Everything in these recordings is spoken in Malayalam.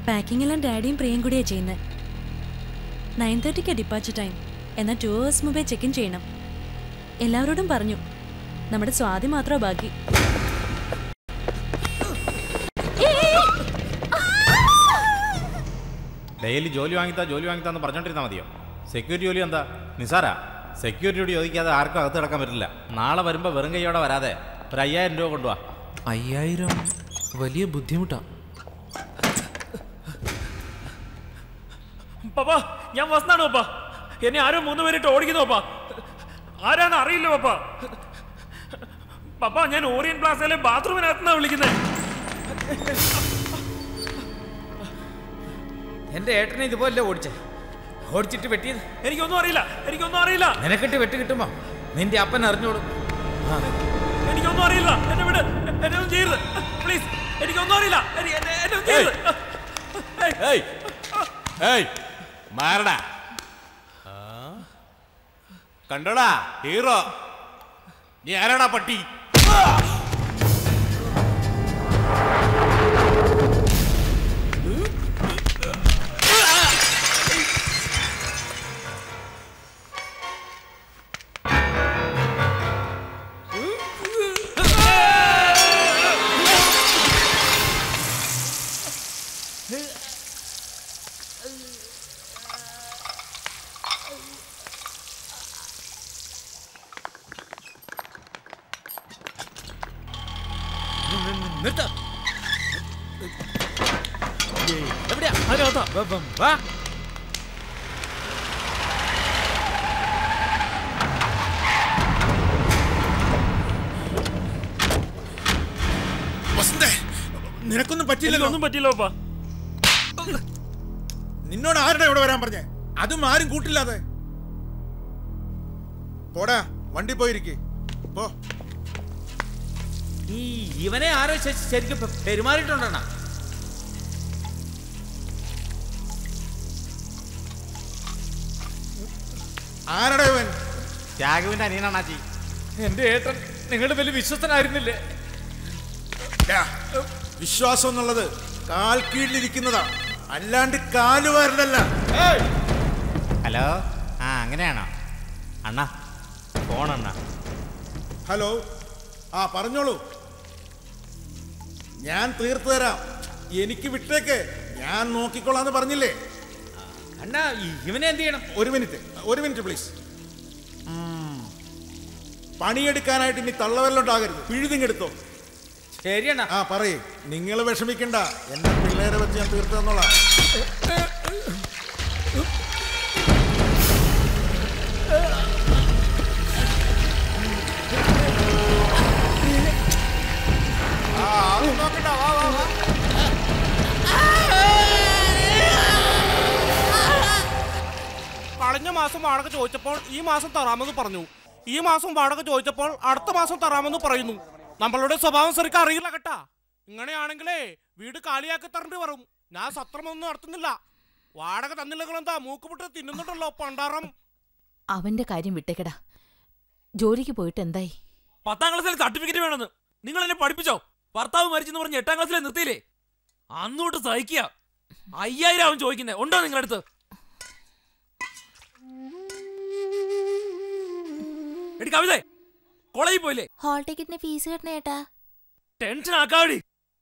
പാക്കിംഗ് എല്ലാം ഡാഡിയും പ്രിയയും കൂടിയാണ് ചെയ്യുന്നത് നയൻ തേർട്ടിക്ക് ഡിപ്പാച്ചർ ടൈം എന്നാൽ ടു ഹവേഴ്സ് മുമ്പേ ചെക്ക് ഇൻ ചെയ്യണം എല്ലാവരോടും പറഞ്ഞു നമ്മുടെ സ്വാതി മാത്രമോ ബാക്കി ഡെയിലി ജോലി വാങ്ങിത്താ ജോലി വാങ്ങിത്താന്ന് പറഞ്ഞോണ്ടിരുന്നാൽ മതിയോ സെക്യൂരിറ്റി ജോലി എന്താ നിസാരാ സെക്യൂരിറ്റിയോട് ചോദിക്കാതെ ആർക്കും അകത്ത് കിടക്കാൻ പറ്റില്ല നാളെ വരുമ്പോൾ വെറും കൈയോടെ വരാതെ ഒരു അയ്യായിരം രൂപ കൊണ്ടുവാ അയ്യായിരം വലിയ ബുദ്ധിമുട്ടാ പപ്പാ ഞാൻ വന്നാണ് പപ്പാ എന്നെ ആരോ മൂന്ന് പേരിട്ട് ഓടിക്കുന്നു പപ്പാ ആരാന്ന് അറിയില്ല പപ്പാ പപ്പാ ഞാൻ ഓറിയൻ പ്ലാസയിലെ ബാത്റൂമിനകത്തുനിന്നാ വിളിക്കുന്നത് എന്റെ ഏട്ടനെ ഇതുപോലെ ഓടിച്ചേ ഓടിച്ചിട്ട് വെട്ടിയത് എനിക്കൊന്നും അറിയില്ല എനിക്കൊന്നും അറിയില്ല നിനക്കിട്ട് വെട്ട് കിട്ടുമ്പോ നിന്റെ അപ്പൻ അറിഞ്ഞോളും എനിക്കൊന്നും അറിയില്ല എന്നെ വിട് എന്നെ ഒന്നും ചെയ്യരുത് പ്ലീസ് എനിക്കൊന്നും അറിയില്ല എനി- എന്നെ എന്നെ ഒന്നും ചെയ്യരുത് ഏയ്. ഏയ് ഏയ് മാറടാ കണ്ടോടാ ഹീറോ നീ ആരാടാ പട്ടി നിർത്ത എവിടെയാ അതിനകത്താ. വാ, വാ, വാ വസന്തേ നിനക്കൊന്നും പറ്റിയില്ലല്ലോ എനിക്കൊന്നും പറ്റില്ല പപ്പാ നിന്നോട് ആരുടെ ഇവിടെ വരാൻ പറഞ്ഞേ അതും ആരും കൂട്ടില്ലാതെ പോടാ വണ്ടി പോയിരിക്കേ പോ ഈ ഇവനെ ആരോ ശ- ശരിക്കും പെ- പെരുമാറിയിട്ടുണ്ടെന്നാ ആരുടെ ഇവൻ ത്യാഗുവിന്റെ അനിയനാണാച്ചി എന്റെ ഏട്ടൻ നിങ്ങളുടെ വലിയ വിശ്വസ്തനായിരുന്നില്ലേ ഡാ, വിശ്വാസം എന്നുള്ളത് കാൽ കീഴിലിരിക്കുന്നതാ അല്ലാണ്ട് കാലുവാരനല്ല ഹലോ ആ അങ്ങനെയാണോ അണ്ണാ ഫോണണ്ണ ഹലോ ആ പറഞ്ഞോളൂ ഞാൻ തീർത്തു തരാം എനിക്ക് വിട്ടേക്ക് ഞാൻ നോക്കിക്കൊള്ളാന്ന് പറഞ്ഞില്ലേ അണ്ണാ ഈ- ഇവനെ എന്ത് ചെയ്യണം ഒരു മിനിറ്റ് ഒരു മിനിറ്റ് പ്ലീസ് പണിയെടുക്കാനായിട്ട് ഇനി തള്ളവരലുണ്ടാകരുത് പിഴുതിങ്ങെടുത്തോ ശരിയണ്ണ ആ പറയേ നിങ്ങൾ വിഷമിക്കണ്ട എന്റെ പിള്ളേരെ വെച്ച് ഞാൻ തീർത്തു തന്നോളാം ആ, അതൊന്നും നോക്കണ്ട. വാ, വാ, വാ. കഴിഞ്ഞ മാസം വാടക ചോദിച്ചപ്പോൾ ഈ മാസം തരാമെന്ന് പറഞ്ഞു ഈ മാസം വാടക ചോദിച്ചപ്പോൾ അടുത്ത മാസം തരാമെന്ന് പറയുന്നു നമ്മളുടെ സ്വഭാവം ശരിക്കും അറിയില്ല കേട്ടാ ഇങ്ങനെയാണെങ്കിലേ വീട് കാലിയാക്കി തരേണ്ടി വരും ഞാൻ സത്രമൊന്നും നടത്തുന്നില്ല വാടക തന്നില്ലെങ്കിൽ എന്താ മൂക്കുപുട്ട് തിന്നുന്നുണ്ടല്ലോ പണ്ടാറം അവന്റെ കാര്യം വിട്ടേക്കടാ ജോലിക്ക് പോയിട്ട് എന്തായി പത്താം ക്ലാസ്സിലെ സർട്ടിഫിക്കറ്റ് വേണമെന്ന് നിങ്ങൾ എന്നെ പഠിപ്പിച്ചോ ഭർത്താവ് മരിച്ചെന്ന് പറഞ്ഞ് എട്ടാം ക്ലാസ്സിലെ നിർത്തിയില്ലേ അന്നോട്ട് സഹിക്കുക അയ്യായിരം അവൻ ചോദിക്കുന്നേ ഉണ്ടോ നിങ്ങളുടെ അടുത്ത് എടി കവിതേ കോളേജിൽ പോയില്ലേ ഹോൾ ടിക്കറ്റിന് ഫീസ് കെട്ടണ ഏട്ടാ ടെൻഷൻ ആക്കാവടി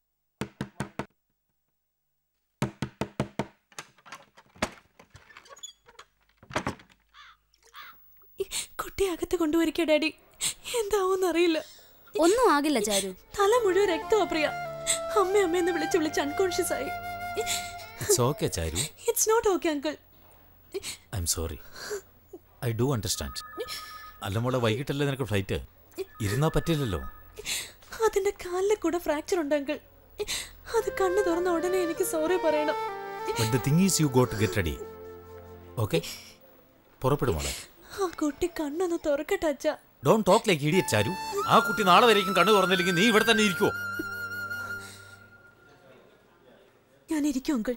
കുട്ടി അകത്ത് കൊണ്ടുവരിക ഡാഡി എന്താവും അറിയില്ല ഒന്നും ആകില്ല ചാരു തല മുഴുവൻ രക്തമാ പ്രിയ അമ്മ അമ്മയെന്ന് വിളിച്ച് വിളിച്ച് അൺകോൺഷ്യസ് ആയി it's okay Charu it's not okay uncle I am sorry I do understand അല്ല മോളെ വൈകിട്ടല്ലേ നിനക്ക് ഫ്ലൈറ്റ് ഇരുന്നാ പറ്റില്ലല്ലോ അതിന്റെ കാലിലെ കൂടെ ഫ്രാക്ചർ ഉണ്ട് അങ്കിൾ അത് കണ്ണു തുറന്ന ഉടനെ എനിക്ക് സോറി പറയണം but the thing is you got get ready okay പുറപ്പെടും മോളെ ആ കുട്ടി കണ്ണൊന്ന് തുറക്കട്ടെ അച്ഛ don't talk like idiot Charu ആ കുട്ടി നാളെ വരേക്കും കണ്ണു തുറന്നില്ലെങ്കിൽ നീ ഇവിടെ തന്നെ ഇരിക്കുവോ ഞാൻ ഇരിക്കും അങ്കിൾ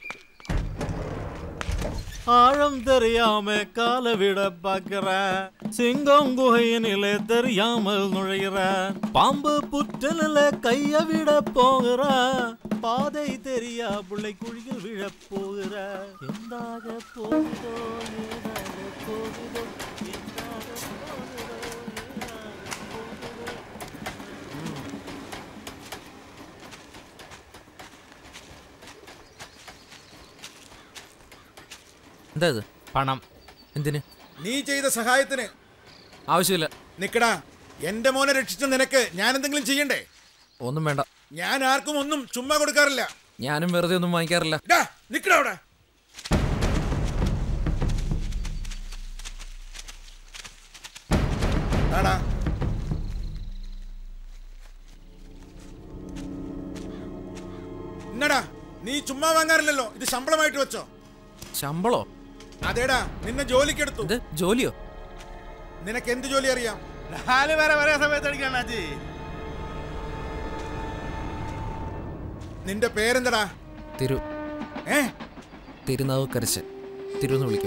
ஆழம் தெரியாம கால விட பாக்குறேன் சிங்கம் குகையினிலே தெரியாமல் நுழைகிற பாம்பு புற்றலில கைய விட போகிற பாதை தெரியா பிள்ளை குழியில் விழப் போகிற எந்தாக போகுதோ ஏதாக போகுதோ எந்தாக போகுதோ എന്താ ഇത് പണം എന്തിന് നീ ചെയ്ത സഹായത്തിന് ആവശ്യമില്ല നിക്കടാ എന്റെ മോനെ രക്ഷിച്ച നിനക്ക് ഞാൻ എന്തെങ്കിലും ചെയ്യണ്ടേ ഒന്നും വേണ്ട ഞാൻ ആർക്കും ഒന്നും ചുമ്മാ കൊടുക്കാറില്ല ഞാനും വെറുതെ ഒന്നും വാങ്ങിക്കാറില്ല ഡാ, നിക്കടാ അവിടെ ആടാ എന്നടാ നീ ചുമ്മാ വാങ്ങാറില്ലല്ലോ ഇത് ശമ്പളമായിട്ട് വെച്ചോ ശമ്പളോ അതേടാ നിന്നെ ജോലിക്കെടുത്തു ഇത് ജോലിയോ നിനക്ക് എന്ത് ജോലി അറിയാം നാല് പേരെ ഒരേ സമയത്ത് അടിക്കണം അജി നിന്റെ പേരെന്തടാ തിരു ഏ തിരുനാവ് കരച്ച് തിരുന്ന് വിളിക്കും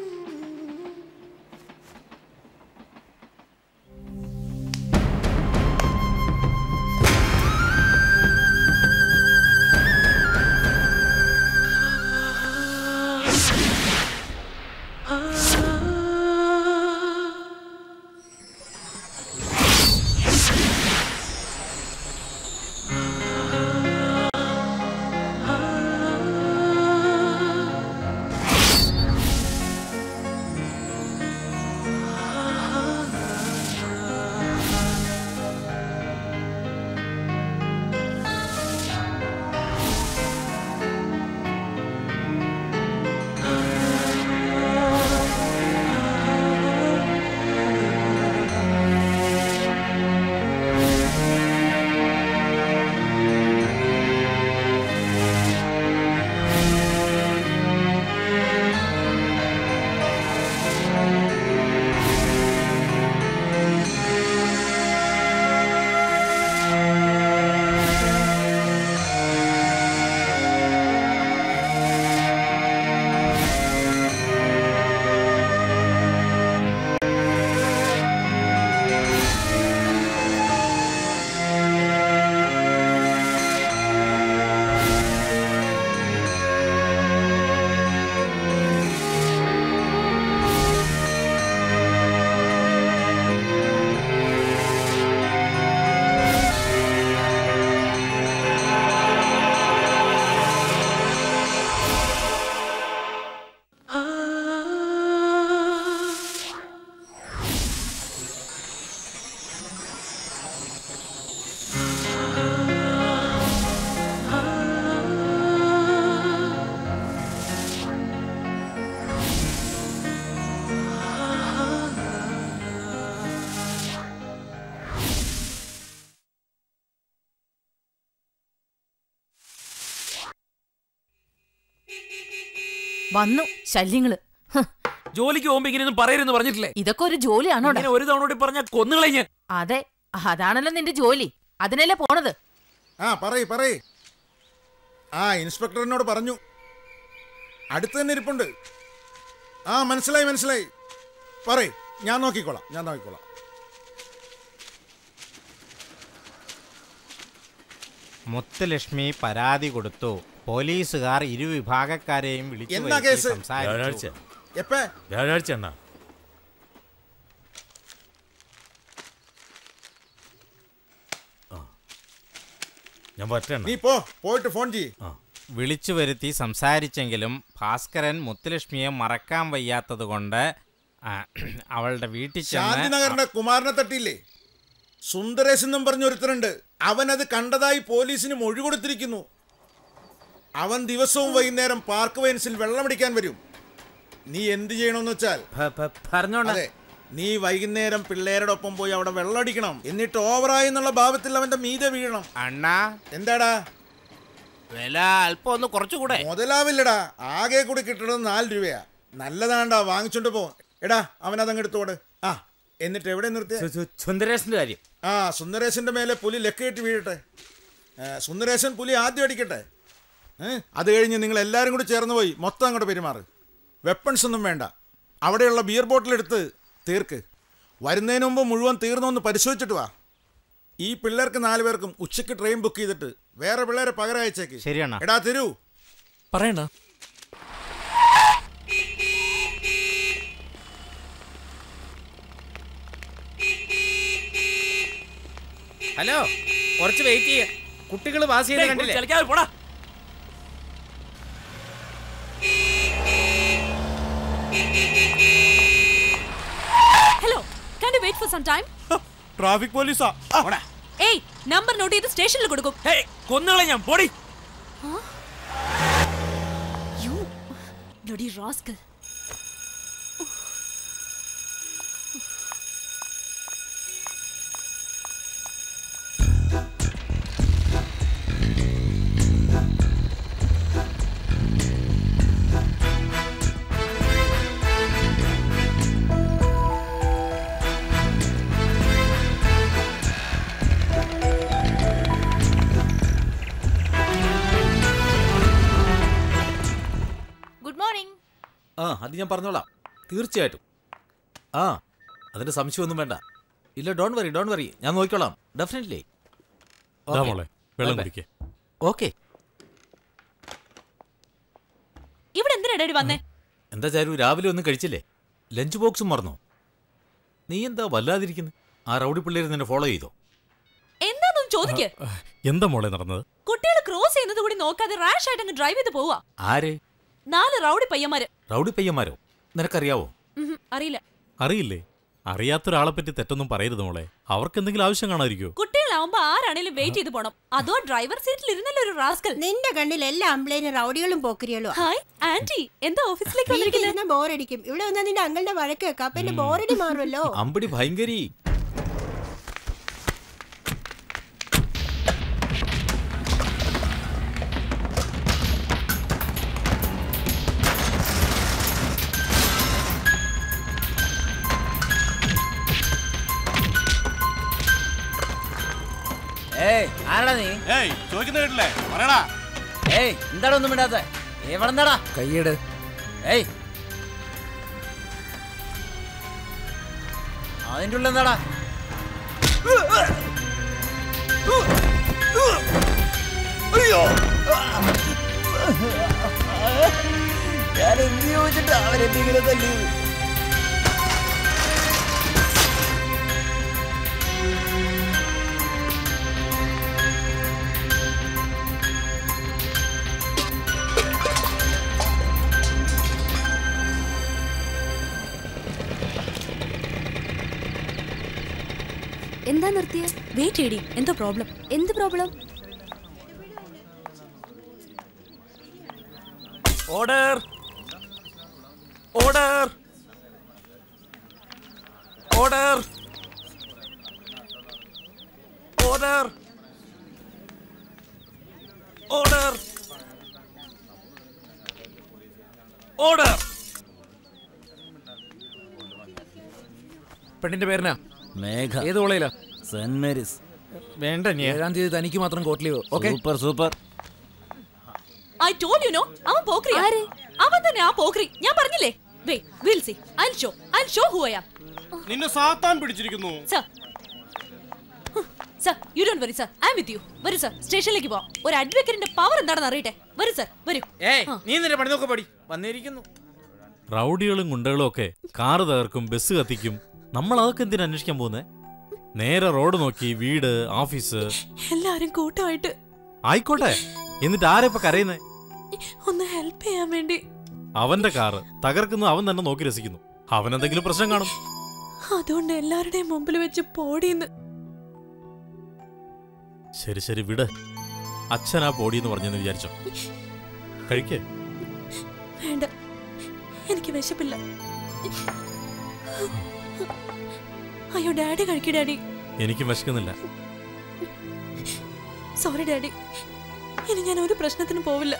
വന്നു ശല്യങ്ങള് ഹ്, ജോലിക്ക് പോകുമ്പോ ഇങ്ങനെയൊന്നും പറയരുന്ന് പറഞ്ഞിട്ടില്ലേ ഇതൊക്കെ ഒരു ജോലിയാണോടാ ഇങ്ങനെ ഒരു തവണ കൂടി പറഞ്ഞ കൊന്നുകളഞ്ഞ് അതെ അതാണല്ലോ നിന്റെ ജോലി അതിനല്ലേ പോണത് ആ പറയ് പറയ് ആ ഇൻസ്പെക്ടറിനോട് പറഞ്ഞു അടുത്ത് തന്നെ ഇരിപ്പുണ്ട് ആ മനസ്സിലായി മനസ്സിലായി പറയ് ഞാൻ നോക്കിക്കോളാം ഞാൻ നോക്കിക്കോളാം മുത്തുലക്ഷ്മി പരാതി കൊടുത്തു പോലീസുകാർ ഇരുവിഭാഗക്കാരെയും വിളിച്ചു എന്നാ വരുത്തി കേസ്? സംസാരിച്ചു എപ്പേ വ്യാഴാഴ്ച അണ്ണാ ആ. ഞാൻ പറ്റണ നീ പോ പോയിട്ട് ഫോൺ ചെയ്യ് വിളിച്ചു വരുത്തി സംസാരിച്ചെങ്കിലും ഭാസ്കരൻ മുത്തുലക്ഷ്മിയെ മറക്കാൻ വയ്യാത്തതുകൊണ്ട് ആ, അവളുടെ വീട്ടിൽ ചെന്ന് ശാന്തിനഗറിന്റെ കുമാരനെ തട്ടിയില്ലേ സുന്ദരേശ് എന്നും പറഞ്ഞൊരുത്തരുണ്ട് അവനത് കണ്ടതായി പോലീസിന് മൊഴി കൊടുത്തിരിക്കുന്നു അവൻ ദിവസവും വൈകുന്നേരം പാർക്ക് വൈൻസിൽ വെള്ളമടിക്കാൻ വരും നീ എന്ത് ചെയ്യണമെന്ന് വെച്ചാൽ പറഞ്ഞോണ്ട അതെ നീ വൈകുന്നേരം പിള്ളേരോടൊപ്പം പോയി അവിടെ വെള്ളമടിക്കണം എന്നിട്ട് ഓവറായി എന്നുള്ള ഭാവത്തിൽ അവന്റെ മീതെ വീഴണം അണ്ണാ എന്താടാ വില അല്പം ഒന്ന് കുറച്ചുകൂടെ മുതലാവില്ലടാ ആകെ കൂടി കിട്ടണത് നാല് രൂപയാ നല്ലതാണ്ടാ വാങ്ങിച്ചോണ്ട് പോ എടാ അവനതങ്ങ് എടുത്തോട് ആ എന്നിട്ട് എവിടെ നിർത്തിയ സുന്ദരേശന്റെ കാര്യം ആ സുന്ദരേശന്റെ മേലെ പുലി ലക്കയിട്ട് വീഴട്ടെ ഏ, സുന്ദരേശൻ പുലി ആദ്യം അടിക്കട്ടെ ഏ, അത് കഴിഞ്ഞ് നിങ്ങൾ എല്ലാവരും കൂടി ചേർന്ന് പോയി മൊത്തം അങ്ങോട്ട് പെരുമാറ് വെപ്പൺസ് ഒന്നും വേണ്ട അവിടെയുള്ള ബിയർ ബോട്ടിൽ എടുത്ത് തീർക്ക് വരുന്നതിന് മുമ്പ് മുഴുവൻ തീർന്നൊന്ന് പരിശോധിച്ചിട്ട് വാ ഈ പിള്ളേർക്ക് നാല് പേർക്കും ഉച്ചയ്ക്ക് ട്രെയിൻ ബുക്ക് ചെയ്തിട്ട് വേറെ പിള്ളേരെ പകരം അയച്ചേക്ക് ശരിയണ്ണ എടാ തരൂ പറയണ്ട ഹലോ കുറച്ച് വെയിറ്റ് ചെയ്യ കുട്ടികൾ പാസ് ചെയ്ത് കണ്ടില്ലേ കളിക്കാതെ പോടാ hello can you wait for some time traffic പോലീസാ ഏയ് നമ്പർ നോട്ട് ചെയ്ത് സ്റ്റേഷനിൽ കൊടുക്കും ഹേയ് കൊന്നുകളെ ഞാൻ പോടി you bloody rascal good morning ആ അത് ഞാൻ പറഞ്ഞോളാം തീർച്ചയായിട്ടും ആ അതിന്റെ സംശയമൊന്നും വേണ്ട ഇല്ല ഡോൺ വറി ഡോൺ വറി ഞാൻ നോക്കിക്കോളാം ഡെഫിനറ്റ്ലി ദാ മോളെ വെള്ളം കുടിക്കേ ഓക്കെ ഇവിടെ എന്തിനാ ഡാഡി വന്നേ എന്താ ചാരു രാവിലെ ഒന്നും കഴിച്ചില്ലേ ലഞ്ച് ബോക്സും മറന്നോ നീ എന്താ വല്ലാതിരിക്കുന്നു ആ റൗഡി പിള്ളേർ നിന്നെ ഫോളോ ചെയ്തോ എന്താന്നൊന്ന് ചോദിക്ക് എന്താ മോളെ നടന്നത് കുട്ടികൾ ക്രോസ് ചെയ്യുന്നത് കൂടി നോക്കാതെ റാഷ് ആയിട്ട് അങ്ങ് ഡ്രൈവ് ചെയ്ത് പോവാ ആര് നാല് റൗഡി പയ്യന്മാര് റൗഡി പയ്യന്മാരോ നിനക്കറിയാവോ ഉഹും, അറിയില്ല അറിയില്ലേ അറിയാത്ത ഒരാളെ പറ്റി തെറ്റൊന്നും പറയരുത് മോളെ അവർക്ക് എന്തെങ്കിലും ആവശ്യം കാണാതിരിക്കോ കുട്ടികളാവുമ്പോ ആരാണേലും വെയിറ്റ് ചെയ്ത് പോണം അതോ ഡ്രൈവർ സീറ്റിൽ ഇരുന്നല്ലോ ഒരു റാസ്കൽ നിന്റെ കണ്ണിൽ എല്ലാ അമ്പ്ലേനും റൗഡികളും പോക്കരികളും ഹായ് ആന്റി എന്താ ഓഫീസിലേക്ക് വന്നിരിക്കുന്നത് ബോറടിക്കും ഇവിടെ വന്നാൽ നിന്റെ അങ്ങളുടെ വഴക്ക് കേൾക്കാം അപ്പൊ എന്റെ ബോറടി മാറുമല്ലോ അമ്പടി ഭയങ്കരി ഏയ് ആരാടാ നീ ഏയ് ചോദിക്കുന്ന കേട്ടില്ലേ പറയടാ ഏയ് എന്താടാ ഒന്നും ഇടാത്ത എവിടെ എന്താടാ കൈയ്യട് ഏയ് അതിൻ്റെ ഉള്ളിൽ എന്താടാ ഞാൻ എന്ത് ചോദിച്ചിട്ട് അവരെന്തെങ്കിലും തല്ലി എന്താ നിർത്തിയ വെയിറ്റ് ചെയ്യടി എന്തോ പ്രോബ്ലം എന്ത് problem order order order order order order പെണ്ണിന്റെ പേരിനാ മേഘ ഏത് കോളേജിലാ സെന്റ് മേരീസ് വേണ്ട ഏഴാം തീയതി തനിക്ക് മാത്രം got leave okay super super I told you no അവൻ പോക്രി അവൻ തന്നെ ആ പോക്രി ഞാൻ പറഞ്ഞില്ലേ we will see I show I show who I am നിന്നെ സാത്താൻ പിടിച്ചിരിക്കുന്നു sir sir you don't worry sir I with you വരൂ സർ സ്റ്റേഷനിലേക്ക് പോവാം ഒരു അഡ്വക്കേറ്റിന്റെ പവർ എന്താണെന്ന് അറിയട്ടെ വരൂ സർ വരൂ ഏയ് നീ നിന്റെ പണി നോക്ക് പടി വന്നിരിക്കുന്നു റൗഡികളും ഗുണ്ടകളും ഒക്കെ കാറ് തകർക്കും ബസ് കത്തിക്കും നമ്മൾ അതൊക്കെ എന്തിനാ അന്വേഷിക്കാൻ പോകുന്നത് നേരെ റോഡ് നോക്കി വീട് ഓഫീസ് എല്ലാരും കൂട്ടമായിട്ട് ആയിക്കോട്ടെ എന്നിട്ട് ആരെ ഇപ്പൊ കരയുന്നേ ഒന്ന് ഹെൽപ്പ് ചെയ്യാൻ വേണ്ടി അവന്റെ കാറ് തകർക്കുന്നത് അവൻ തന്നെ നോക്കി രസിക്കുന്നു അവൻ എന്തെങ്കിലും പ്രശ്നം കാണും അതുകൊണ്ട് എല്ലാവരുടെയും മുമ്പിൽ വെച്ച് പോടിയെന്ന് ശരി ശരി വിട് അച്ഛനാ പോടിയെന്ന് പറഞ്ഞെന്ന് വിചാരിച്ചോ കഴിക്കേ വേണ്ട എനിക്ക് വിശപ്പില്ല അയ്യോ ഡാഡി കഴിക്കു ഡാഡി എനിക്കും വിശക്കുന്നില്ല സോറി ഡാഡി ഇനി ഞാൻ ഒരു പ്രശ്നത്തിനും പോവില്ല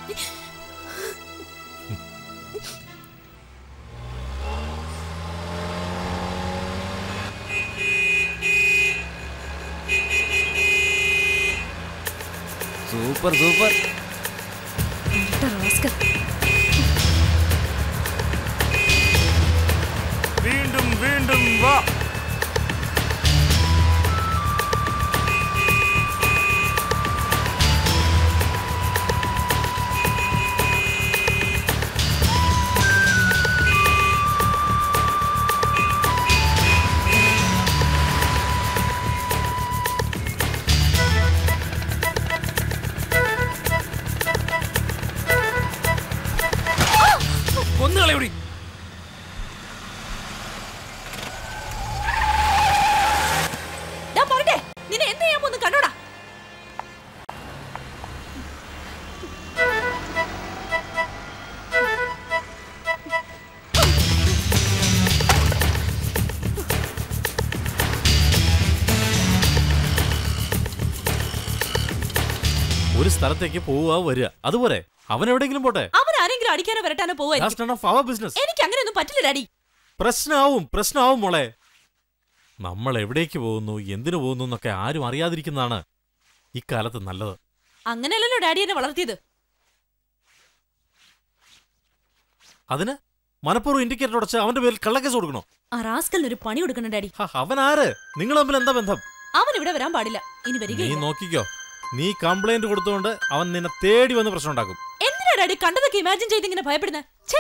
സൂപ്പർ സൂപ്പർ വീണ്ടും വീണ്ടും വാ കൊന്നുകളയൂടി ഡാ പോരട്ടെ നിന്നെ എന്ത് ചെയ്യാൻ പോന്ന് കണ്ടോടാ ഒരു സ്ഥലത്തേക്ക് പോവുക വരിക അതുപോലെ അവൻ എവിടെയെങ്കിലും പോട്ടെ അവൻ ആരെങ്കിലും അടിക്കാനോ വരട്ടാനോ പോവായിരിക്കും That's none of our business. എനിക്ക് അങ്ങനെയൊന്നും പറ്റില്ല ഡാഡി പ്രശ്നമാവും പ്രശ്നമാവും മോളെ നമ്മൾ എവിടേക്ക് പോകുന്നു എന്തിനു പോകുന്നു എന്നൊക്കെ ആരും അറിയാതിരിക്കുന്നതാണ് ഇക്കാലത്ത് നല്ലത് അങ്ങനെയല്ലല്ലോ ഡാഡി എന്നെ വളർത്തിയത് അതിന് മനഃപൂർവ്വം ഇൻഡിക്കേറ്റർ ഉടച്ച് അവന്റെ പേരിൽ കള്ളക്കേസ് കൊടുക്കണോ ആ റാസ്കലിന് ഒരു പണി കൊടുക്കണം ഡാഡി ഹ, അവൻ ആര് നിങ്ങൾ തമ്മിൽ എന്താ ബന്ധം അവൻ ഇവിടെ വരാൻ പാടില്ല ഇനി നീ വരികയില്ല നോക്കിക്കോ നീ കംപ്ലൈന്റ് കൊടുത്തുകൊണ്ട് അവൻ നിന്നെ തേടി വന്ന് പ്രശ്നം ഉണ്ടാക്കും എന്തിനാ ഡാഡി കണ്ടതൊക്കെ ഇമാജിൻ ചെയ്ത് ഇങ്ങനെ ഭയപ്പെടുന്നത് ഛേ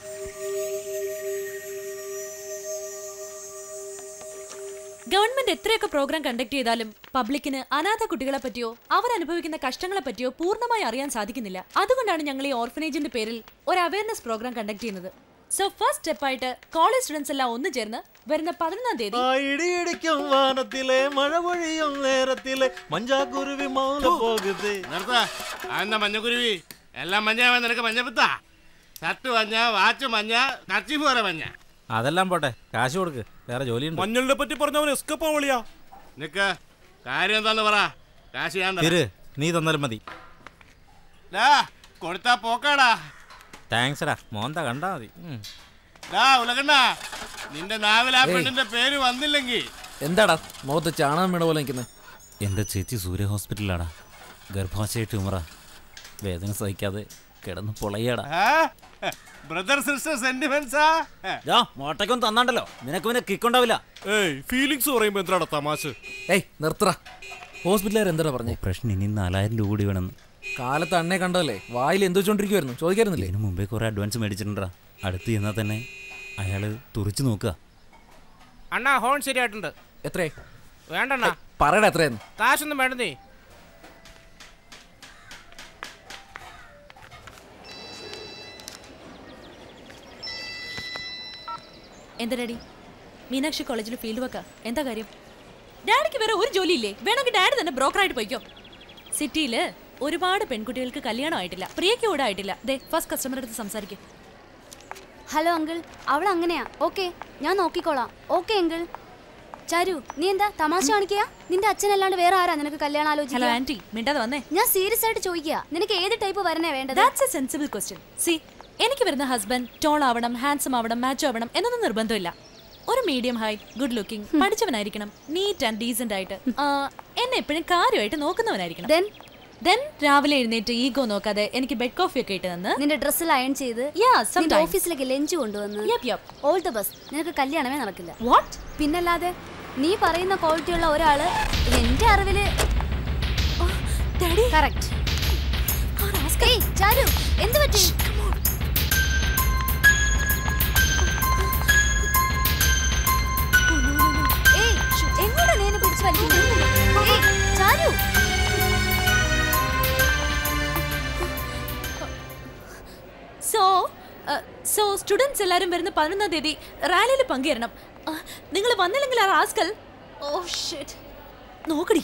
ഗവൺമെന്റ് എത്രയൊക്കെ പ്രോഗ്രാം കണ്ടക്ട് ചെയ്താലും പബ്ലിക്കിന് അനാഥ കുട്ടികളെ പറ്റിയോ അവർ അനുഭവിക്കുന്ന കഷ്ടങ്ങളെ പറ്റിയോ പൂർണ്ണമായി അറിയാൻ സാധിക്കുന്നില്ല അതുകൊണ്ടാണ് ഞങ്ങൾ ഈ ഓർഫനേജിന്റെ പേരിൽ ഒരു അവയർനെസ് പ്രോഗ്രാം കണ്ടക്ട് ചെയ്യുന്നത് സോ ഫസ്റ്റ് സ്റ്റെപ്പായിട്ട് കോളേജ് സ്റ്റുഡൻസ് എല്ലാം ഒന്നു ചേർന്ന് വരുന്ന പതിനൊന്നാം തീയതി ആ ഇടിയിടിക്കും വാനത്തിലെ മഴ പൊഴിയും നേരത്തിലെ മഞ്ചാക്കുരുവി മൗല പോകുത് നിർത്ത അതെന്താ മഞ്ഞക്കുരുവി എല്ലാം മഞ്ഞാവാൻ നിനക്ക് മഞ്ഞപ്പിത്താ ഷർട്ട് മഞ്ഞ വാച്ച് മഞ്ഞ കർച്ചീഫ് വരെ മഞ്ഞ അതെല്ലാം പോട്ടെ കാശ് കൊടുക്ക് വേറെ ജോലിയുണ്ട് മഞ്ഞളിനെ പറ്റി പറഞ്ഞവൻ എസ്കപ്പ് ആവളിയാ നിക്ക് കാര്യം എന്താന്ന് പറ കാശ് ഞാൻ തരാം. തിര് നീ തന്നാലും മതി ഡാ കൊടുത്താ പോക്കാടാ താങ്ക്സ് എടാ മോന്ത കണ്ടാ മതി ഉം. ഡാ ഉലകണ്ണ നിന്റെ നാവിൽ ആ ഏയ്. പെണ്ണിന്റെ പേര് വന്നില്ലെങ്കിൽ എന്താടാ മുഖത്ത് ചാണകം വീണ പോലെ നിൽക്കുന്നത് എൻ്റെ ചേച്ചി സൂര്യ ഹോസ്പിറ്റലിലാടാ ഗർഭാശയ ട്യൂമറ വേദന സഹിക്കാതെ കിടന്ന് പൊളയാടാ ബ്രദർ സിസ്റ്റർ സെന്റിമെന്റ്സാ മോട്ടയ്ക്കൊന്നും തന്നാണ്ടല്ലോ നിനക്ക് പിന്നെ കിക്കുണ്ടാവില്ല ഏയ് ഫീലിങ്സ് പറയുമ്പോ എന്താണ് തമാശ ഏയ് നിർത്തറ ഹോസ്പിറ്റലുകാർ എന്താ പറഞ്ഞേ ഓപ്പറേഷൻ ഇനി നാലായിരം രൂപ കൂടി വേണമെന്ന് കാലത്ത് അണ്ണേ കണ്ടതല്ലേ വായിൽ എന്ത് വെച്ചോണ്ടിരിക്കുവായിരുന്നു ചോദിക്കായിരുന്നില്ലേ ഇതിനു മുമ്പേ കുറെ അഡ്വാൻസ് മേടിച്ചിട്ടുണ്ടാ അടുത്ത് ചെന്നാൽ തന്നെ അയാള് തുറിച്ചു നോക്കുക അണ്ണാ ഹോൺ ശരിയായിട്ടുണ്ട് എത്രേ വേണ്ടണ്ണ പറയടാ എത്രയായിരുന്നു കാശൊന്നും വേണ്ടതേ എന്താ ഡാഡി മീനാക്ഷി കോളേജിൽ ഫീൽഡ് വർക്കാ എന്താ കാര്യം ഡാഡിക്ക് വേറെ ഒരു ജോലിയില്ലേ വേണമെങ്കിൽ ഡാഡി തന്നെ ബ്രോക്കറായിട്ട് പോയിക്കോ സിറ്റിയില് ഒരുപാട് പെൺകുട്ടികൾക്ക് കല്യാണം ആയിട്ടില്ല പ്രിയയ്ക്ക് കൂടെ ആയിട്ടില്ല ദേ ഫസ്റ്റ് കസ്റ്റമറുടെ അടുത്ത് സംസാരിക്കും ഹലോ അങ്കിൾ അവൾ അങ്ങനെയാ ഓക്കെ ഞാൻ നോക്കിക്കോളാം ഓക്കെ അങ്കിൾ ചാരു നീ എന്താ തമാശ കാണിക്കുക നിന്റെ അച്ഛനല്ലാണ്ട് വേറെ ആരാ നിനക്ക് കല്യാണം ഹലോ ആലോചിക്കുക ആന്റി മിണ്ടാതെ വന്നേ ഞാൻ സീരിയസ് ആയിട്ട് ചോദിക്കുക നിനക്ക് ഏത് ടൈപ്പ് വരണേ വേണ്ടത് that's a sensible question see എനിക്ക് വരുന്ന ഹസ്ബൻഡ് ടോൾ ആവണം ഹാൻസം ആവണം മാച്ച് ആവണം എന്നൊന്നും നിർബന്ധമില്ല ഒരു മീഡിയം ഹൈറ്റ് ഗുഡ് ലുക്കിംഗ് പഠിച്ചവനായിരിക്കണം നീറ്റ് ആൻഡ് ഡീസന്റ് ആയിട്ട് ആ, എന്നെ എപ്പോഴും കാര്യമായിട്ട് നോക്കുന്നവനായിരിക്കണം ദെൻ രാവിലെ എഴുന്നേറ്റ് ഈഗോ നോക്കാതെ എനിക്ക് ബെഡ് കോഫി ഒക്കെ ഇട്ട് തന്ന് നിന്റെ ഡ്രസ്സിൽ അയൺ ചെയ്ത് Yeah, നിന്റെ sometimes. ഓഫീസിലേക്ക് ലഞ്ച് കൊണ്ടുവന്ന് ഓൾ ദ ബസ് നിനക്ക് കല്യാണമേ നടക്കില്ല വാട്ട് പിന്നല്ലാതെ നീ പറയുന്ന ക്വാളിറ്റി ഉള്ള ഒരാള് എന്റെ അറിവില് കറക്റ്റ് ചാരു എന്ത് പറ്റി ഏയ്, എങ്ങോട്ടാ നീ എന്നെ പിടിച്ച് വലിക്കുന്നത്? ഏയ്, ചാരു സോ സോ സ്റ്റുഡൻസ് എല്ലാരും വരുന്ന പതിനൊന്നാം തീയതി റാലിയിൽ പങ്കുചേരണം നിങ്ങൾ വന്നില്ലെങ്കിൽ ആ റാസ്കൽ ഓ ഷിറ്റ് നോക്കടി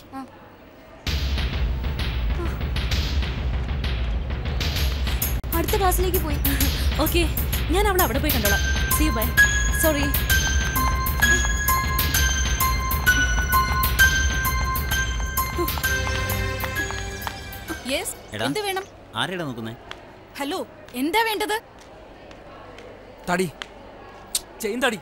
അടുത്ത ക്ലാസ്സിലേക്ക് പോയി ഓക്കെ ഞാൻ അവളെ അവിടെ പോയി കണ്ടോളാം see you bye sorry yes എടാ. എന്ത് വേണം ആരെടാ നോക്കുന്നേ ഹലോ എന്താ വേണ്ടത് തടി ചെയിൻ തടി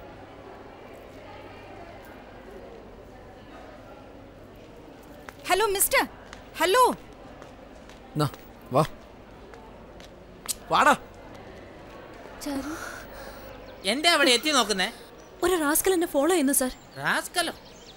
ഹലോ മിസ്റ്റർ ഹലോ നാ, വാ വാടാ എന്റെ അവിടെ എത്തി നോക്കുന്നേ ഒരു റാസ്കൽ എന്നെ ഫോളോ ചെയ്യുന്നു സർ റാസ്കലോ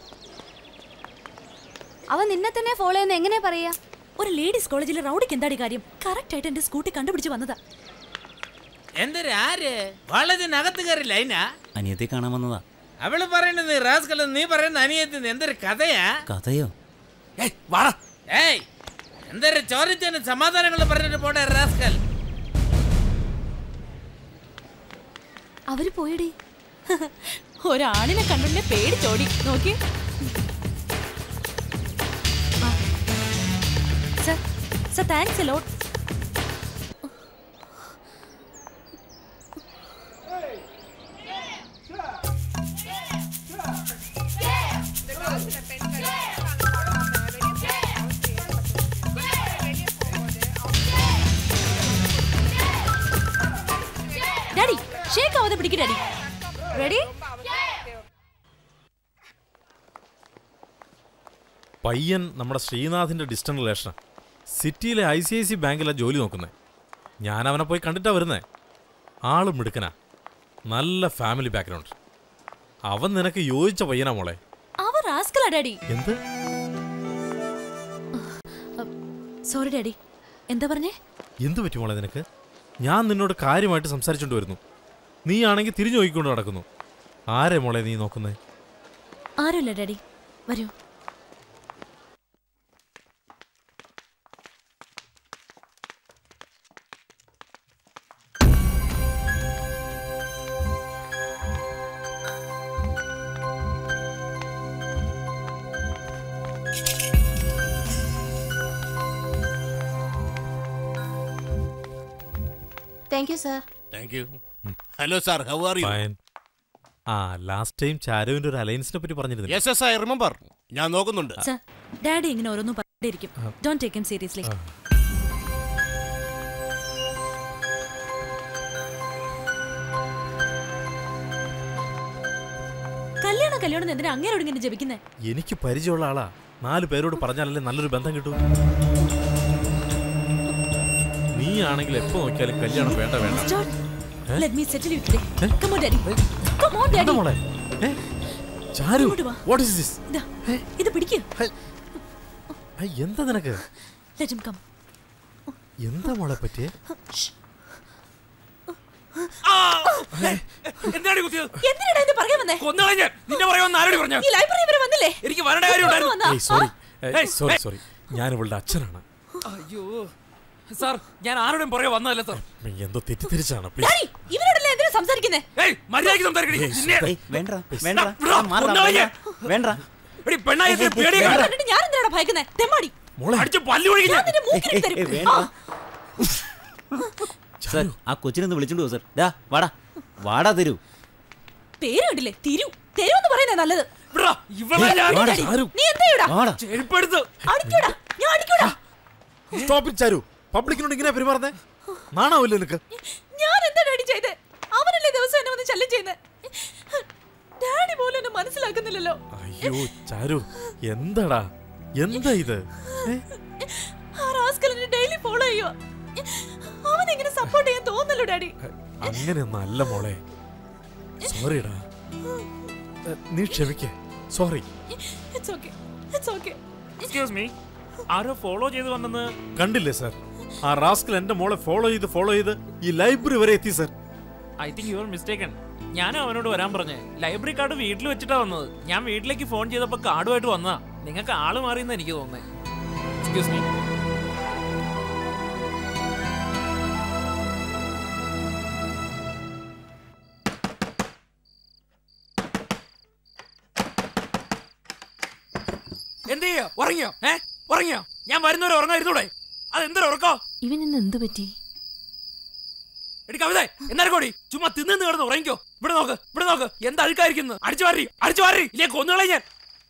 അവൻ നിന്നെ തന്നെ ഫോളോ ചെയ്യുന്ന എങ്ങനെയാ പറയാ ഒരു ലേഡീസ് കോളേജിലെ റൗഡിക്ക് എന്താടി കാര്യം കറക്റ്റ് ആയിട്ട് എന്റെ സ്കൂട്ടി കണ്ടുപിടിച്ച് വന്നതാ എന്തൊരു ആര് വളതിനകത്ത് കയറി ലൈനാ അനിയത്തെ കാണാൻ വന്നതാ അവള് പറയുന്നത് റാസ്കൽ നീ പറയുന്ന അനിയത്തിന് എന്തൊരു കഥയാ കഥയോ ഏയ് എന്തൊരു ചോദിച്ചതിന് സമാധാനങ്ങൾ പറഞ്ഞിട്ട് പോട്ടെ റാസ്കൽ അവര് പോയടി ഒരാണിനെ കണ്ടുണ്ടെ പേടിച്ചോടി നോക്കി sir sir thanks a lot daddy shake ആവാതെ പിടിക്ക് ഡാഡി റെഡി പയ്യൻ നമ്മുടെ ശ്രീനാഥിന്റെ ഡിസ്റ്റന്റ് റിലേഷൻ സിറ്റിയിലെ ഐ സി ഐ സി ബാങ്കിലാണ് ജോലി നോക്കുന്നത് ഞാൻ അവനെ പോയി കണ്ടിട്ടാ വരുന്നേ ആള് മിടുക്കനാ നല്ല ഫാമിലി ബാക്ക്ഗ്രൗണ്ട് അവൻ നിനക്ക് യോജിച്ച പയ്യനാ മോളെ അവർ റാസ്കലാ ഡാഡി എന്ത് സോറി ഡാഡി എന്താ പറഞ്ഞേ എന്ത് പറ്റി മോളെ നിനക്ക് ഞാൻ നിന്നോട് കാര്യമായിട്ട് സംസാരിച്ചോണ്ട് വരുന്നു നീ ആണെങ്കിൽ തിരിഞ്ഞു നോക്കിക്കൊണ്ട് നടക്കുന്നു ആരെ മോളെ നീ നോക്കുന്നേ ആരുമില്ല ഡാഡി വരൂ thank you sir thank you hello sir how are you Fine. ആ ലാസ്റ്റ് ടൈം ചാരുവിന്റെ ഒരു അലയൻസിനെ പറ്റി പറഞ്ഞിരുന്നു യെസ് യെസ് ഐ റിമെമ്പർ ഞാൻ നോക്കുന്നുണ്ട് സർ ഡാഡി ഇങ്ങനെ ഓരോന്നും പറഞ്ഞിരിക്കും ഡോണ്ട് ടേക്ക് ഹിം സീരിയസ്ലി കല്യാണം കല്യാണം എന്ന് എന്തിനാ അങ്ങേരോട് ഇങ്ങനെ ജപിക്കുന്നേ എനിക്ക് പരിചയമുള്ള ആളാ നാല് പേരോട് പറഞ്ഞാലല്ലേ നല്ലൊരു ബന്ധം കിട്ടൂ നീ ആണെങ്കിൽ എപ്പോ നോക്കിയാലും കല്യാണം വേണ്ട വേണ്ട Stop. Eh? Let me settle you today. Come on, Daddy. Come on, Daddy. എന്താ മോളെ ഏ? ചാരു ഇങ്ങോട്ട് വാ. വാട്ട് ഇസ് ദിസ് ഇതാ, ഇത് പിടിക്കൂ എന്താ നിനക്ക് Let him come. എന്താ മോളെ പറ്റിയേ എന്താണ് കുത്തിയത് എന്തിനാടാ ഇത് പറയാൻ വന്നേ കൊന്നുകളഞ്ഞ നിന്റെ പറയുമെന്ന് ആരോട് പറഞ്ഞു ഈ ലൈബ്രറി വരെ വന്നില്ലേ എനിക്ക് വരേണ്ട കാര്യം വന്നാ? ഏയ് സോറി ഏയ്, സോറി ഏയ്. സോറി ഞാൻ ഇവളുടെ അച്ഛനാണ് അയ്യോ സാർ ഞാൻ ആരോടും പുറകെ വന്നതല്ല സാർ എന്തോ തെറ്റിദ്ധരിച്ചാണ് ഡാഡി, ഇവരോടല്ലേ എന്തിനാ സംസാരിക്കുന്നേ ഏയ് മര്യാദയ്ക്ക് സംസാരിക്കടി നിന്നെ- വേണ്ട വേണ്ട, കൊന്നുകളഞ്ഞ. വേണ്ട എടി പെണ്ണായി ഇതിന് പേടിയെ ഇത് കാണും. കണ്ടിട്ട് ഞാൻ എന്തിനാടാ ഭയക്കുന്നേ തെമ്മാടി അടിച്ച് പല്ലു ഒഴുകി ഞാൻ നിന്റെ മൂക്കിൽ തരും വേണ്ട ആ, സാർ ആ കൊച്ചിനൊന്ന് വിളിച്ചോണ്ട് പോ സാർ ഡാ വാടാ വാടാ തരൂ പേര് കണ്ടില്ലേ തിരു തെരു എന്ന് പറയുന്നേ നല്ലത് വിടാ, ഇവളെ ഞാൻ- വാടാ, ഡാഡി, ചാരു. നീ എന്താ ഇവിടെ വാടാ ചെരുപ്പെടുത്ത് അടിക്കൂടാ ഞാൻ അടിക്കൂടാ സ്റ്റോപ്പ് ചാരു പബ്ലിക്കിനോട് ഇങ്ങനെ പെരുമാറുന്നേ നാണാവില്ലേ നിനക്ക് ഞാൻ എന്താ ഡാഡി ചെയ്തേ അവനല്ലേ ദിവസം എന്നെ വന്ന് ശല്യം ചെയ്യുന്നത് ഡാഡി പോലും എന്നെ മനസ്സിലാക്കുന്നില്ലല്ലോ അയ്യോ ചാരു എന്താടാ എന്താ ഇത് ഏ? ആ റാസ്കൽ എന്നെ ഡെയിലി ഫോളോ ചെയ്യുക അവൻ എങ്ങനെ സപ്പോർട്ട് ചെയ്യാൻ തോന്നല്ലോ ഡാഡി അങ്ങനെയൊന്നും അല്ല മോളെ സോറിടാ ഏ, നീ ക്ഷമിക്കേ sorry it's okay it's okay excuse me ആരോ ഫോളോ ചെയ്ത് വന്നെന്ന് കണ്ടില്ലേ സാർ ആ റാസ്കൽ എന്റെ മോളെ ഫോളോ ചെയ്ത് ഫോളോ ചെയ്ത് ഈ ലൈബ്രറി വരെ എത്തി sir I think you are mistaken ഞാനും അവനോട് വരാൻ പറഞ്ഞേ ലൈബ്രറി കാർഡ് വീട്ടിൽ വെച്ചിട്ടാ വന്നത് ഞാൻ വീട്ടിലേക്ക് ഫോൺ ചെയ്തപ്പോൾ കാർഡുമായിട്ട് വന്നതാ നിങ്ങൾക്ക് ആള് മാറിയെന്ന് എനിക്ക് തോന്നുന്നേ എക്സ്ക്യൂസ് മീ എന്ത് ചെയ്യാ ഉറങ്ങിയോ ഏ ഉറങ്ങിയോ ഞാൻ വരുന്നവരെ ഉറങ്ങായിരുന്നൂടെ അത് എന്തൊരു ഉറക്കോ ഇവൻ ഇന്ന് എന്ത് പറ്റി എടി കവിത എന്നാലും കൂടി ചുമ്മാ തിന്നു കിടന്ന് ഉറങ്ങിക്കോ ഇവിടെ നോക്ക് ഇവിടെ നോക്ക് എന്താ അഴുക്കായിരിക്കുന്നു അടിച്ചു വാരി അടിച്ചു വാരി ഇല്ലേ കൊന്നുകളെ ഞാൻ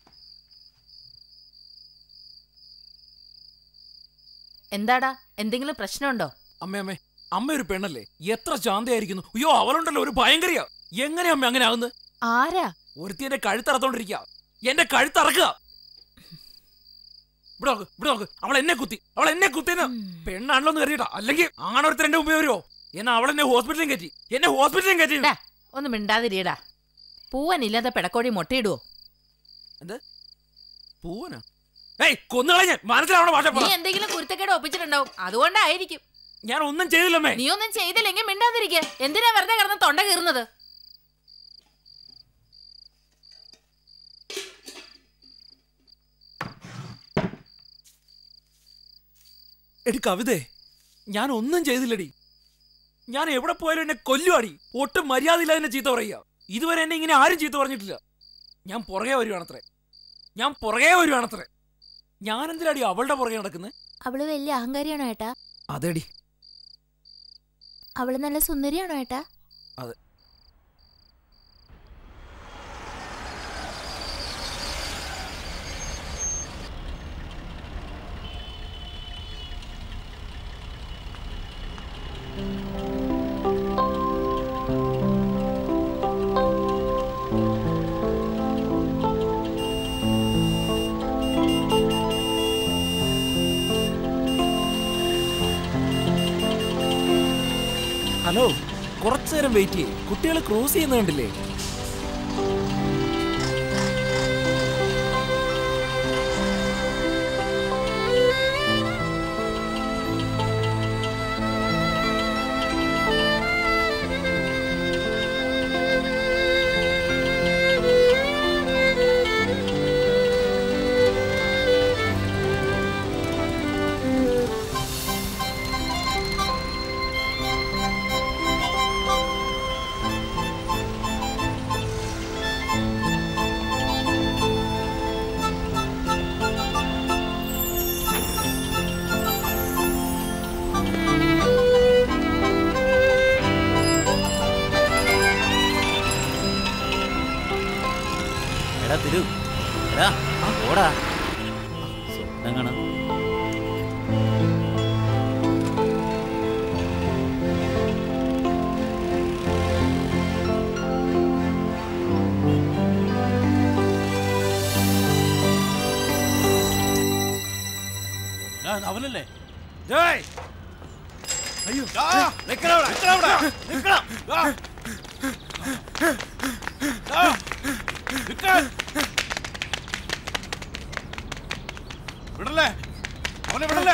എന്താടാ എന്തെങ്കിലും പ്രശ്നമുണ്ടോ അമ്മേ അമ്മേ അമ്മ ഒരു പെണ്ണല്ലേ എത്ര ശാന്തയായിരിക്കുന്നു അയ്യോ അവളുണ്ടല്ലോ ഒരു ഭയങ്കരയാ എങ്ങനെയാ അമ്മ അങ്ങനെ ആവുന്നത് ആരാ ഒരുത്തി എന്റെ കഴുത്തറത്തോണ്ടിരിക്കുക എന്റെ കഴുത്തറക്കുക ഇവിടെ നോക്ക് ഇവിടെ നോക്ക് അവൾ എന്നെ കുത്തി അവൾ എന്നെ കുത്തിന്ന് പെണ്ണാണല്ലോ എന്ന് കരുതിട്ടാ അല്ലെങ്കിൽ ആണൊരുത്തർ എന്റെ മുമ്പേ വരുമോ എന്നാ അവൾ എന്നെ ഹോസ്പിറ്റലിൽ കയറ്റി എന്നെ ഹോസ്പിറ്റലിൽ കയറ്റി ഡാ, ഒന്ന് മിണ്ടാതിരിയടാ പൂവനില്ലാതെ പെടക്കോടി മുട്ടയിടുവോ എന്ത് പൂവനാ ഏയ് കൊന്നുകളെ ഞാൻ മനസ്സിലാവണ ഭാഷ നീ പറ. എന്തെങ്കിലും കുരുത്തക്കേട് ഒപ്പിച്ചിട്ടുണ്ടാവും അതുകൊണ്ടായിരിക്കും ഞാൻ ഒന്നും ചെയ്തില്ലമ്മേ നീ ഒന്നും ചെയ്തില്ലെങ്കിൽ മിണ്ടാതിരിക്കെ എന്തിനാ വെറുതെ കിടന്ന് തൊണ്ട കീറുന്നത് എടി കവിതേ ഞാൻ ഒന്നും ചെയ്തില്ലടി ഞാൻ എവിടെ പോയാലും എന്നെ കൊല്ലുവാടി ഒട്ടും മര്യാദയില്ല എന്നെ ചീത്ത പറയുക ഇതുവരെ എന്നെ ഇങ്ങനെ ആരും ചീത്ത പറഞ്ഞിട്ടില്ല ഞാൻ പുറകെ വരുവാണത്രേ ഞാൻ പുറകെ വരുവാണത്രേ ഞാൻ എന്തിനാടി അവളുടെ പുറകെ നടക്കുന്നത് അവള് വലിയ അഹങ്കാരിയാണോ ഏട്ടാ അതെടി അവള് നല്ല സുന്ദരിയാണോ ഏട്ടാ അതെ ഹലോ കുറച്ചു നേരം വെയിറ്റ് ചെയ്യേ കുട്ടികൾ ക്രോസ് ചെയ്യുന്ന കണ്ടില്ലേ എടാ തിരു എടാ ഓടാ സ്വപ്നം കാണാം അവനല്ലേ അയ്യോ വിടല്ലേ അവനെ വിടല്ലേ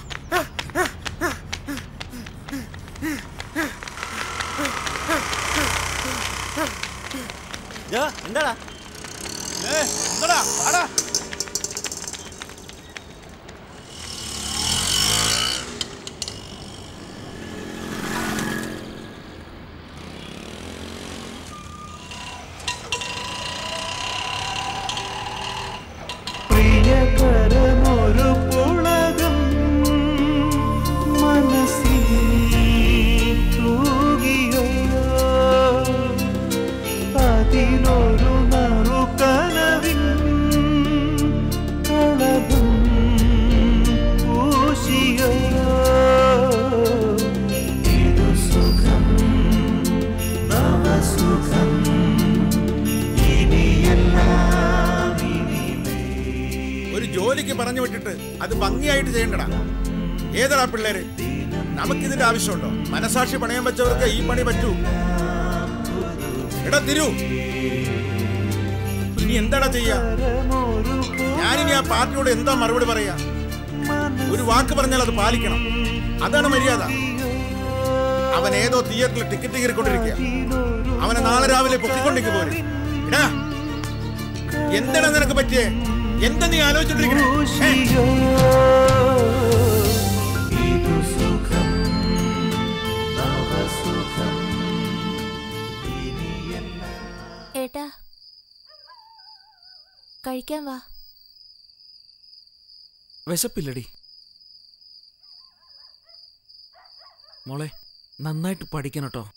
എന്താടാ എന്താടാ ആടാ പ്രിയകരമൊരു പുളകം മനസ്സിൽ തൂകിയോ അതിലൊരു നറുകനവിൻ കളഭം പൂശിയോ ഇതു സുഖം നവസുഖം ഇനിയെല്ലാം ഇനിമേ ഒരു ജോലിക്ക് പറഞ്ഞു വിട്ടിട്ട് അത് ഭംഗിയായിട്ട് ചെയ്യണ്ടടാ ഏതടാ പിള്ളേര് നമുക്കിതിന്റെ ആവശ്യമുണ്ടോ മനസാക്ഷി പണയം വെച്ചവർക്ക് ഈ പണി പറ്റൂ എടാ തിരു ഇനി എന്താടാ ചെയ്യാ ഞാനിനി ആ പാർട്ടിയോട് എന്താ മറുപടി പറയാ ഒരു വാക്ക് പറഞ്ഞാൽ അത് പാലിക്കണം അതാണ് മര്യാദ അവൻ ഏതോ തിയേറ്ററിൽ ടിക്കറ്റ് കീറിക്കൊണ്ടിരിക്കുക അവനെ നാളെ രാവിലെ പൊക്കിക്കൊണ്ടേക്ക് പോരെ എടാ എന്താണ് നിനക്ക് പറ്റിയേ എന്താ നീ ആലോചിച്ചോണ്ടിരിക്കണേ ഇതു സുഖം നവസുഖം ഏട്ടാ കഴിക്കാൻ വാ വിശപ്പില്ലടി മോളെ നന്നായിട്ട് പഠിക്കണം കേട്ടോ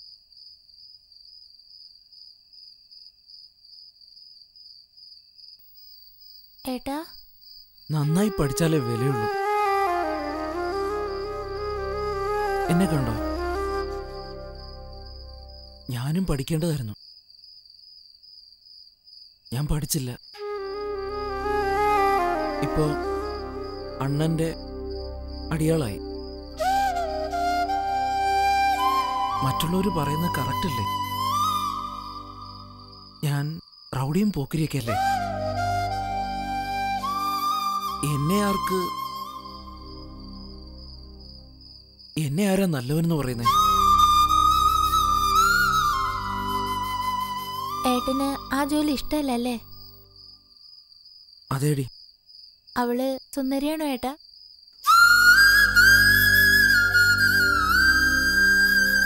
ഏട്ടാ നന്നായി പഠിച്ചാലേ വിലയുള്ളൂ എന്നെ കണ്ടോ ഞാനും പഠിക്കേണ്ടതായിരുന്നു ഞാൻ പഠിച്ചില്ല ഇപ്പോ അണ്ണന്റെ അടിയാളായി മറ്റുള്ളവർ പറയുന്നത് കറക്റ്റ് അല്ലേ ഞാൻ റൗഡിയും പോക്കരിയൊക്കെ അല്ലേ എന്നെ ആർക്ക് എന്നെ ആരാ നല്ലവനെന്ന് പറയുന്നേ ഏട്ടന് ആ ജോലി ഇഷ്ടമല്ലേ അതേടി അവള് സുന്ദരിയാണോ ഏട്ടാ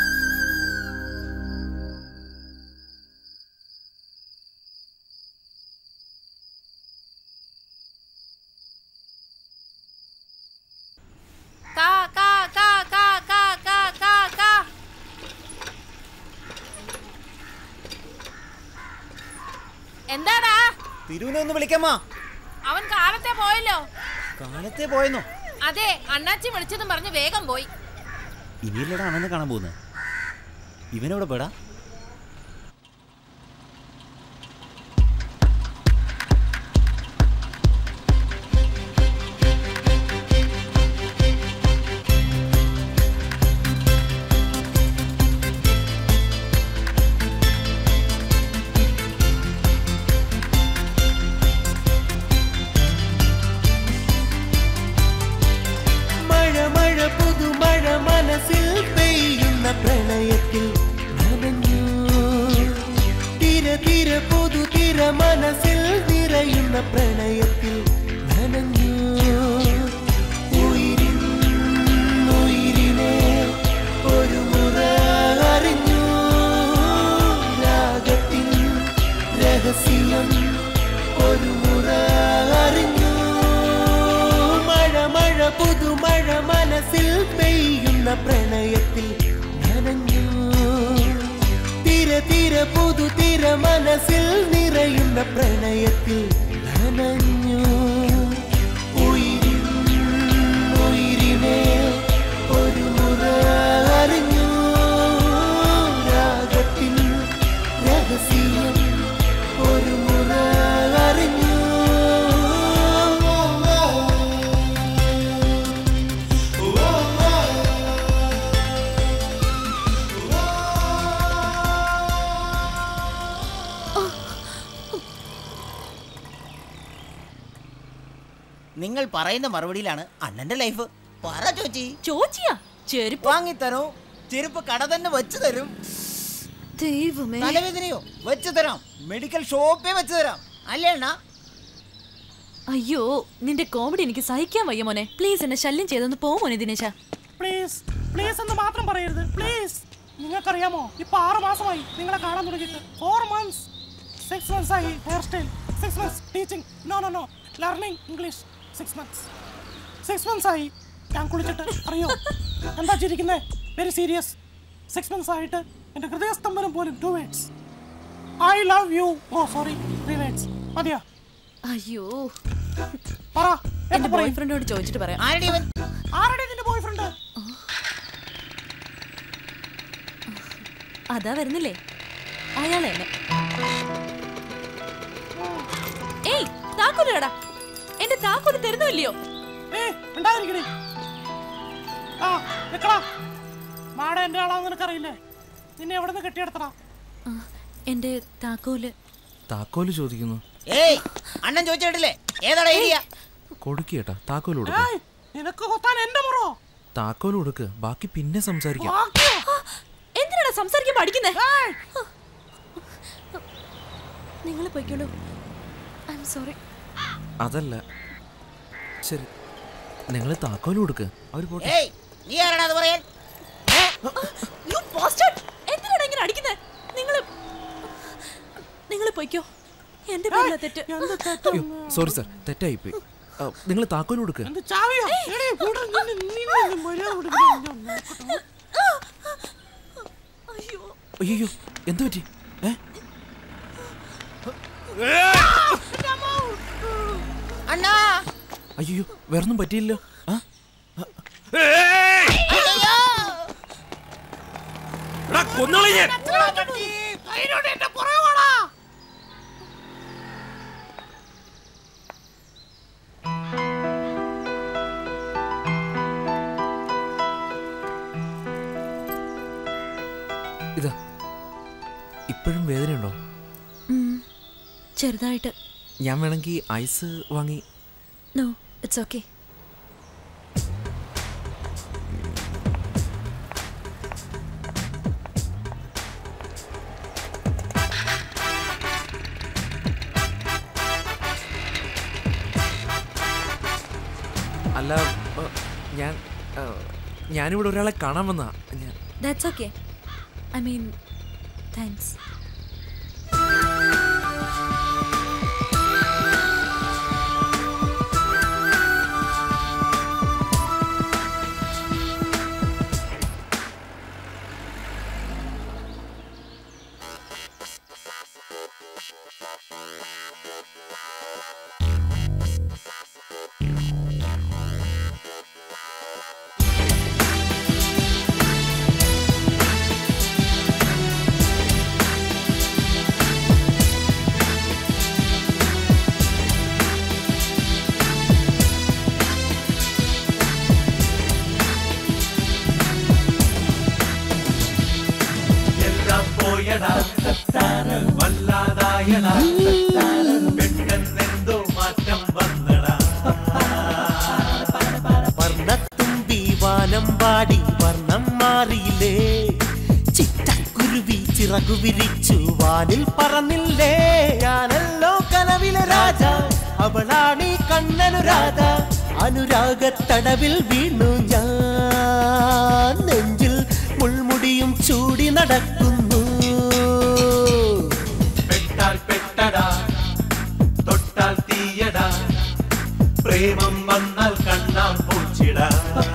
പിരുവിനെ ഒന്ന് വിളിക്കാമോ അവൻ കാലത്തെ പോയല്ലോ കാലത്തെ പോയെന്നോ അതെ അണ്ണാച്ചി വിളിച്ചതും പറഞ്ഞ് വേഗം പോയി ഇനിയല്ലടാ അണ്ണനെ കാണാൻ പോകുന്നത് ഇവനെവിടെ പെടാ മഴ മഴ പുതുമഴ മനസ്സിൽ പെയ്യുന്ന പ്രണയത്തിൽ നനഞ്ഞു തിര തിര പുതു തിര മനസ്സിൽ നിറയുന്ന പ്രണയത്തിൽ നനഞ്ഞു ഉയിരിൻ ഉയിരിനെ ഒരു മുറ അറിഞ്ഞു രാഗത്തിൻ രഹസ്യം ഒരു മുറ അറിഞ്ഞു മഴ മഴ പുതുമഴ മനസ്സിൽ പെയ്യുന്ന പ്രണയത്തിൽ നനഞ്ഞു തിര തിര പുതു തിര മനസ്സിൽ നിറയുന്ന പ്രണയത്തിൽ നനഞ്ഞു ഉയിരിൻ ഉയിരിനെ ഒരു മുറ അറിഞ്ഞു രാഗത്തിൽ രഹസ്യം ഒരു മുറ അറിഞ്ഞു നിങ്ങൾ പറയുന്ന മറുപടിയിലാണ് അണ്ണന്റെ ലൈഫ് പറ ചോച്ചി ചോച്ചിയാ ചെരുപ്പ് വാങ്ങിത്തരോ ചെരുപ്പ് കട തന്നെ വെച്ചു തരും ദൈവമേ തലവേദനയോ വെച്ചു തരാം മെഡിക്കൽ ഷോപ്പേ വെച്ചു തരാം അല്ലേ അണ്ണാ അയ്യോ നിന്റെ കോമഡി എനിക്ക് സഹിക്കാൻ വയ്യ മോനെ പ്ലീസ് എന്നെ ശല്യം ചെയ്തൊന്ന് പോ മോനെ ദിനേശ പ്ലീസ് പ്ലീസ് എന്ന് മാത്രം പറയരുത് പ്ലീസ് നിങ്ങൾക്കറിയാമോ ഇപ്പൊ ആറ് മാസമായി നിങ്ങളെ കാണാൻ തുടങ്ങിയിട്ട് ഫോർ മന്ത്സ് സിക്സ് മന്ത്സ് ആയി hair style six months teaching no no no learning English six months six months ആയി ഞാൻ കുളിച്ചിട്ട് അറിയോ എന്താ ചിരിക്കുന്നേ വെരി സീരിയസ് സിക്സ് മന്ത്സ് ആയിട്ട് എന്റെ ഹൃദയസ്തംഭനം പോലും two words I love you oh sorry three words മതിയോ അയ്യോ പറ എന്റെ ബോയ് ഫ്രണ്ടോട് ചോദിച്ചിട്ട് പറയാം ആരുടെ നിന്റെ ബോയ് ഫ്രണ്ട് അതാ വരുന്നില്ലേ അയാളെ എന്നെ ഏയ് താക്കോല് കടാ എന്റെ താക്കോല് തരുന്നില്ലയോ ഉണ്ടായിരിക്കണേ ആ നിക്കടാ മാട എന്റെ ആളാന്ന് നിനക്കറിയില്ലേ നിന്നെ എവിടെ നിന്ന് കെട്ടിയെടുത്തടാ എന്റെ താക്കോല് താക്കോല് ചോദിക്കുന്നു ഏയ് അണ്ണൻ ചോദിച്ചിട്ടില്ലേ ഏതാടാ ഏരിയ കൊടുക്കേട്ടാ താക്കോല് കൊടുക്ക ഏയ് നിനക്ക് കൊത്താൻ എന്റെ മുറോ താക്കോല് കൊടുക്ക് ബാക്കി പിന്നെ സംസാരിക്കാം എന്തിനാണ് സംസാരിക്കാൻ പഠിക്കുന്നേ നിങ്ങൾ പോയിക്കോളൂ ഐ എം സോറി അതല്ല ശരി നിങ്ങൾ താക്കോല് കൊടുക്ക് അവർ പോട്ടെ ഏയ് നീ ആരാടാ അത് പറയാൻ യു ബോസ്റ്റഡ് എന്തിനാണ് ഇങ്ങനെ അടിക്കുന്നേ നിങ്ങൾ നിങ്ങൾ പോയിക്കോ എന്റെ പേരിലാ തെറ്റ് സോറി സാർ തെറ്റായിപ്പോയി നിങ്ങൾ താക്കോല് കൊടുക്ക് എന്ത് ചാവിയോ എടീ, ഇവിടെ നിന്ന് നിന്നെ ഒന്ന് മര്യാദ കൊടുക്കണം. ഞാൻ നോക്കട്ടെ. അയ്യോ എന്തു പറ്റി ഏ അണ്ണാ അയ്യോ വേറൊന്നും പറ്റിയില്ലോ ആ കൊന്നോളി ഞാൻ അതിനോട് എന്റെ പുറകെ വാടാ. ഇതാ ഇപ്പോഴും വേദനയുണ്ടോ ഉം, ചെറുതായിട്ട് ഞാൻ വേണമെങ്കിൽ ഐസ് വാങ്ങി നോ ഇറ്റ്സ് ഓക്കെ അല്ല ഏ, ഞാൻ ഏ, ഞാനിവിടെ ഒരാളെ കാണാൻ വന്നാ ഞാൻ that's okay I mean thanks വല്ലാതായടാ വല്ലാതായടാ പെട്ടെന്നെന്തോ മാറ്റം വന്നടാ വർണ്ണത്തുമ്പി വാനം പാടി വർണ്ണം മാറിയില്ലേ ചിറ്റക്കുരുവി ചിറകു വിരിച്ചു വാനിൽ പറന്നില്ലേ ഞാനല്ലോ കനവിലെ രാജ അവളാണീ കണ്ണനു രാധ അനുരാഗത്തടവിൽ വീണു ഞാൻ നെഞ്ചിൽ മുൾമുടിയും ചൂടി നടക്കുന്നു പെട്ടാൽ പെട്ടടാ തൊട്ടാൽ തീയടാ പ്രേമം വന്നാൽ കണ്ണാം പൂച്ചിടാ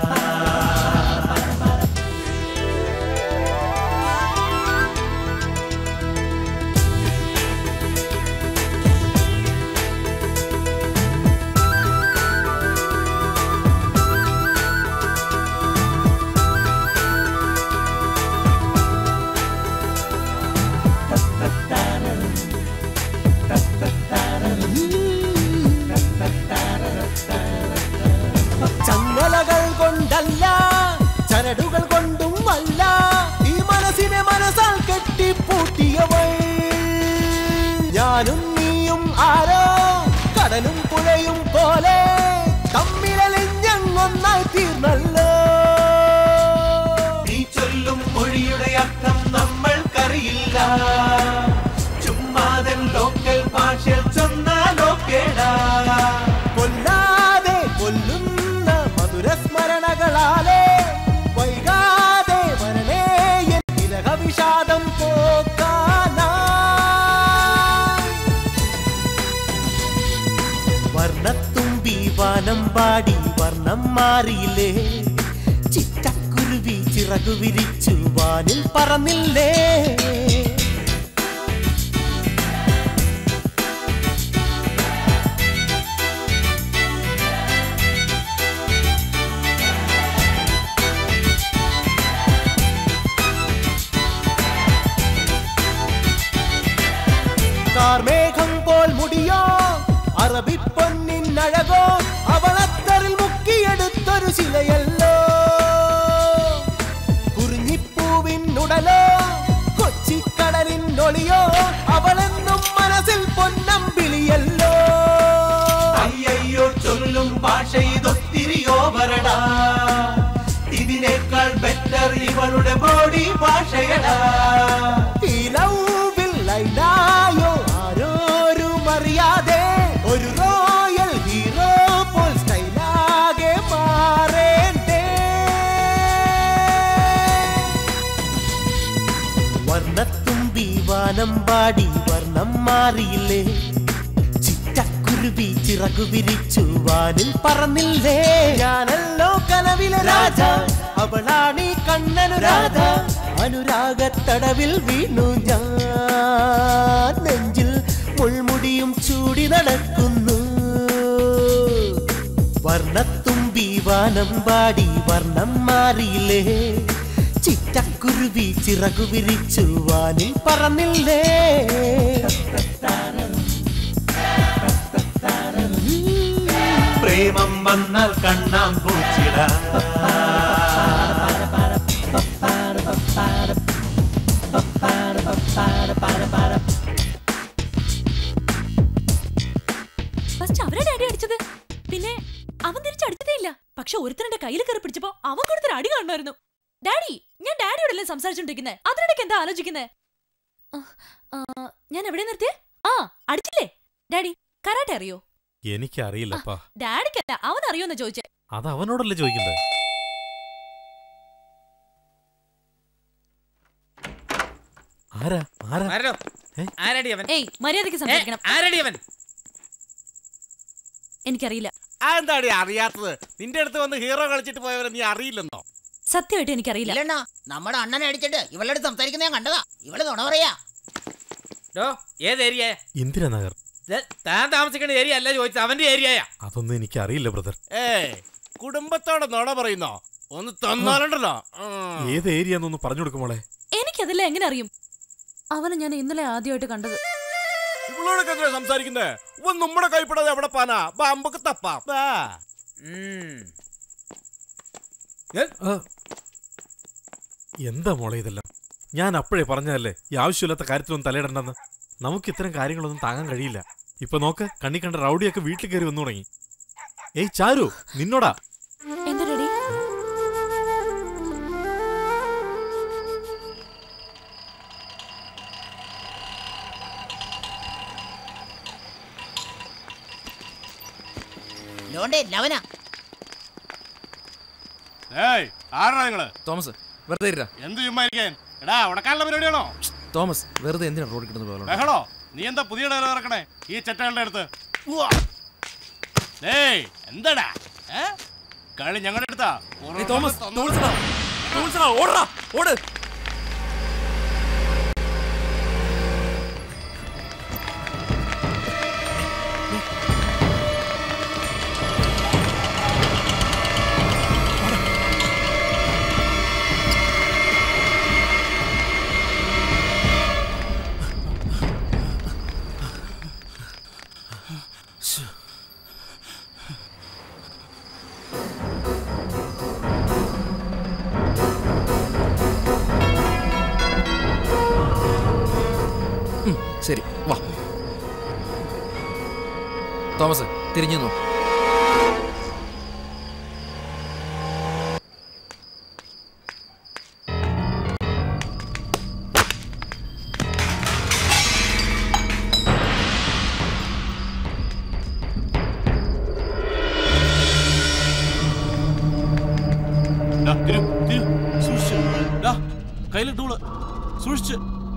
ചങ്ങലകൾ കൊണ്ടല്ല ചരടുകൾ കൊണ്ടും അല്ല ഈ മനസ്സിനെ മനസ്സാൽ കെട്ടിപ്പൂട്ടിയവൾ ഞാനും നീയും ആരോ കടലും പുഴയും പോലെ തമ്മിലലിഞ്ഞങ്ങൊന്നായി തീർന്നല്ലോ നീ ചൊല്ലും മൊഴിയുടെ അർത്ഥം നമ്മൾക്കറിയില്ല ചുമ്മാതൻ ലോക്കൽ ഭാഷയിൽ ചൊന്നാലോ കേടാ കൊല്ലാതെ കൊല്ലുന്ന മധുര സ്മരണകളാലേ വൈകാതെ വരണേ എൻ വിരഹ വിഷാദം പോക്കാനാ വർണ്ണത്തുമ്പി വാനം പാടി വർണ്ണം മാറിയില്ലേ ചിറ്റക്കുരുവി ചിറകു വിരിച്ചു വാനിൽ പറന്നില്ലേ കാർമേഘം പോൽ മുടിയോ അറബിപ്പൊന്നിൻ അഴകോ അവളത്തറിൽ മുക്കിയെടുത്തൊരു ശിലയല്ലോ കുറിഞ്ഞിപ്പൂവിൻ ഉടലോ കൊച്ചിക്കടലിൻ ഒളിയോ അവളെന്നും മനസ്സിൽ പൊന്നമ്പിളിയല്ലോ അയ്യയ്യോ ചൊല്ലും ഭാഷ ഇതൊത്തിരി ഓവറടാ ഇതിനേക്കാൾ ബെറ്റർ ഇവളുടെ ബോഡി ഭാഷയടാ ഈ ലൗവിൽ ലൈനായോ ആരോരും അറിയാതെ ഒരു റോയൽ ഹീറോ പോൽ സ്റ്റൈലാകെ മാറേണ്ടേ വർണ്ണത്തുമ്പി വാനം പാടി വർണ്ണം മാറിയില്ലേ ചിറ്റക്കുരുവി ചിറകു വിരിച്ചു വാനിൽ പറന്നില്ലേ ഞാനല്ലോ കനവിലെ രാജ അവളാണീ കണ്ണനു രാധ അനുരാഗത്തടവിൽ വീണു ഞാൻ നെഞ്ചിൽ മുൾമുടിയും ചൂടി നടക്കുന്നു വർണ്ണത്തുമ്പി വാനം പാടി വർണ്ണം മാറിയില്ലേ ചിറ്റക്കുരുവി ചിറകു വിരിച്ചു വാനിൽ പറന്നില്ലേ പ്രേമം വന്നാൽ കണ്ണാം പൂച്ചിടാ ഫസ്റ്റ് അവരെ ഡാഡി അടിച്ചത് പിന്നെ അവൻ തിരിച്ചടിച്ചതേ ഇല്ല പക്ഷെ ഒരുത്തരുടെ കയ്യിൽ കയറി പിടിച്ചപ്പോ അവൻ കൊടുത്തൊരു അടി കാണുമായിരുന്നു ഡാഡി ഞാൻ ഡാഡിയോടല്ലേ സംസാരിച്ചോണ്ടിരിക്കുന്നേ അതിനിടയ്ക്ക് എന്താ ആലോചിക്കുന്നേ ആ, ആ, ഞാൻ എവിടെ നിർത്തിയേ ആ അടിച്ചില്ലേ ഡാഡി കരാട്ടെ അറിയോ എനിക്കറിയില്ലപ്പാ ഡാഡിക്കല്ല അവൻ അറിയോന്ന് ചോദിച്ചേ അത് അവനോടല്ലേ ചോദിക്കണ്ടേ ആരാ ആരാ ആരോ ആരടി അവൻ ഏയ് മര്യാദയ്ക്ക് സംസാരിക്കണം ആരടി അവൻ എനിക്കറിയില്ല അതെന്താടി അറിയാത്തത് നിന്റെ അടുത്ത് വന്ന് ഹീറോ കളിച്ചിട്ട് പോയവരെ നീ അറിയില്ലെന്നോ സത്യമായിട്ട് എനിക്കറിയില്ല ഇല്ലണ്ണ നമ്മുടെ അണ്ണനെ അടിച്ചിട്ട് ഇവളുടെ സംസാരിക്കുന്ന ഞാൻ കണ്ടതാ ഇവള് നുണ പറയാ ഡോ ഏത് ഏരിയ ഇന്ദിരാനഗർ താൻ താമസിക്കുന്ന ഏരിയ അല്ല ചോദിച്ചത് അവന്റെ ഏരിയയാ അതൊന്നും എനിക്കറിയില്ല ബ്രദർ ഏ കുടുംബത്തോടെ നോണ പറയുന്നോ ഒന്ന് തന്നാലുണ്ടല്ലോ ഏത് ഏരിയ എന്നൊന്ന് പറഞ്ഞു കൊടുക്കുമോളെ എനിക്കതെല്ലാം എങ്ങനെ അറിയും അവനെ ഞാൻ ഇന്നലെ ആദ്യമായിട്ട് കണ്ടത് ഇവളോടൊക്കെ എന്തിനാ സംസാരിക്കുന്നേ ഇവൻ നമ്മുടെ കൈപ്പെടാതെ എവിടെ പാനാ ബാമ്പക്ക് തപ്പാം ബാ. എന്താ മോളെ ഇതെല്ലാം ഞാൻ അപ്പോഴേ പറഞ്ഞതല്ലേ ഈ ആവശ്യമില്ലാത്ത കാര്യത്തിലൊന്നും തലയിടണ്ടെന്ന് നമുക്ക് ഇത്തരം കാര്യങ്ങളൊന്നും താങ്ങാൻ കഴിയില്ല ഇപ്പൊ നോക്ക് കണ്ണി കണ്ട റൗഡിയൊക്കെ വീട്ടിൽ കയറി വന്നു തുടങ്ങി ഏയ് ചാരു നിന്നോടാ എന്താ ഡാഡി ലോണ്ടേ ലവന ഏയ് ആരാ നിങ്ങള് തോമസ് വെറുതെ ഇരാ എന്ത് ചുമ്മാ ഇരിക്കാൻ എടാ ഉടക്കാനുള്ള പരിപാടിയാണോ തോമസ് വെറുതെ എന്തിനാ റോഡിൽ കിടന്ന് പോകണം ബഹളോ നീ എന്താ പുതിയ ഡയലോഗ് ഇറക്കണേ ഈ ചെറ്റകളുടെ അടുത്ത് ഏയ് എന്താടാ ഏ? കളി ഞങ്ങളുടെ അടുത്താ തോമസ് തോമസ് തോമസ് ഓടാ ഓട് ഉം, ശരി വാ തോമസ് തിരിഞ്ഞു നോ ഡാ, തിരു, തിരു, സൂക്ഷിച്ച്. ഡാ, കയ്യിലിട്ട് വിള്. സൂക്ഷിച്ച്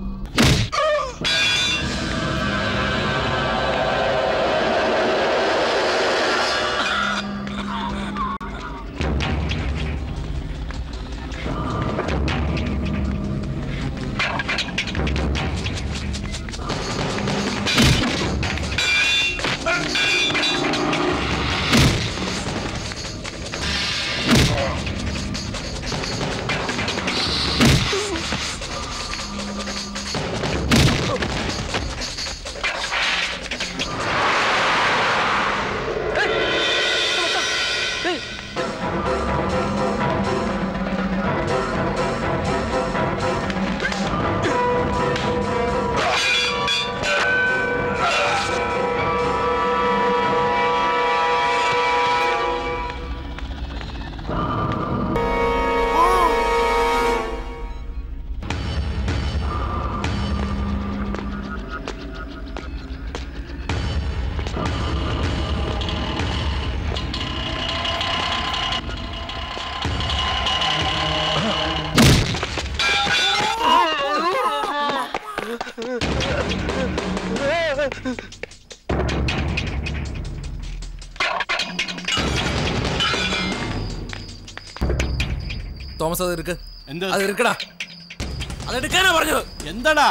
തോമസ് അത് എടുക്ക് എന്ത് അത് എടുക്കടാ അത് എടുക്കാനാ പറഞ്ഞത് എന്താടാ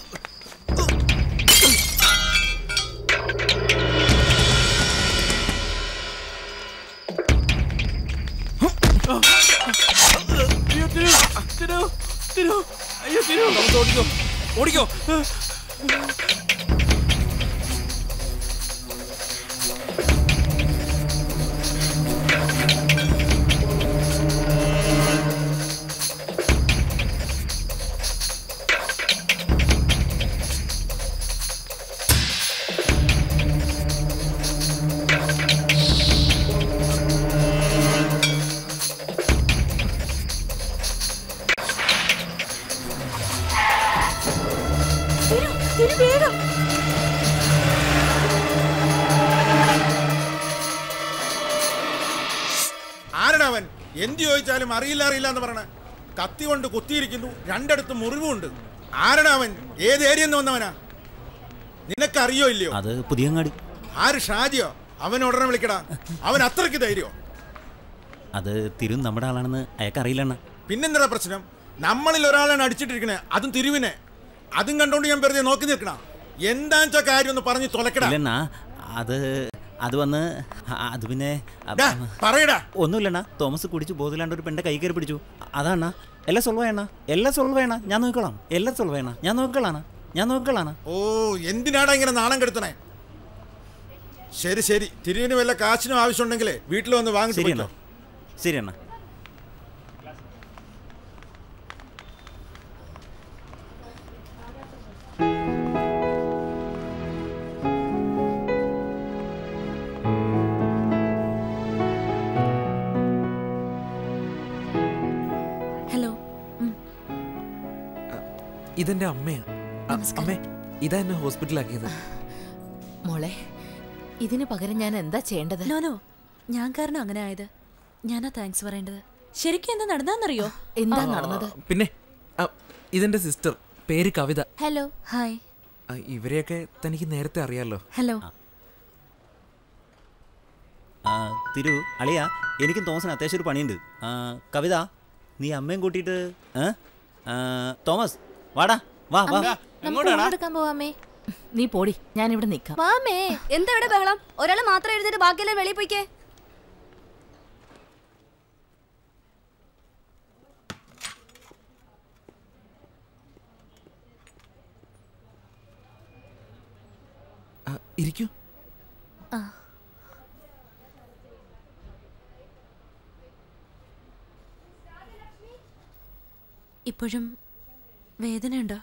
അയ്യോ തിരു തിരു തിരു അയ്യോ തിരു തോമസ് ഓടിക്കോ ഓടിക്കോ തിരു വേഗം ആരടാ അവൻ എന്ത് ചോദിച്ചാലും അറിയില്ല അറിയില്ല എന്ന് പറയണ കത്തി കൊണ്ട് കുത്തിയിരിക്കുന്നു രണ്ടിടത്ത് മുറിവുണ്ട് ആരടാ അവൻ ഏത് ഏരിയ നിന്ന് വന്നവനാ നിനക്കറിയോ ഇല്ലയോ അത് പുതിയങ്ങാടി ആര് ഷാജിയോ അവൻ ഉടനെ വിളിക്കടാ അവൻ അത്രയ്ക്ക് ധൈര്യോ അത് തിരു നമ്മുടെ ആളാണെന്ന് അയാൾക്ക് അറിയില്ലണ്ണ പിന്നെന്താ പ്രശ്നം നമ്മളിൽ ഒരാളാണ് അടിച്ചിട്ടിരിക്കണേ അതും തിരുവിനെ അതും കണ്ടോണ്ട് ഞാൻ വെറുതെ നോക്കി നിൽക്കണ എന്താണെന്ന് വെച്ചാ കാര്യം ഒന്ന് പറഞ്ഞ് തുലക്കടാ ഇല്ലണ്ണ അത് അത് വന്ന് ആ, അത് പിന്നെ ഡാ, പറയടാ ഒന്നുമില്ലണ്ണ തോമസ് കുടിച്ച് ബോധമില്ലാണ്ട് ഒരു പെണ്ണെ കൈ കയറി പിടിച്ചു അതാണ എല്ലാം സൊൾവ് വേണ എല്ലാം സൊൾവ് വേണ ഞാൻ നോക്കിക്കോളാം എല്ലാം സൊൾവ് വേണ ഞാൻ നോക്കിക്കളാണ് ഞാൻ നോക്കിക്കളാണ് ഓ എന്തിനാടാ ഇങ്ങനെ നാണം കെടുത്തണേ ശരി ശരി തിരുവിന് വല്ല കാശിനും ആവശ്യമുണ്ടെങ്കിലേ വീട്ടിൽ വന്ന് വാങ്ങിച്ചു ശരി അണ്ണാ ശരി അണ്ണ ഇതെന്റെ അമ്മയാ അ- അമ്മേ ഇതാ എന്നെ ഹോസ്പിറ്റലാക്കിയത് മോളെ ഇതിന് പകരം ഞാൻ എന്താ ചെയ്യേണ്ടത് നോ നോ ഞാൻ കാരണം അങ്ങനെ ആയത് ഞാനാ താങ്ക്സ് പറയേണ്ടത് ശരിക്കും എന്താ നടന്നാന്നറിയോ എന്താ ആ, നടന്നത് പിന്നെ അ, ഇതെന്റെ സിസ്റ്റർ പേര് കവിത ഹലോ ഹായ് അ, ഇവരെയൊക്കെ തനിക്ക് നേരത്തെ അറിയാലോ ഹലോ ആ, തിരു അളിയ എനിക്കും തോമസിന് അത്യാവശ്യം ഒരു പണിയുണ്ട് ആ, കവിത നീ അമ്മയും കൂട്ടിയിട്ട് ഏ? ആ, തോമസ് വാടാ വാ വാ നമുക്ക് ഫോൺ എടുക്കാൻ പോവാമേ നീ പോടി ഞാൻ ഇവിടെ നിൽക്കാം വാമേ എന്താ ഇവിടെ ബഹളം ഒരാള് മാത്രം എഴുതിട്ട് ബാക്കിയെല്ലാം വെളിയിൽ പോയിക്കേ അ, ഇരിക്കൂ ഇപ്പോഴും വേദനയുണ്ടോ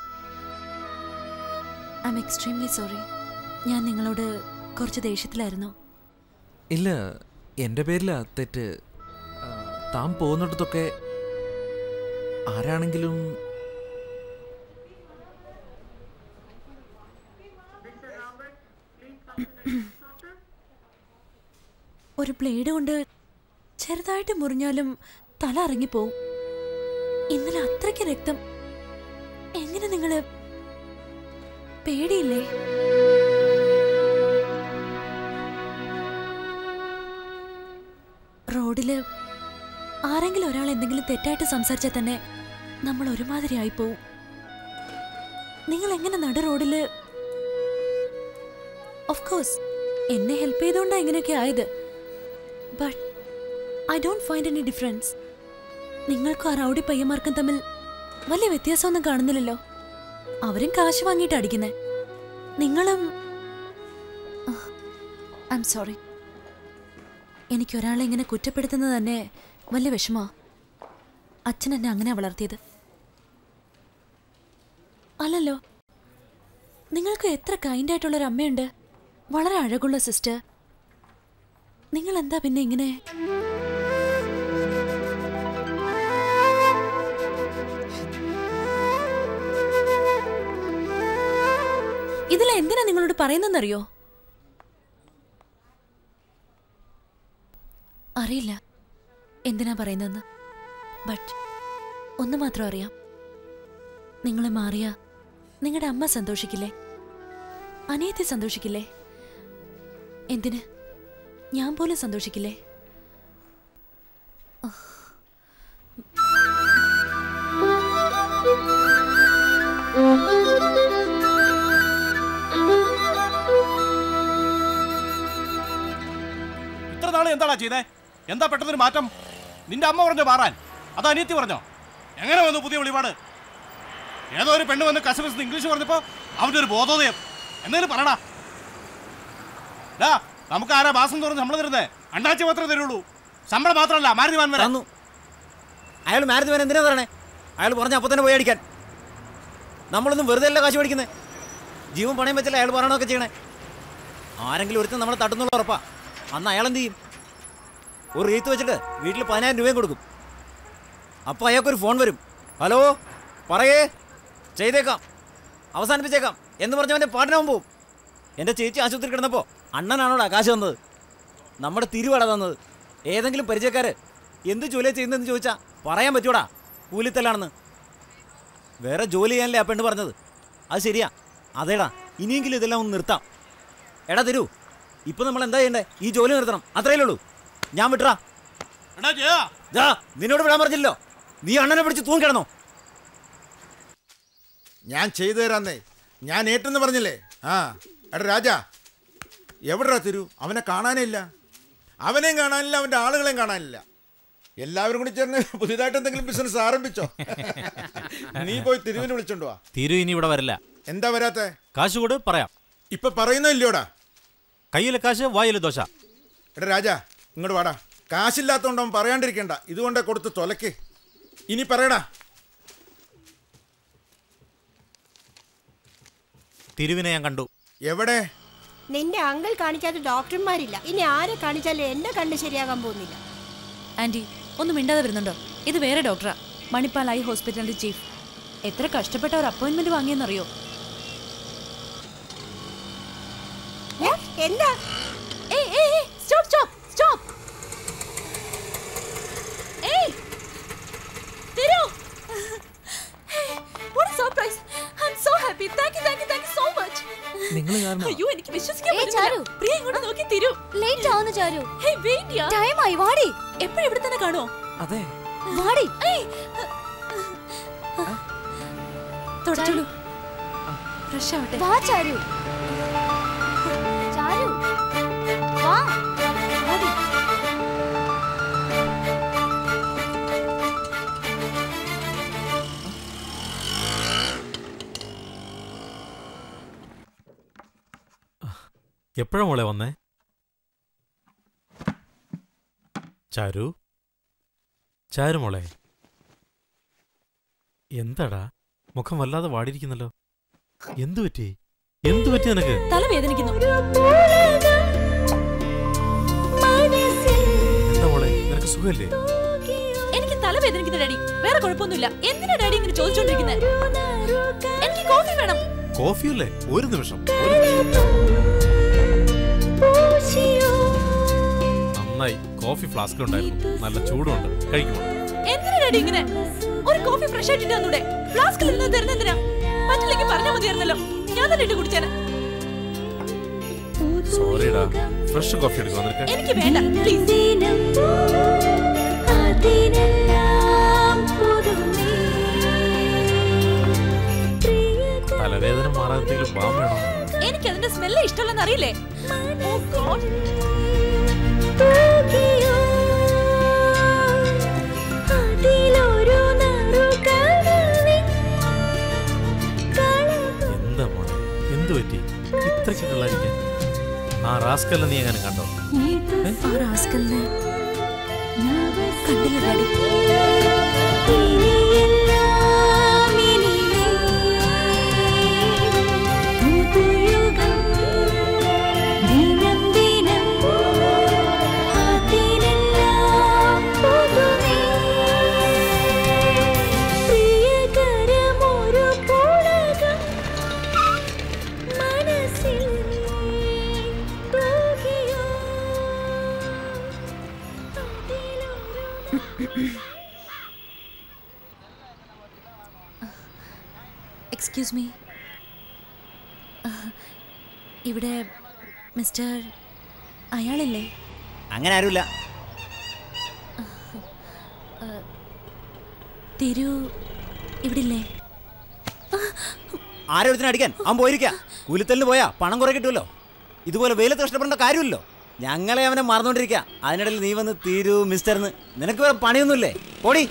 ഐ എം എക്സ്ട്രീംലി സോറി ഞാൻ നിങ്ങളോട് കുറച്ച് ദേഷ്യത്തിലായിരുന്നു ഇല്ല എൻ്റെ പേരിലാ തെറ്റ് ആ, താൻ പോകുന്നിടത്തൊക്കെ ആരാണെങ്കിലും ഒരു ബ്ലേഡ് കൊണ്ട് ചെറുതായിട്ട് മുറിഞ്ഞാലും തല ഇറങ്ങിപ്പോവും ഇന്നലെ അത്രയ്ക്ക് രക്തം എങ്ങനെ നിങ്ങള് പേടിയില്ലേ റോഡില് ആരെങ്കിലും ഒരാൾ എന്തെങ്കിലും തെറ്റായിട്ട് സംസാരിച്ചാൽ തന്നെ നമ്മൾ ഒരുമാതിരി ആയിപ്പോവും നിങ്ങൾ എങ്ങനെ നട റോഡില് ഓഫ് കോഴ്സ് എന്നെ ഹെൽപ്പ് ചെയ്തുകൊണ്ടാ ഇങ്ങനെയൊക്കെ ആയത് but I don't find any difference നിങ്ങൾക്കും ആ റൗഡി പയ്യന്മാർക്കും തമ്മിൽ വലിയ വ്യത്യാസമൊന്നും കാണുന്നില്ലല്ലോ അവരും കാശ് വാങ്ങിയിട്ട് അടിക്കുന്നേ നിങ്ങളും ഐ എം സോറി എനിക്ക് ഒരാളെ ഇങ്ങനെ കുറ്റപ്പെടുത്തുന്നത് തന്നെ വലിയ വിഷമോ അച്ഛൻ എന്നെ അങ്ങനെ വളർത്തിയത് അല്ലല്ലോ നിങ്ങൾക്ക് എത്ര കൈൻഡ് ആയിട്ടുള്ളൊരു അമ്മയുണ്ട് വളരെ അഴകുള്ള സിസ്റ്റർ നിങ്ങൾ എന്താ പിന്നെ ഇങ്ങനെ ഇതിൽ എന്തിനാ നിങ്ങളോട് പറയുന്നെന്നറിയോ അറിയില്ല എന്തിനാ പറയുന്നതെന്ന് ബട്ട് ഒന്ന് മാത്രം അറിയാം നിങ്ങൾ മാറിയ നിങ്ങളുടെ അമ്മ സന്തോഷിക്കില്ലേ അനിയത്തി സന്തോഷിക്കില്ലേ എന്തിന് ഞാൻ പോലും സന്തോഷിക്കില്ലേ ഇത്ര നാളെ എന്താടാ ചെയ്തേ എന്താ പെട്ടെന്നൊരു മാറ്റം നിന്റെ അമ്മ പറഞ്ഞോ മാറാൻ അത് അനിയത്തി പറഞ്ഞോ എങ്ങനെ വന്നു പുതിയ വെളിപാട് ഏതോ ഒരു പെണ്ണ് വന്ന് കസബസ് ഇംഗ്ലീഷ് പറഞ്ഞപ്പോ അവന്റെ ഒരു ബോധോദയം എന്നേലും പറടാ ഡാ നമുക്ക് ആരാ മാസം തോറും ശമ്പളം തരുന്നേ അണ്ണാച്ചി മാത്രമേ തരുള്ളൂ ശമ്പളം മാത്രമല്ല മാരുതി വാൻ വരാൻ അയാൾ മാരുതി വരെ എന്തിനാ പറയണേ അയാൾ പറഞ്ഞ അപ്പൊ തന്നെ പോയി അടിക്കാൻ നമ്മളൊന്നും വെറുതെ അല്ല കാശ് മേടിക്കുന്നത് ജീവൻ പണയം വെച്ചല്ലേ അയാൾ പറയണമൊക്കെ ചെയ്യണേ ആരെങ്കിലും ഒരുത്തൻ നമ്മളെ തട്ടുന്നുള്ള ഉറപ്പാ അന്ന് അയാൾ എന്ത് ചെയ്യും ഒരു റീത്ത് വെച്ചിട്ട് വീട്ടിൽ പതിനായിരം രൂപയും കൊടുക്കും അപ്പോൾ അയാൾക്കൊരു ഫോൺ വരും ഹലോ പറയേ ചെയ്തേക്കാം അവസാനിപ്പിച്ചേക്കാം എന്ന് പറഞ്ഞവൻ്റെ പാട്ടിനാവും പോവും എൻ്റെ ചേച്ചി ആശുപത്രി കിടന്നപ്പോൾ അണ്ണനാണോടാ കാശ് തന്നത് നമ്മുടെ തിരുവട തന്നത് ഏതെങ്കിലും പരിചയക്കാര് എന്ത് ജോലിയാണ് ചെയ്യുന്നതെന്ന് ചോദിച്ചാൽ പറയാൻ പറ്റൂടാ കൂലിത്തലാണെന്ന് വേറെ ജോലി ചെയ്യാനല്ലേ ആ പെണ്ണ് പറഞ്ഞത് അത് ശരിയാ അതേടാ ഇനിയെങ്കിലും ഇതെല്ലാം ഒന്ന് നിർത്താം എടാ തരൂ ഇപ്പൊ നമ്മൾ എന്താ ചെയ്യണ്ടേ ഈ ജോലി നിർത്തണം അത്രയല്ലേ ഉള്ളൂ ഞാൻ വിട്ടറാ എടാ ജയ ദാ, നിന്നോട് വിടാൻ പറഞ്ഞില്ലോ നീ അണ്ണനെ പിടിച്ച് തൂങ്ങിക്കിടന്നോ ഞാൻ ചെയ്തു തരാന്നേ ഞാൻ ഏറ്റെന്ന് പറഞ്ഞില്ലേ ആ എടാ രാജാ എവിടെടാ തിരു അവനെ കാണാനേ ഇല്ല അവനെയും കാണാനില്ല അവൻ്റെ ആളുകളെയും കാണാനില്ല എല്ലാവരും കൂടി ചേർന്ന് പുതിയതായിട്ട് എന്തെങ്കിലും ബിസിനസ് ആരംഭിച്ചോ നീ പോയി തിരുവിനെ വിളിച്ചോണ്ട് വാ തിരു ഇനി ഇവിടെ വരില്ല എന്താ വരാത്തെ കാശ് കൂട് പറയാം ഇപ്പൊ പറയുന്നില്ലോടാ കയ്യിലെ കാശ് വായിലെ ദോശ എടാ രാജാ ഇങ്ങോട്ട് വാടാ കാശില്ലാത്തോണ്ട് അവൻ പറയാണ്ടിരിക്കണ്ട ഇതുകൊണ്ട് കൊടുത്ത് തൊലക്ക് ഇനി പറയടാ തിരുവിനെ ഞാൻ കണ്ടു എവിടെ നിന്റെ അങ്കിൾ കാണിക്കാത്ത ഡോക്ടർമാരില്ല ഇനി ആരെ കാണിച്ചാലും എന്റെ കണ്ണ് ശരിയാകാൻ പോകുന്നില്ല ആന്റി ഒന്നും മിണ്ടാതെ വരുന്നുണ്ടോ ഇത് വേറെ ഡോക്ടറാ മണിപ്പാൽ ഐ ഹോസ്പിറ്റലിന്റെ ചീഫ് എത്ര കഷ്ടപ്പെട്ട ഒരു അപ്പോയിന്റ്മെന്റ് വാങ്ങിയെന്നറിയോ ഏ, എന്താ ഏയ് ഏയ് ഏയ് സ്റ്റോപ്പ് സ്റ്റോപ്പ് സ്റ്റോപ്പ് ഏയ് തിരു What a surprise! I'm so happy. Thank you, thank you, thank you so much. നിങ്ങൾ കാരണം അയ്യോ എനിക്ക് വിശ്വസിക്കാൻ ഏയ്, പറ്റുന്നില്ല. ചാരു. പ്രിയ ഇങ്ങോട്ട് നോക്കി തിരു ലേറ്റ് ആവുന്നു Charu hey wait yeah time ആയി വാടി എപ്പോഴും ഇവിടെ തന്നെ കാണോ അതെ വാടി ഏയ് തുടച്ചോളൂ ഫ്രഷ് ആവട്ടെ വാ ചാരു ചാരു വാ വാടി എപ്പോഴാ മോളെ വന്നേ ചാരു ചാരു മോളെ എന്താടാ മുഖം വല്ലാതെ വാടിയിരിക്കുന്നല്ലോ എന്തു പറ്റി എന്തു പറ്റി നിനക്ക് തല വേദനിക്കുന്നു എന്താ മോളെ നിനക്ക് സുഖല്ലേ എനിക്ക് തല വേദനിക്കുന്ന ഡാഡി വേറെ കുഴപ്പമൊന്നുമില്ല എന്തിനാ ഡാഡി ഇങ്ങനെ ചോദിച്ചോണ്ടിരിക്കുന്നത് എനിക്ക് കോഫി വേണം കോഫിയല്ലേ ഒരു നിമിഷം ഒരു നിമിഷം. നന്നായി കോഫി ഫ്ലാസ്കിലുണ്ടായിരുന്നു നല്ല ചൂടുണ്ട് കഴിക്കുമോ എന്തിനാ ഡാഡി ഇങ്ങനെ ഒരു കോഫി ഫ്രഷ് ആയിട്ട് തന്നൂടെ ഫ്ലാസ്കിൽ ഇരുന്ന് തരുന്ന എന്തിനാ പറ്റില്ലെങ്കിൽ പറഞ്ഞാൽ മതിയായിരുന്നല്ലോ ഞാൻ തന്നെ ഇട്ട് കുടിച്ചേനെ സോറിടാ ഫ്രഷ് കോഫി എടുക്കാം നിനക്ക് എനിക്ക് വേണ്ട പ്ലീസ് തലവേദന മാറാൻ എന്തെങ്കിലും ബാം വേണോ എനിക്ക് അതിന്റെ സ്മെല്ല് ഇഷ്ടമല്ലെന്ന് അറിയില്ലേ Oh God. എന്താ മോളെ എന്തു പറ്റി ഇത്രയ്ക്ക് കള്ളായിരിക്കാൻ ആ റാസ്കല്ല നീ എങ്ങനെ കണ്ടോ ആ റാസ്കലിനെ കണ്ടില്ല ഡാഡി എക്സ്ക്യൂസ് മീ ഇവിടെ മിസ്റ്റർ അയാളില്ലേ അങ്ങനെ ആരുമില്ല തിരു ഇവിടില്ലേ ആരോടത്തിന് അടിക്കാൻ അവൻ പോയിരിക്കാം കൂലിത്തലിന് പോയാ പണം കുറെ കിട്ടുമല്ലോ ഇതുപോലെ വെയിലത്ത് കഷ്ടപ്പെടേണ്ട കാര്യമില്ലല്ലോ ഞങ്ങളെ അവനെ മറന്നുകൊണ്ടിരിക്കുക അതിനിടയിൽ നീ വന്ന് തീരൂ മിസ്റ്റർന്ന് നിനക്ക് വേറെ പണിയൊന്നുമില്ലേ പോടി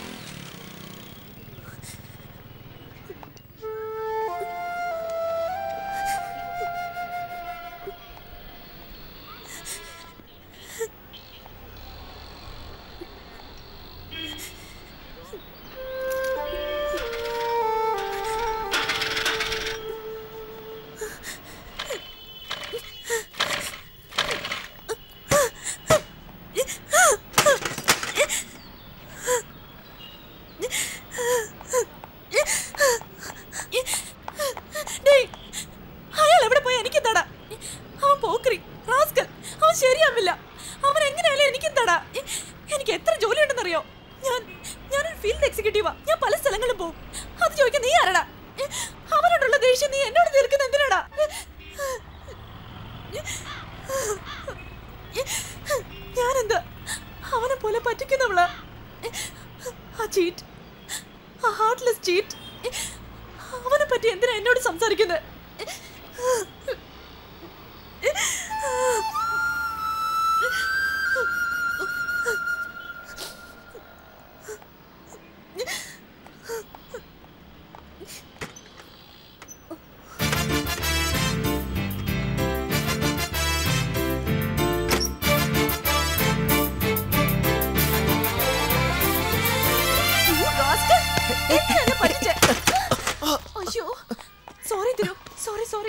ഡേയ്, അയാൾ എവിടെ പോയി എനിക്കെന്താടാ അവൻ പോക്കറി റാസ്കൽ അവൻ ശരിയാവില്ല അവൻ എങ്ങനെയായാലും എനിക്കെന്താടാ എനിക്ക് എത്ര ജോലി ഉണ്ടെന്നറിയോ ഞാൻ ഞാനൊരു ഫീൽഡ് എക്സിക്യൂട്ടീവാ ഞാൻ പല സ്ഥലങ്ങളിലും പോകും അത് ചോദിക്കാൻ നീ ആരടാ അവനോടുള്ള ദേഷ്യം നീ എന്നോട് തീർക്കുന്ന എന്തിനാടാ ഞാനെന്താ അവനെ പോലെ പറ്റിക്കുന്നവളാ ആ ചീറ്റ് ആ ഹാർട്ട്ലെസ് ചീറ്റ് അവനെ പറ്റി എന്തിനാ എന്നോട് സംസാരിക്കുന്നത് You rascal! എന്തിനാ എന്നെ പഠിപ്പിച്ചേ? അയ്യോ സോറി തിരു സോറി സോറി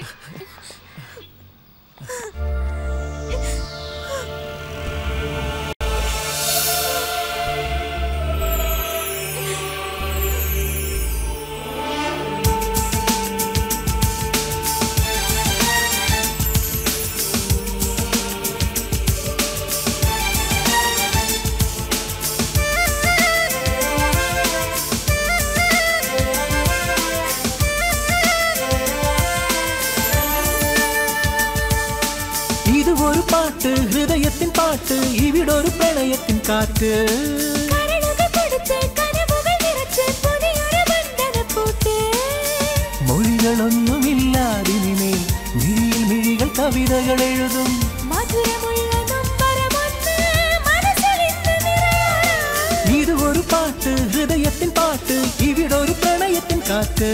ഇതൊരു പാട്ട് ഹൃദയത്തിൻ പാട്ട് ഇവിടൊരു പ്രണയത്തിൻ കാറ്റ് മൊഴികളൊന്നുമില്ലാതിനിമേ മിഴിയിൽ മിഴികൾ കവിതകൾ എഴുതും ഇത് ഒരു പാട്ട് ഹൃദയത്തിൻ പാട്ട് ഇവിടൊരു പ്രണയത്തിൻ കാറ്റ്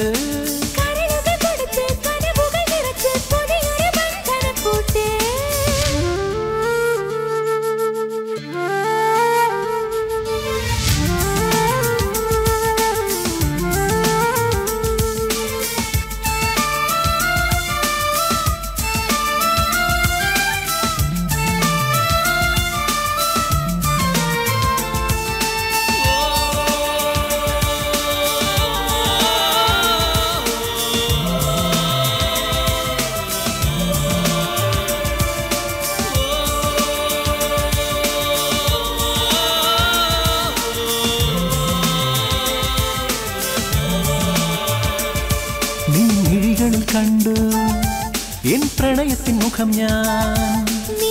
നീ മിഴികളിൽ കണ്ടു എൻ പ്രണയത്തിൻ മുഖം ഞാൻ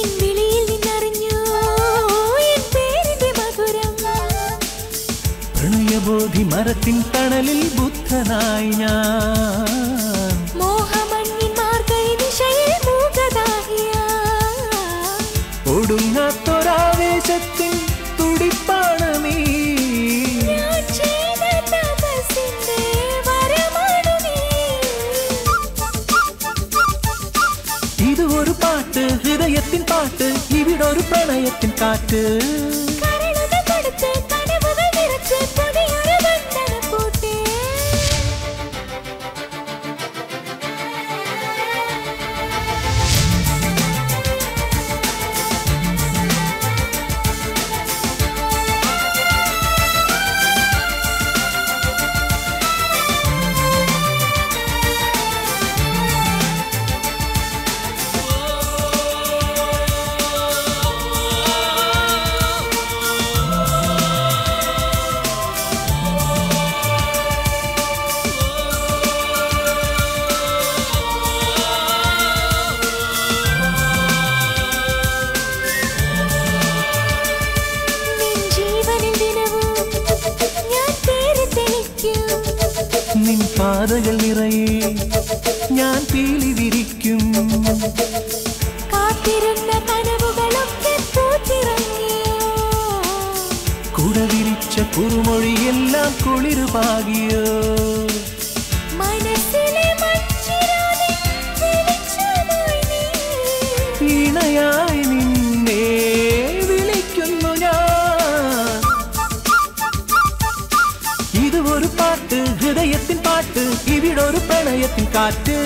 പ്രണയബോധി മരത്തിൻ തണലിൽ ബുദ്ധനായി ഞാൻ ഒടുങ്ങാത്തൊരാവേശത്തിൻ തുടിപ്പാണ് നീ ഇത് ഒരു പാട്ട് ഹൃദയത്തിൻ പാട്ട് ഇവിടൊരു പ്രണയത്തിൻ കാറ്റ് നിൻ പാതകൾ നിറയെ ഞാൻ പീലി വിരിക്കും കുട വിരിച്ച കുറുമൊഴിയെല്ലാം കുളിരു പാകിയോ ഇണയായി നിന്നെ വിളിക്കുന്നു ഞാൻ ഇത് ഒരു പാട്ട് ഹൃദയത്തിൻ പാട്ട് ഇവിടൊരു പ്രണയത്തിൻ കാറ്റ്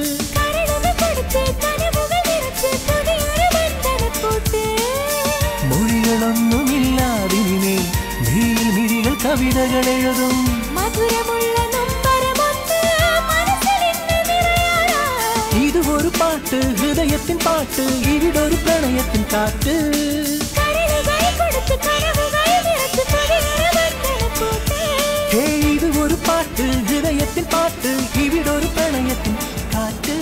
മൊഴികളൊന്നുമില്ലാതിനെ മിഴിയിൽ മിഴികൾ കവിതകൾ എഴുതും ഇത് ഒരു പാട്ട് ഹൃദയത്തിൻ പാട്ട് ഇവിടൊരു പ്രണയത്തിൻ കാറ്റ് ഹേ ഇത് ഒരു പാട്ട് ഹൃദയത്തിൻ പാട്ട് ഇവിടൊരു പ്രണയത്തിൻ കാറ്റ്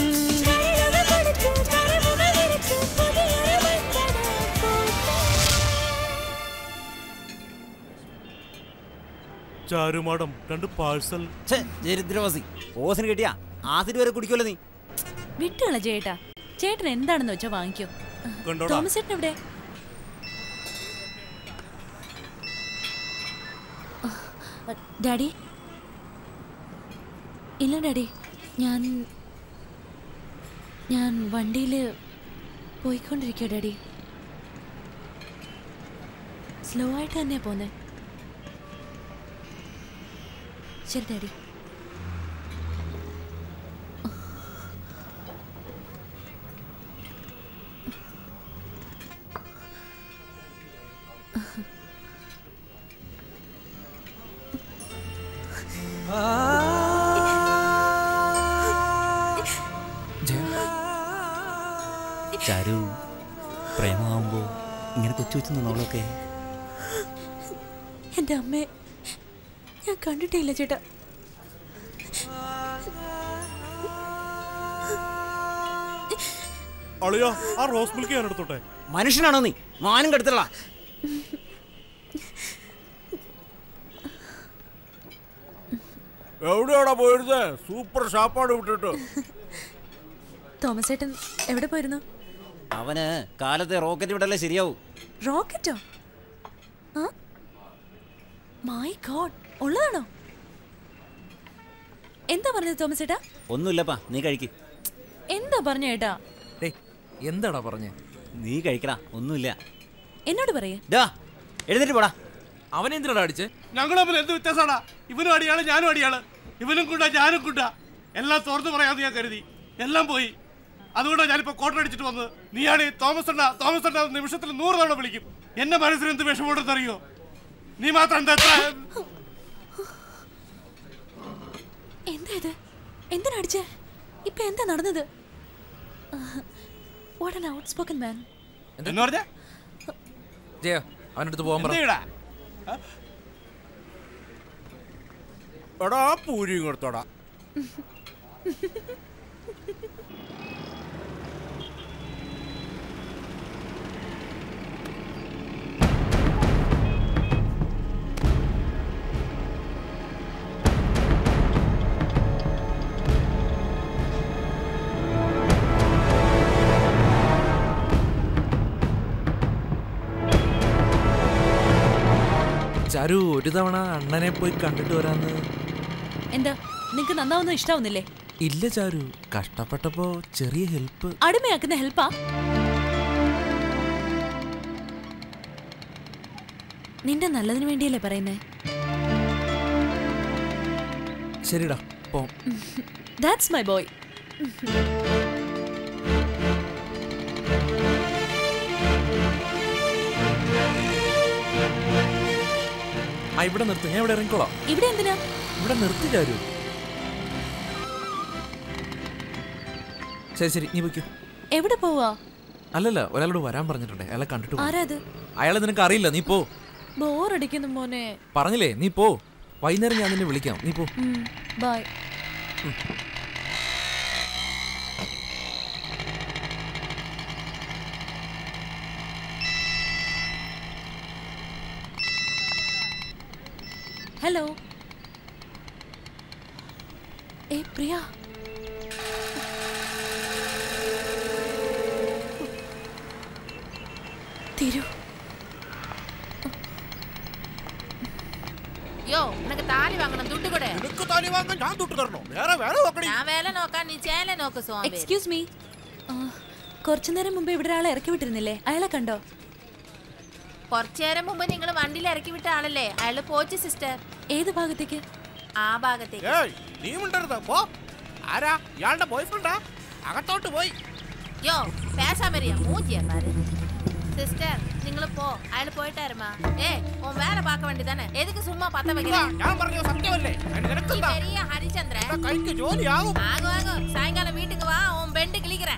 ചാരുമാടം രണ്ട് പാഴ്സൽ ദരിദ്രവാസി ഓസിന് കിട്ടിയാ ആസിഡ് വരെ കുടിക്കുമല്ലോ നീ വിട്ടുകള ചേട്ടാ ചേട്ടൻ എന്താണെന്ന് വെച്ചാ വാങ്ങിക്കോ കണ്ടോടാ. തോമസ് ചേട്ടൻ എവിടെ ഡാഡി ഇല്ല ഡാഡി ഞാൻ ഞാൻ വണ്ടിയിൽ പോയിക്കൊണ്ടിരിക്കുക ഡാഡി സ്ലോ ആയിട്ട് തന്നെയാ പോന്നെ ശരി ഡാഡി ചാരു പ്രേമമാകുമ്പോ ഇങ്ങനെ കൊച്ചു കൊച്ചു നമ്മളൊക്കെ എൻ്റെ അമ്മയെ ഞാൻ കണ്ടിട്ടില്ല ചേട്ടാ അളിയോ ആ റോസ് മിൽക്ക് ഞാൻ എടുത്തോട്ടെ മനുഷ്യനാണോ നീ മാനും കെടുത്തല്ല എവിടെയാടാ പോയിരുന്നേ സൂപ്പർ ഷാപ്പാട് വിട്ടിട്ട് തോമസ് ഏട്ടൻ എവിടെ പോയിരുന്നു അവന് കാലത്തെ റോക്കറ്റ് വിടല്ലേ ശരിയാവൂ റോക്കറ്റോ ആ മൈ ഗോഡ് ഉള്ളതാണോ എന്താ പറഞ്ഞത് തോമസ് ഏട്ടാ ഒന്നുമില്ലപ്പാ നീ കഴിക്ക് എന്താ പറഞ്ഞ ഏട്ടാ എന്താടാ പറഞ്ഞേ നീ കഴിക്കടാ ഒന്നുമില്ല എന്നോട് പറയേ ഡാ എഴുന്നേറ്റ് പോടാ അവനെന്തിനാടാ അടിച്ച് ഞങ്ങൾ തമ്മിൽ എന്ത് വ്യത്യാസമാടാ ഇവനും അടിയാള് ഞാനും അടിയാള് ഇവനും കൂട്ടാ ഞാനും കൂട്ടാ എല്ലാം തുറന്നു പറയാമെന്ന് ഞാൻ കരുതി എല്ലാം പോയി അതുകൊണ്ടാണ് ഞാനിപ്പോ കോട്ടടിച്ചിട്ട് വന്നത് നീയാണ് ഈ തോമസ് അണ്ണ തോമസ് അണ്ണ നിമിഷത്തിൽ നൂറ് തവണ വിളിക്കും എന്റെ മനസ്സിന് എന്ത് വിഷമമുണ്ടെന്നറിയോ നീ മാത്രം എന്താ എത്ര എന്താ ഇത് എന്തിനാ അടിച്ചേ ഇപ്പൊ എന്താ നടന്നത് what an outspoken man എന്ന് പറഞ്ഞാ ജയ അവനടുത്ത് പോകാൻ പറ എന്തിടാ എടാ ആ പൂരി കൊടുത്തോടാ ചാരു ഒരു തവണ അണ്ണനെ പോയി കണ്ടിട്ട് വരാന്ന് എന്താ നിങ്ങക്ക് നന്നാവുന്ന ഇഷ്ടാവുന്നില്ലേ ഇല്ല ചാരു കഷ്ടപ്പെട്ടപ്പോ ചെറിയ ഹെൽപ്പ് അടിമയാക്കുന്ന ഹെൽപ്പാ നിന്റെ നല്ലതിന് വേണ്ടിയല്ലേ പറയുന്നേ ശരിടാ പോ ദാറ്റ്സ് മൈ ബോയ് ആ ഇവിടെ നിർത്ത് ഞാൻ ഇവിടെ ഇറങ്ങിക്കോളാം ഇവിടെ എന്തിനാ ഇവിടെ നിർത്തി ചാരു ശരി ശരി നീ പോയിക്കോ എവിടെ പോവാ അല്ലല്ല ഒരാളോട് വരാൻ പറഞ്ഞിട്ടുണ്ട് അയാളെ കണ്ടിട്ട് പോ. ആരാത് അയാളെ നിനക്ക് അറിയില്ല നീ പോ ബോറടിക്കുന്നു മോനെ പറഞ്ഞില്ലേ നീ പോ വൈകുന്നേരം ഞാൻ നിന്നെ വിളിക്കാം നീ പോ ബൈ ഹലോ ഏ പ്രിയ തിരു യോ നിനക്ക് താലി വാങ്ങണം ദുട്ട് കൂടെ നിനക്ക് താലി വാങ്ങാൻ ഞാൻ തൊട്ട് തരണോ വേറെ വേറെ നോക്കണേ ഞാൻ വേല നോക്കാൻ നീ ചേല നോക്ക് സ്വാമി എക്സ്ക്യൂസ് മീ കുറച്ചു നേരം മുമ്പ് ഇവിടെ ഒരാളെ ഇറക്കി വിട്ടിരുന്നില്ലേ അയാളെ കണ്ടോ കുറച്ചു നേരം മുമ്പ് നിങ്ങൾ വണ്ടിയിൽ ഇറക്കി വിട്ട ആളല്ലേ അയാള് പോച്ച് സിസ്റ്റർ ഏത് ഭാഗത്തേക്ക് ആ ഭാഗത്തേക്ക് ഏയ് നീ മിണ്ടരുത് പോ ആരാ ഇയാളുടെ ബോയ് ഫ്രണ്ടാ അകത്തോട്ട് പോയി യോ பேசாமரியா மூஞ்சிய பாரு சிஸ்டர் നിങ്ങൾ പോ അയാൾ പോയിട്ടാരുമാ ഏ ഓൻ വേറെ பார்க்க വേണ്ടിதானே എതുക്ക് സുമ്മാ പത്ത വെക്കണേ ഞാൻ പറഞ്ഞ സത്യമല്ലേ അതിന് ഈ നിനക്കെന്താ പെരിയ ഹരിചന്ദ്രൻ കൈക്ക് ജോലിയാകും ആകും ആകും സായങ്കാലം വീட்டுக்கு വാ ഓൻ ബെണ്ട് കിളിக்கிறேன்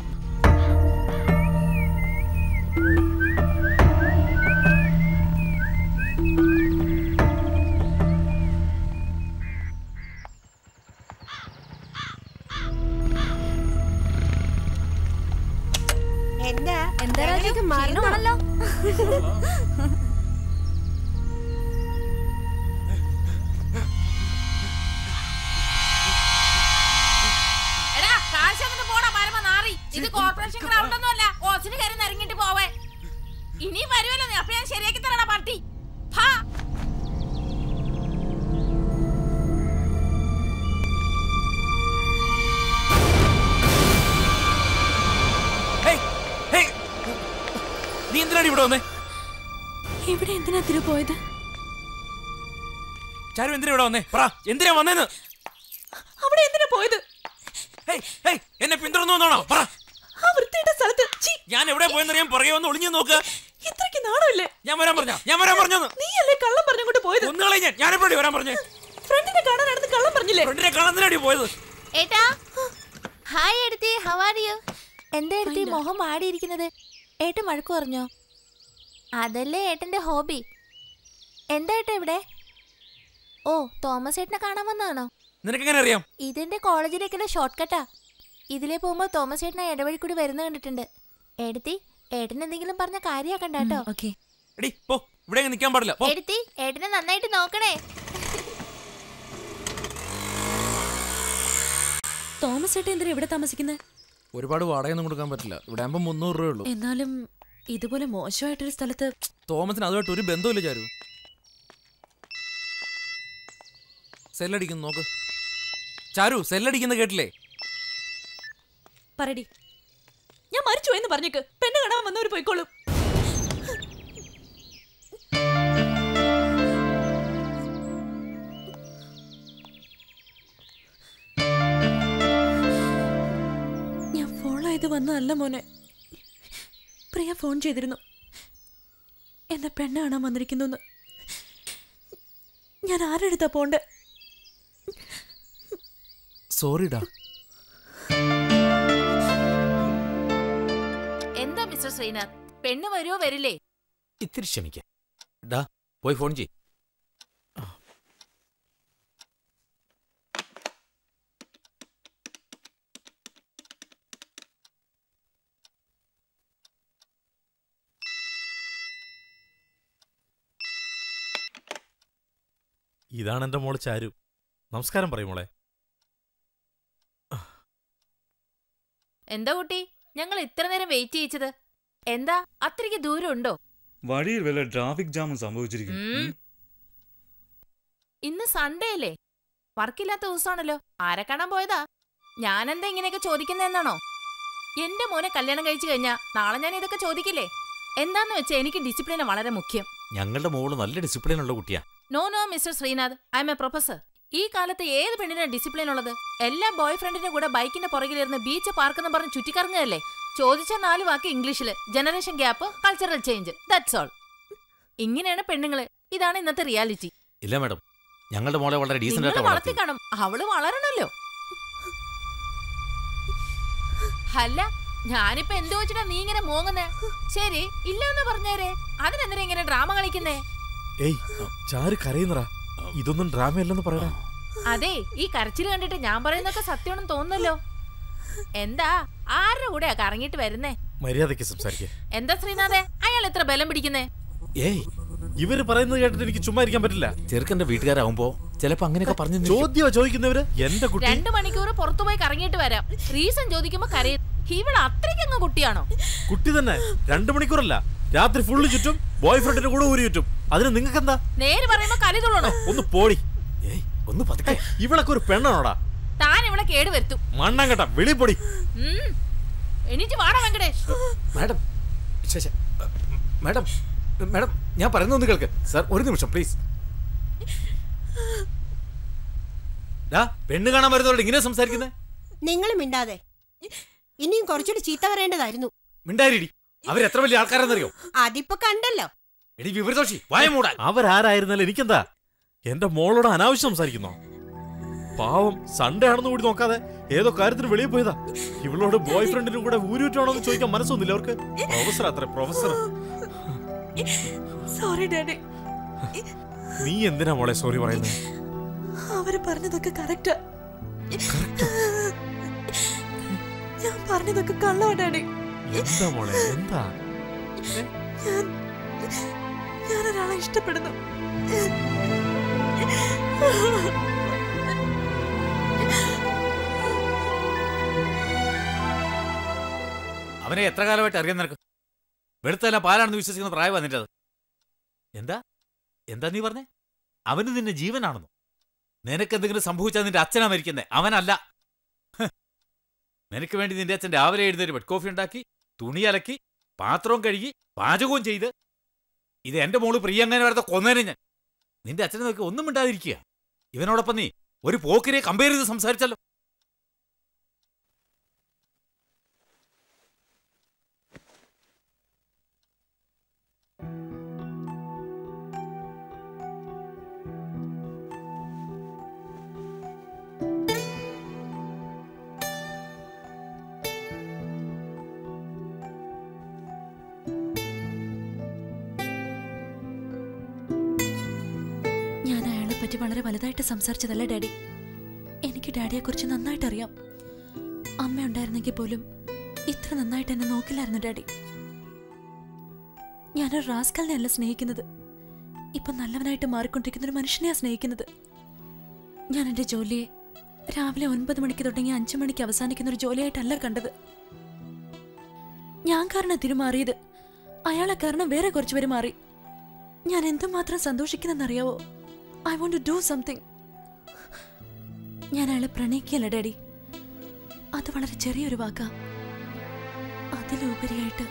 എന്താ എന്താ രാജു? ഞങ്ങൾക്ക് മറന്നോ? ക്ഷീണമാണല്ലോ. എടാ കാശ് അങ്ങോട്ട് പോടാ പരമ നാറി ഇത് കോർപ്പറേഷൻ ഗ്രൗണ്ട് ഒന്നും അല്ല ഓസിന് കയറി നിറങ്ങിട്ട് പോവേ ഇനി വരുമല്ലോ നീ അപ്പൊ ഞാൻ ശരിയാക്കി തരണ പാർട്ടി ഹാ നീ എന്തിനാണ് ഇവിടെ വന്നേ ഇവിടെ എന്തിനാ തിരു പോയത് ചാരു എന്തിനാ ഇവിടെ വന്നേ പറ എന്തിനാ വന്നേന്ന് അവിടെ എന്തിനാ പോയത് ഹേയ്, ഹേയ്, എന്നെ പിന്തുടർന്നു വന്നാണോ പറ ആ വൃത്തിയുടെ സ്ഥലത്ത് ഛീ, ഞാൻ എവിടെ പോയെന്നറിയാൻ പുറകെ വന്ന് ഒളിഞ്ഞു നോക്ക് ഇത്രയ്ക്ക് നാണമില്ലേ ഞാൻ വരാൻ പറഞ്ഞ ഞാൻ വരാൻ പറഞ്ഞെന്ന് നീയല്ലേ കള്ളം പറഞ്ഞുകൊണ്ട് പോയത് ഒന്നുകളെ ഞാൻ ഞാൻ എപ്പോഴേ വരാൻ പറഞ്ഞേ ഫ്രണ്ടിനെ കാണാനാണെന്ന് കള്ളം പറഞ്ഞില്ലേ ഫ്രണ്ടിനെ കാണുന്നതിനാടി പോയത് ഏട്ടാ ഹായ് എടുത്തി ഹവാരിയോ എന്താ എടുത്തി മുഖം മാടിയിരിക്കുന്നത് ഏട്ടൻ മഴക്ക് പറഞ്ഞോ അതല്ലേ ഏട്ടന്റെ ഹോബി എന്താ ഏട്ടാ ഇവിടെ ഓ തോമസ് ഏട്ടനെ കാണാൻ വന്നതാണോ നിനക്ക് എങ്ങനെ അറിയാം ഇതെന്റെ കോളേജിലേക്കുള്ള ഷോർട്ട് കട്ടാ ഇതിലേ പോകുമ്പോ തോമസ് ചേട്ടൻ ഇടവഴി കൂടി വരുന്ന കണ്ടിട്ടുണ്ട് എടുത്തി ഏട്ടൻ എന്തെങ്കിലും പറഞ്ഞ കാര്യാക്കണ്ട കേട്ടോ ഓക്കെ എടി പോ ഇവിടെ അങ്ങ് നിൽക്കാൻ പാടില്ല പോ എടുത്തി ഏട്ടനെ നന്നായിട്ട് നോക്കണേ തോമസ് ചേട്ടൻ എന്തിനാ ഇവിടെ താമസിക്കുന്നത് ഒരുപാട് വാടകയൊന്നും കൊടുക്കാൻ പറ്റില്ല ഇവിടെ ആകുമ്പോൾ മുന്നൂറ് രൂപയേ ഉള്ളൂ എന്നാലും ഇതുപോലെ മോശമായിട്ടൊരു സ്ഥലത്ത് തോമസിന് അതുമായിട്ട് ഒരു ബന്ധമില്ല ചാരു സെല്ലടിക്കുന്നു നോക്ക് ചാരു സെല്ലടിക്കുന്ന കേട്ടില്ലേ പറടി ഞാൻ മരിച്ചു എന്ന് പറഞ്ഞേക്ക് പെണ്ണ് കാണാൻ വന്നവർ പോയിക്കോളും ഞാൻ ഫോൺ ആയത് വന്നതല്ല മോനെ പ്രിയ ഫോൺ ചെയ്തിരുന്നു എന്നെ പെണ്ണ് കാണാൻ വന്നിരിക്കുന്നു ഞാൻ ആരെടുത്താ പോണ്ടേ സോറിടാ എന്താ മിസ്റ്റർ ശ്രീനാഥ് പെണ്ണ് വരുമോ വരില്ലേ ഇത്തിരി ക്ഷമിക്ക ഡാ പോയി ഫോൺ ചെയ് ഇതാണ് എൻ്റെ മോള് ചാരു നമസ്കാരം പറയും മോളെ എന്താ കുട്ടി ഞങ്ങൾ ഇത്ര നേരം വെയിറ്റ് ചെയ്യിച്ചത് എന്താ അത്രയ്ക്ക് ദൂരം ഉണ്ടോ വഴിയിൽ വല്ല ട്രാഫിക് ജാമും സംഭവിച്ചിരിക്കും ഉം. ഇന്ന് സൺഡേ അല്ലേ വർക്കില്ലാത്ത ദിവസമാണല്ലോ ആരെ കാണാൻ പോയതാ ഞാനെന്താ ഇങ്ങനെയൊക്കെ ചോദിക്കുന്നതെന്നാണോ എന്റെ മോനെ കല്യാണം കഴിച്ചു കഴിഞ്ഞാ നാളെ ഞാൻ ഇതൊക്കെ ചോദിക്കില്ലേ എന്താന്ന് വെച്ചാ എനിക്ക് ഡിസിപ്ലിന് വളരെ മുഖ്യം ഞങ്ങളുടെ മോള് നല്ല ഡിസിപ്ലിൻ ഉള്ള കുട്ടിയാ no no mister Srinath I am a professor ഈ കാലത്ത് ഏത് പെണ്ണിനാണ് ഡിസിപ്ലിൻ ഉള്ളത് എല്ലാ ബോയ് ഫ്രണ്ടിന്റെ കൂടെ ബൈക്കിന്റെ പുറകിലിരുന്ന് ബീച്ച് പാർക്ക് എന്ന് പറഞ്ഞ് ചുറ്റിക്കറങ്ങുകയല്ലേ ചോദിച്ച നാല് വാക്ക് ഇംഗ്ലീഷില് generation gap cultural change that's all ഇങ്ങനെയാണ് പെണ്ണുങ്ങള് ഇതാണ് ഇന്നത്തെ റിയാലിറ്റി ഇല്ല മാഡം ഞങ്ങളുടെ മോളെ വളരെ ഡീസന്റ് നിങ്ങൾ ആയിട്ട് വളർത്തി വളർത്തി കാണും അവള് വളരണല്ലോ അല്ല ഞാനിപ്പോ എന്ത് വെച്ചിട്ടാ നീ ഇങ്ങനെ മോങ്ങുന്നേ ശരി ഇല്ല എന്ന് പറഞ്ഞേരെ അതിനെന്തിനാ ഇങ്ങനെ ഡ്രാമ കളിക്കുന്നേ ഏയ് ചാരു കരയുന്നറാ ഇതൊന്നും ഡ്രാമയല്ലെന്ന് പറയടാ അതെ ഈ കരച്ചിൽ കണ്ടിട്ട് ഞാൻ പറയുന്നൊക്കെ സത്യമാണെന്ന് തോന്നുന്നല്ലോ എന്താ ആരുടെ കൂടെയാ കറങ്ങിട്ട് വരുന്നേ മര്യാദയ്ക്ക് സംസാരിക്കേ എന്താ ശ്രീനാഥെ അയാൾ എത്ര ബലം പിടിക്കുന്നേ ഏയ് ഇവര് പറയുന്നത് കേട്ടിട്ട് എനിക്ക് ചുമ്മാ ഇരിക്കാൻ പറ്റില്ല ചെറുക്കന്റെ വീട്ടുകാരാവുമ്പോ ചിലപ്പോ അങ്ങനെയൊക്കെ പറഞ്ഞു ചോദ്യമാ ചോദിക്കുന്നവര് എന്റെ കുട്ടി രണ്ടു മണിക്കൂർ പുറത്തു പോയി കറങ്ങിയിട്ട് വരാം റീസൺ ചോദിക്കുമ്പോ കരയും ഇവൾ അത്രയ്ക്കങ്ങ് കുട്ടിയാണോ കുട്ടി തന്നെ രണ്ടു മണിക്കൂറല്ല രാത്രി ഫുള്ള് ചുറ്റും ബോയ് ഫ്രണ്ടിന്റെ കൂടെ ഊരി ചുറ്റും അതിന് നിങ്ങൾക്ക് എന്താ നേര് പറയുമ്പോ കലി തുള്ളണോ ഒന്ന് പോടി ഒന്ന് പതുക്കെ ഇവളൊക്കെ ഒരു പെണ്ണാണോടാ താൻ ഇവിടെ കേട് വരുത്തും മണ്ണാൻ കേട്ടാ വെളി പൊടി ഉം. എണീറ്റ് വാടാ വെങ്കടേഷ് മാഡം ശ്ശെ, ശ്ശെ. മാഡം മാഡം ഞാൻ പറയുന്ന ഒന്ന് കേൾക്ക് സാർ ഒരു നിമിഷം പ്ലീസ് ഡാ പെണ്ണ് കാണാൻ വരുന്നവരോട് ഇങ്ങനെ സംസാരിക്കുന്നേ നിങ്ങൾ മിണ്ടാതെ ഇനിയും കുറച്ചുകൂടി ചീത്ത പറയേണ്ടതായിരുന്നു മിണ്ടായിരിടി അവരെത്ര വലിയ ആൾക്കാരെന്നറിയോ അതിപ്പോ കണ്ടല്ലോ എടി വിവരദോഷി വായ മൂടാൻ അവരാരായിരുന്നാലും എനിക്കെന്താ എന്റെ മോളോട് അനാവശ്യം സംസാരിക്കുന്നോ പാവം സൺഡേ ആണെന്ന് കൂടി നോക്കാതെ ഏതോ കാര്യത്തിന് വെളിയിൽ പോയതാ ഇവളോട് ബോയ് ഫ്രണ്ടിനും കൂടെ ഊരുറ്റാണോ എന്ന് ചോദിക്കാൻ മനസ്സൊന്നുമില്ല അവർക്ക് പ്രൊഫസർ അത്ര പ്രൊഫസർ സോറി ഡാഡി നീ എന്തിനാ മോളെ സോറി പറയുന്നത് അവര് പറഞ്ഞതൊക്കെ കറക്റ്റാ ഞാൻ പറഞ്ഞതൊക്കെ കള്ളോ ഡാഡി എന്താ മോളെ എന്താ ഞാൻ ഞാൻ ഒരാളെ ഇഷ്ടപ്പെടുന്നു അവനെ എത്ര കാലമായിട്ട് അറിയാൻ നിനക്ക് വെളുത്തല്ല പാലാണെന്ന് വിശ്വസിക്കുന്ന പ്രായം വന്നിട്ടത് എന്താ എന്താ നീ പറഞ്ഞേ അവന് നിന്നെ ജീവനാണെന്നോ നിനക്ക് എന്തെങ്കിലും സംഭവിച്ചാൽ നിന്റെ അച്ഛനാ മരിക്കുന്നേ അവനല്ല ഹ്. നിനക്ക് വേണ്ടി നിന്റെ അച്ഛൻ രാവിലെ എഴുന്നേറ്റ് ബെഡ് കോഫി ഉണ്ടാക്കി തുണി അലക്കി പാത്രവും കഴുകി പാചകവും ചെയ്ത് ഇത് എന്റെ മോള് പ്രിയങ്ങനെ വരത്തെ കൊന്നേനെ ഞാൻ നിന്റെ അച്ഛനെ നോക്കി ഒന്നും മിണ്ടാതിരിക്കുക ഇവനോടൊപ്പം നീ ഒരു പോക്കിനെ കമ്പയർ ചെയ്ത് സംസാരിച്ചല്ലോ ഞാൻ അയാളെ പറ്റി വളരെ വലുതായിട്ട് സംസാരിച്ചതല്ല ഡാഡി എനിക്ക് ഡാഡിയെ കുറിച്ച് നന്നായിട്ട് അറിയാം അമ്മ ഉണ്ടായിരുന്നെങ്കിൽ പോലും ഇത്ര നന്നായിട്ട് എന്നെ നോക്കില്ലായിരുന്നു ഡാഡി ഞാനൊരു റാസ്കലിനെ അല്ല സ്നേഹിക്കുന്നത് ഇപ്പൊ നല്ലവനായിട്ട് മാറിക്കൊണ്ടിരിക്കുന്ന ഒരു മനുഷ്യനെയാ സ്നേഹിക്കുന്നത് ഞാൻ എന്റെ ജോലിയെ രാവിലെ ഒൻപത് മണിക്ക് തുടങ്ങി അഞ്ചു മണിക്ക് അവസാനിക്കുന്ന ഒരു ജോലിയായിട്ടല്ല കണ്ടത് ഞാൻ കാരണം തിരുമാറിയത് അയാളെ കാരണം വേറെ കുറച്ചുപേര് മാറി ഞാൻ എന്തുമാത്രം സന്തോഷിക്കുന്നെന്നറിയാവോ I want to do something ഞാൻ അയാളെ പ്രണയിക്കല്ല ഡാഡി അത് വളരെ ചെറിയൊരു വാക്കാ അതിലുപരിയായിട്ട്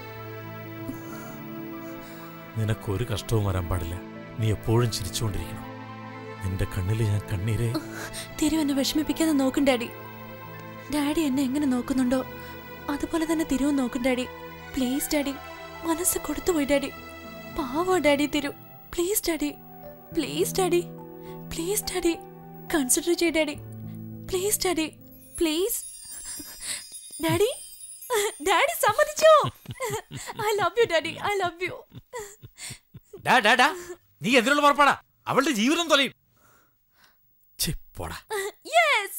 നിനക്കൊരു കഷ്ടവും വരാൻ പാടില്ല നീ എപ്പോഴും ചിരിച്ചുകൊണ്ടിരിക്കണം നിന്റെ കണ്ണിൽ ഞാൻ കണ്ണീരെ തിരു എന്നെ വിഷമിപ്പിക്കാതെ നോക്കും ഡാഡി ഡാഡി എന്നെ എങ്ങനെ നോക്കുന്നുണ്ടോ അതുപോലെ തന്നെ തിരുവും നോക്കും ഡാഡി പ്ലീസ് ഡാഡി മനസ്സ് കൊടുത്തുപോയി ഡാഡി പാവോ daddy Thiru please daddy please daddy please daddy consider ചെയ്യ daddy please daddy please daddy daddy സമ്മതിച്ചോ I love you daddy I love you ഡാ ഡാ ഡാ നീ എന്തിനുള്ള പുറപ്പാടാ അവളുടെ ജീവിതം തൊലയും ഛെ, പോടാ യെസ്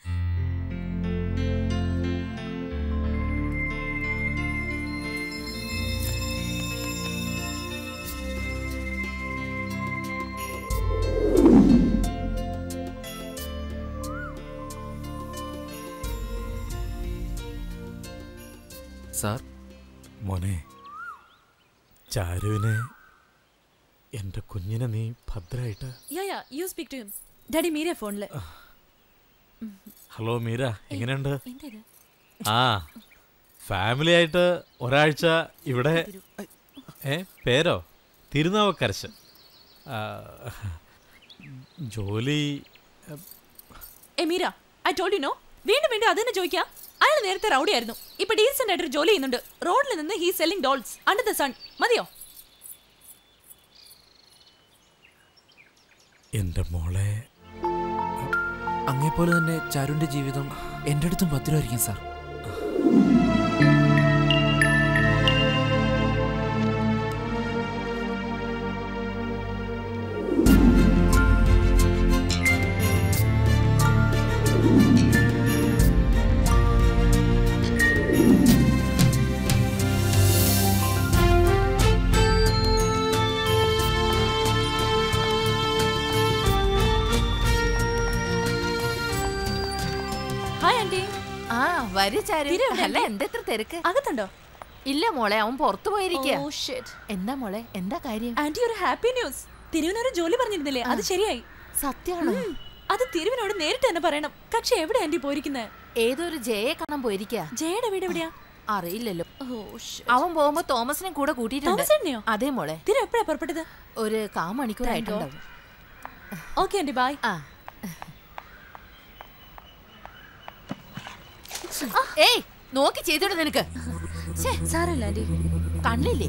സാർ മോനെ ചാരുവിനെ എന്റെ കുഞ്ഞിനെ നീ ഭദ്രമായിട്ട് yeah yeah you speak to him daddy Meera ഫോണില് ഹലോ മീര എങ്ങനെയുണ്ട് എന്താ ഇത് ആ ഫാമിലി ആയിട്ട് ഒരാഴ്ച ഇവിടെ ഏ പേരോ തിരുനാവക്കരശ് ആ, ജോലി ഏ Meera I told you no വീണ്ടും വീണ്ടും അതന്നെ ചോദിക്കാം അയാൾ നേരത്തെ റൗഡി ആയിരുന്നു ഇപ്പൊ ഡീസന്റ് ആയിട്ട് ഒരു ജോലി ചെയ്യുന്നുണ്ട് റോഡിൽ നിന്ന് he selling dolls under the sun മതിയോ എന്റെ മോളെ അങ്ങേപ്പോലെ തന്നെ ചാരുവിന്റെ ജീവിതം എൻ്റെ അടുത്തും ഭദ്രമായിരിക്കും സാർ ഹായ് ആന്റി ആ വരൂ ചാരു തിരു എവിടെ അല്ല ആന്റി? എന്താ ഇത്ര തിരക്ക് അകത്തുണ്ടോ ഇല്ല മോളെ അവൻ പുറത്തു പോയിരിക്കുക Oh, shit. എന്താ മോളെ എന്താ കാര്യം ആന്റി ഒരു ഹാപ്പി ന്യൂസ് തിരുവിനൊരു ജോലി പറഞ്ഞിരുന്നില്ലേ അത് ശരിയായി സത്യമാണോ ഉം. അത് തിരുവിനോട് നേരിട്ട് തന്നെ പറയണം പക്ഷെ എവിടെ ആന്റി പോയിരിക്കുന്നത് ഏതൊരു ജയെ കാണാൻ പോയിരിക്കുക ജയയുടെ വീട് എവിടെയാ അറിയില്ലല്ലോ അവൻ പോകുമ്പോ തോമസിനെ കൂടെ കൂട്ടിയിട്ടുണ്ട് തോമസേട്ടനെയോ? അതെ മോളെ തിരു എപ്പോഴാ പുറപ്പെട്ടത് ഒരു കാ മണിക്കൂറായിട്ടുണ്ടാവും ഓക്കെ ആന്റി ബൈ ആ ഏയ് നോക്കി ചെയ്തോടെ നിനക്ക് ശ്ശേ, സാരമില്ല ആന്റി കണ്ണില്ലേ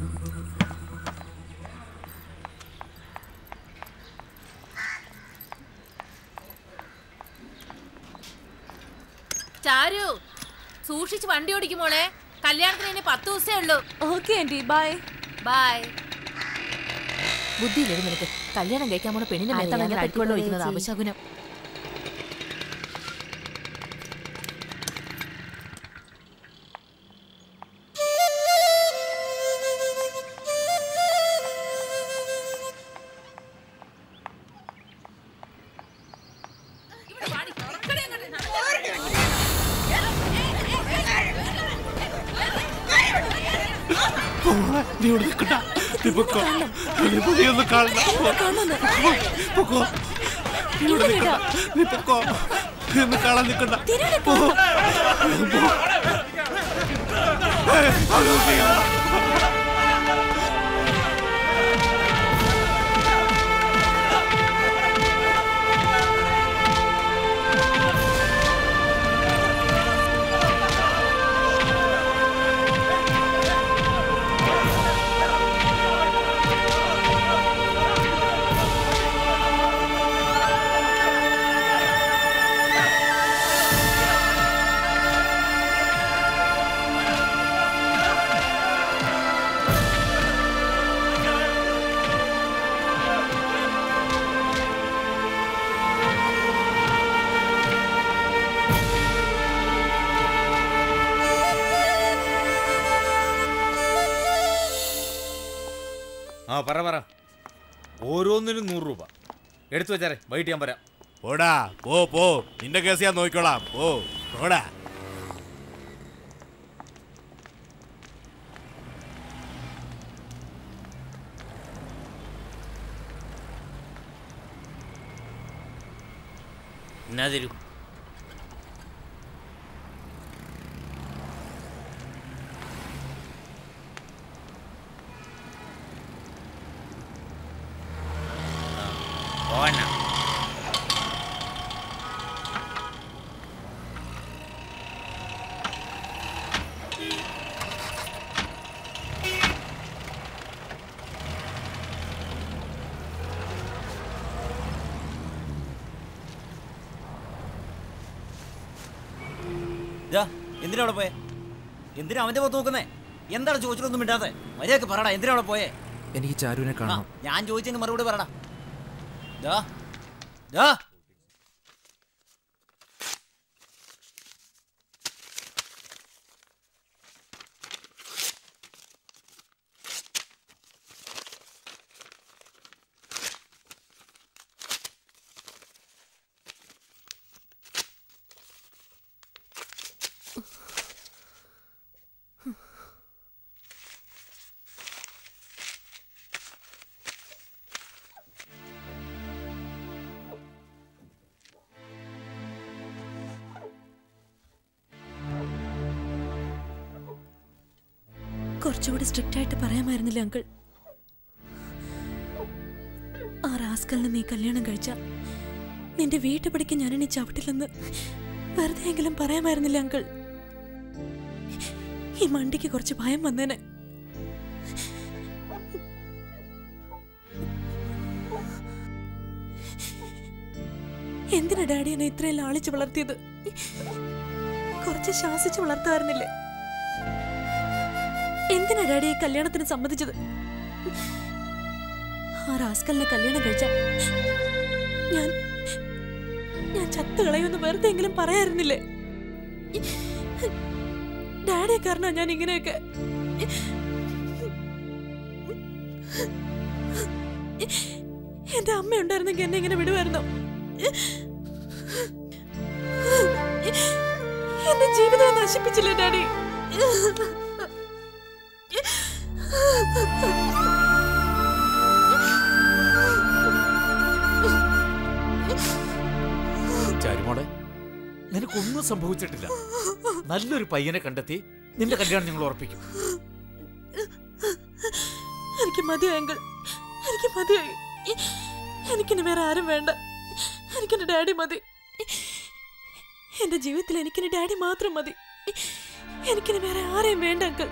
ചാരു സൂക്ഷിച്ച് വണ്ടി ഓടിക്കും മോളെ കല്യാണത്തിന് ഇനി പത്ത് ദിവസമേ ഉള്ളൂ ഓക്കെ ആന്റി ബൈ ബൈ ബുദ്ധിയില്ലേ നിനക്ക് കല്യാണം കഴിക്കാൻ പോണ പെണ്ണിനെ അറിയാൻ മേത്താണ് ഇങ്ങനെ അടിക്കൊണ്ട് ഒഴിക്കുന്നത് പറ്റിപ്പോയി അപശകുനം മോളെ, നീ ഇവിടെ നിൽക്കണ്ട നീ പൊക്കോ ഇനിയിപ്പോ നീ ഒന്ന് കാണണം പൊക്കോ നീ ഇവിടെ നിൽക്കണ്ട നീ പൊക്കോ നീ ഒന്ന് കാണാൻ നിൽക്കണ്ട പോ. പോ. ഏയ്, അതൊന്നും ചെയ്യണ്ട. പറ പറ ഓരോന്നിനും നൂറ് രൂപ എടുത്തു വെച്ചാറേ വൈകിട്ട് ഞാൻ വരാം പോടാ പോ പോ നിന്റെ കേസ് ഞാൻ നോക്കിക്കോളാം ഓ പോടാ എന്നാ തരൂ പോവണ്ണ ഇതാ എന്തിനാ അവിടെ പോയെ എന്തിനാ അവന്റെ മുഖത്ത് നോക്കുന്നേ എന്താണ് ചോദിച്ചിട്ടൊന്നും മിണ്ടാതെ മര്യാദക്ക് പറടാ എന്തിനാ അവിടെ പോയെ എനിക്ക് ചാരുവിനെ ആ, കാണണം ഞാൻ ചോദിച്ചതിന് മറുപടി പറടാ ദാ ദാ കുറച്ചുകൂടി സ്ട്രിക്റ്റ് ആയിട്ട് പറയാമായിരുന്നില്ല അങ്കിൾ ആ റാസ്കലിനെ നീ കല്യാണം കഴിച്ച നിന്റെ വീട്ടുപടിക്ക് ഞാനിനി ചവിട്ടില്ലെന്ന് വെറുതെ എങ്കിലും പറയാമായിരുന്നില്ല അങ്കിൾ ഈ മണ്ടിക്ക് കുറച്ച് ഭയം വന്നേനെ എന്തിനാ ഡാഡി എന്നെ ഇത്രയും ലാളിച്ച് വളർത്തിയത് കുറച്ച് ശാസിച്ച് വളർത്താറുന്നില്ലേ എന്തിനാ ഡാഡി ഈ കല്യാണത്തിന് സമ്മതിച്ചത് ആ റാസ്കലിനെ കല്യാണം കഴിച്ച ഞാൻ ഞാൻ ചത്തു കളയുമെന്ന് വെറുതെ എങ്കിലും പറയായിരുന്നില്ലേ ഡാഡിയെ കാരണം ഞാൻ ഇങ്ങനെയൊക്കെ എന്റെ അമ്മ ഉണ്ടായിരുന്നെങ്കിൽ എന്നെ ഇങ്ങനെ വിടുമായിരുന്നോ എന്റെ ജീവിതം നശിപ്പിച്ചില്ലേ ഡാഡി ചാരുമോളെ നിനക്കൊന്നും സംഭവിച്ചിട്ടില്ല നല്ലൊരു പയ്യനെ കണ്ടെത്തി നിന്റെ കല്യാണം ഞങ്ങൾ ഉറപ്പിക്കും എനിക്ക് മതിയായി അങ്കിൾ എനിക്ക് മതിയായി എനിക്കിനി വേറെ ആരും വേണ്ട എനിക്കെന്റെ ഡാഡി മതി എന്റെ ജീവിതത്തിൽ എനിക്കെന്റെ ഡാഡി മാത്രം മതി എനിക്കിനി വേറെ ആരെയും വേണ്ട അങ്കിൾ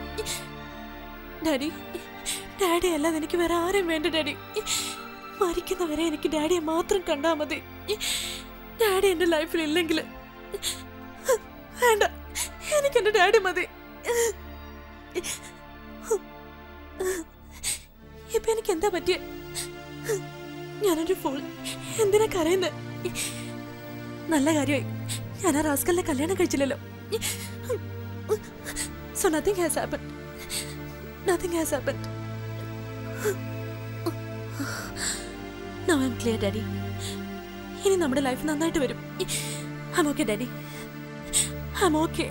ഡാഡി ഡാഡി അല്ലാതെ എനിക്ക് വേറെ ആരെയും വേണ്ട ഡാഡി മരിക്കുന്നവരെ എനിക്ക് ഡാഡിയെ മാത്രം കണ്ടാ മതി ഡാഡി എന്റെ ലൈഫിൽ ഇല്ലെങ്കിൽ വേണ്ട എനിക്ക് എന്റെ ഡാഡി മതി ഇപ്പൊ എനിക്ക് എന്താ പറ്റിയ ഞാനൊരു ഫുൾ എന്തിനാ കരയുന്നത് നല്ല കാര്യമായി ഞാൻ ആ റാസ്കലിനെ കല്യാണം കഴിച്ചില്ലല്ലോ so nothing has happen nothing has happen no I am clear daddy ഇനി നമ്മുടെ ലൈഫ് നന്നായിട്ട് വരും I okay daddy I okay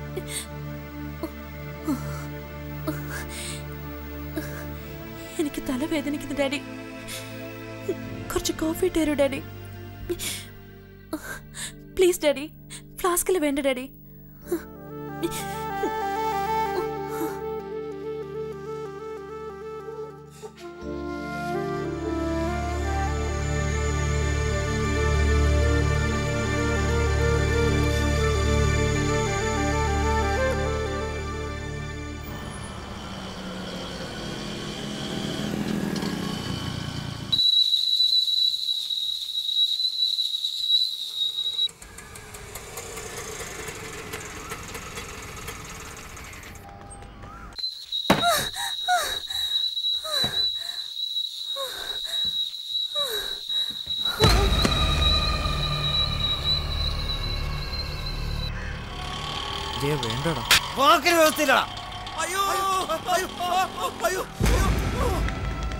എനിക്ക് തലവേദനിക്കുന്നു ഡാഡി കുറച്ച് കോഫി തരൂ ഡാഡി പ്ലീസ് ഡാഡി ഫ്ലാസ്കിൽ വേണ്ട ഡാഡി ജയ വേണ്ടടാ വാക്കിന് വ്യവസ്ഥയില്ലടാ അയ്യോ അയ്യോ അയ്യോ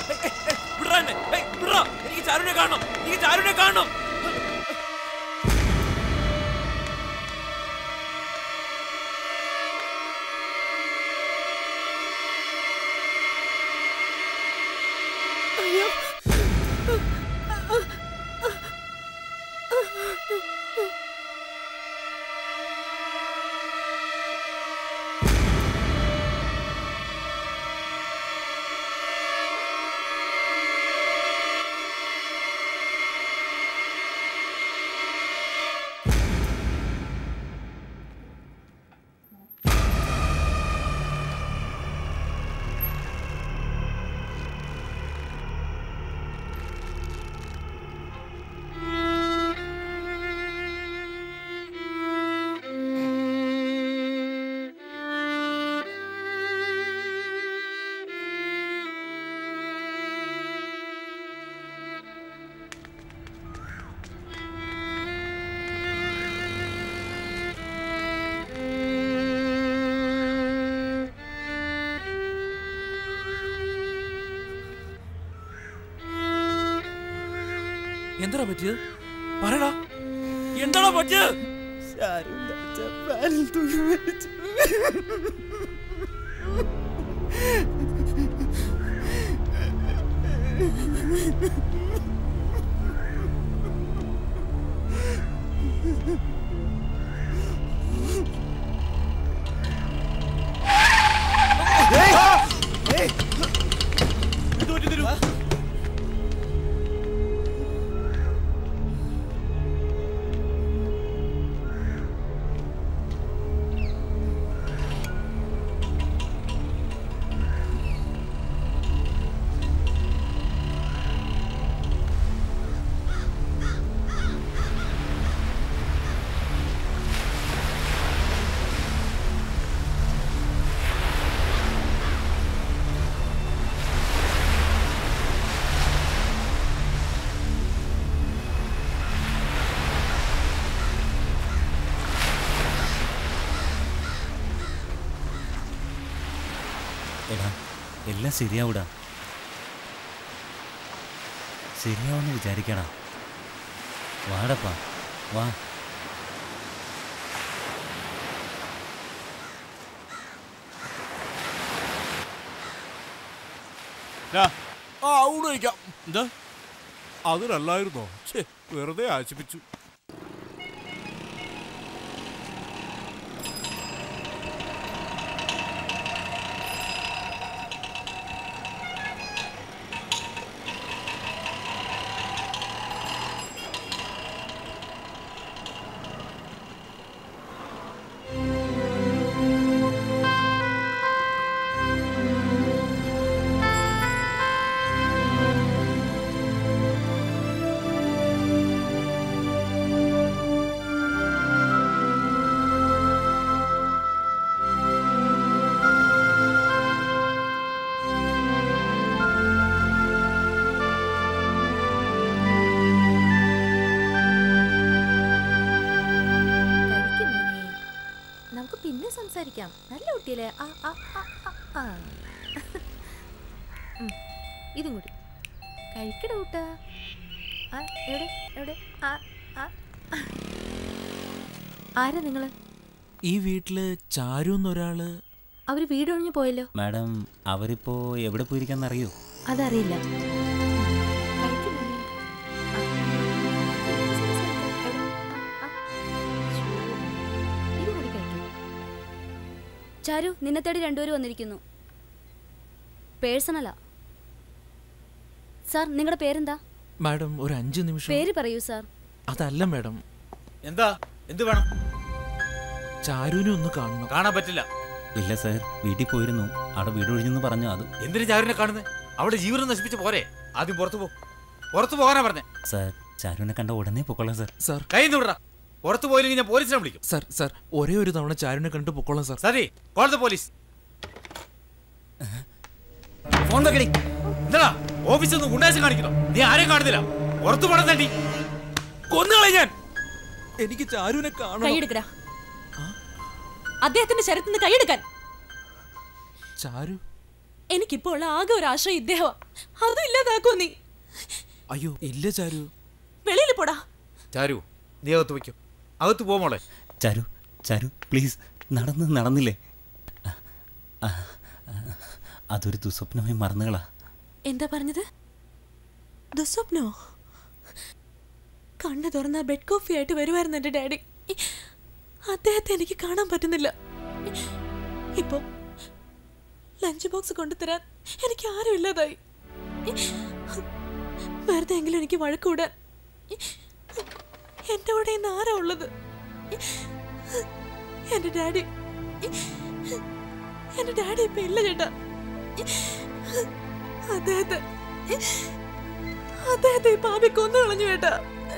വിടറാ എന്നെ ഏയ്, വിടറാ എനിക്ക് ചാരുനെ കാണണം എനിക്ക് ചാരുനെ കാണണം എന്താടാ പറ്റിയത് പറയടാ എന്താടാ പറ്റിയത് എടാ എല്ലാം ശരിയാവൂടാ ശരിയാവുമെന്ന് വിചാരിക്കടാ വാടപ്പാ വാ ആ ഊണ് കഴിക്കാം എന്താ അതിനല്ലായിരുന്നോ ഛേ വെറുതെ ആശിപ്പിച്ചു കഴിക്ക് മോനെ. നമുക്ക് പിന്നെ സംസാരിക്കാം നല്ല കുട്ടിയല്ലേ ആ ആ ആ ആ, ആ ഉം, ഇതും കൂടി കഴിക്കട കൂട്ടാ ആ എവിടെ എവിടെ ആ ആ ആ. ആരാ നിങ്ങള് ഈ വീട്ടില് ചാരു എന്നൊരാള് അവര് വീടൊഴിഞ്ഞു പോയല്ലോ മാഡം അവരിപ്പോ എവിടെ പോയിരിക്കാന്ന് അറിയോ അതറിയില്ല കഴിക്ക് മോനെ. ആ. സംസാരിക്കാം. എവിടെ? ആ, ആ. ശ്ശോ. ഇതും കൂടി കഴിക്ക്. ചാരു നിന്നെ തേടി രണ്ടുപേരും വന്നിരിക്കുന്നു പേഴ്സണലാ സാർ നിങ്ങളുടെ പേരെന്താ മാഡം ഒരു അഞ്ച് നിമിഷം പേര് പറയൂ സാർ അതല്ല മാഡം എന്താ എന്ത് വേണം ചാരുവിനെ ഒന്ന് കാണണം കാണാൻ പറ്റില്ല ഇല്ല സാർ വീട്ടിൽ പോയിരുന്നു അവിടെ വീട് ഒഴിഞ്ഞെന്ന് പറഞ്ഞു അത് എന്തിനു ചാരുവിനെ കാണുന്നത് അവിടെ ജീവനം നശിപ്പിച്ച പോരെ ആദ്യം പുറത്തു പോ പുറത്തു പോകാനാ പറഞ്ഞേ സാർ ചാരുവിനെ കണ്ട ഉടനെ പൊക്കോളാം സാർ സാർ കൈ വിടറാ പുറത്തു പോയില്ലെങ്കിൽ ഞാൻ പോലീസിനെ വിളിക്കും സാർ സാർ ഒരേ ഒരു തവണ ചാരുവിനെ കണ്ടു പൊക്കോളാം sir Sathi call the police phone വെക്കടി എന്താ ഓഫീസിൽ നിന്ന് ഗുണ്ടാശം കാണിക്കണം നീ ആരെയും കാണുന്നില്ല പുറത്തു പോണം തണ്ടി കൊന്നുകളെ ഞാൻ എനിക്ക് ചാരുവിനെ കാണണം കൈയെടുക്കടാ അദ്ദേഹത്തിന്റെ ശരത്തിന് കൈയെടുക്കാൻ ചാരു എനിക്കിപ്പോൾ ഉള്ള ആകെ ഒരു ആശ്രയം ഇദ്ദേഹം അതും ഇല്ലാതാക്കോ നീ അയ്യോ ഇല്ല ചാരു വെളിയിൽ പോടാ ചാരു നീ അകത്ത് വയ്ക്കും അകത്ത് പോ മോളെ ചാരു ചാരു പ്ലീസ് നടന്ന് നടന്നില്ലേ ആ, ആ, അതൊരു ദുസ്വപ്നമായി മറന്നുകളാ എന്താ പറഞ്ഞത് ദുസ്വപ്നോ കണ്ണു തുറന്ന ബെഡ് കോഫി ആയിട്ട് വരുമായിരുന്നു എന്റെ ഡാഡി അദ്ദേഹത്തെ എനിക്ക് കാണാൻ പറ്റുന്നില്ല ഇപ്പൊ ലഞ്ച് ബോക്സ് കൊണ്ടുതരാൻ എനിക്ക് ആരും ഇല്ലാതായി വെറുതെ എങ്കിലും എനിക്ക് വഴക്കൂടാൻ എന്റെ കൂടെ ഇന്ന് ആരാ ഉള്ളത് എന്റെ ഡാഡി എന്റെ ഡാഡി ഇപ്പൊ ഇല്ല ചേട്ടാ അദ്ദേഹത്തെ അദ്ദേഹത്തെ ഈ പാപി കൊന്നു കളഞ്ഞു ചേട്ടാ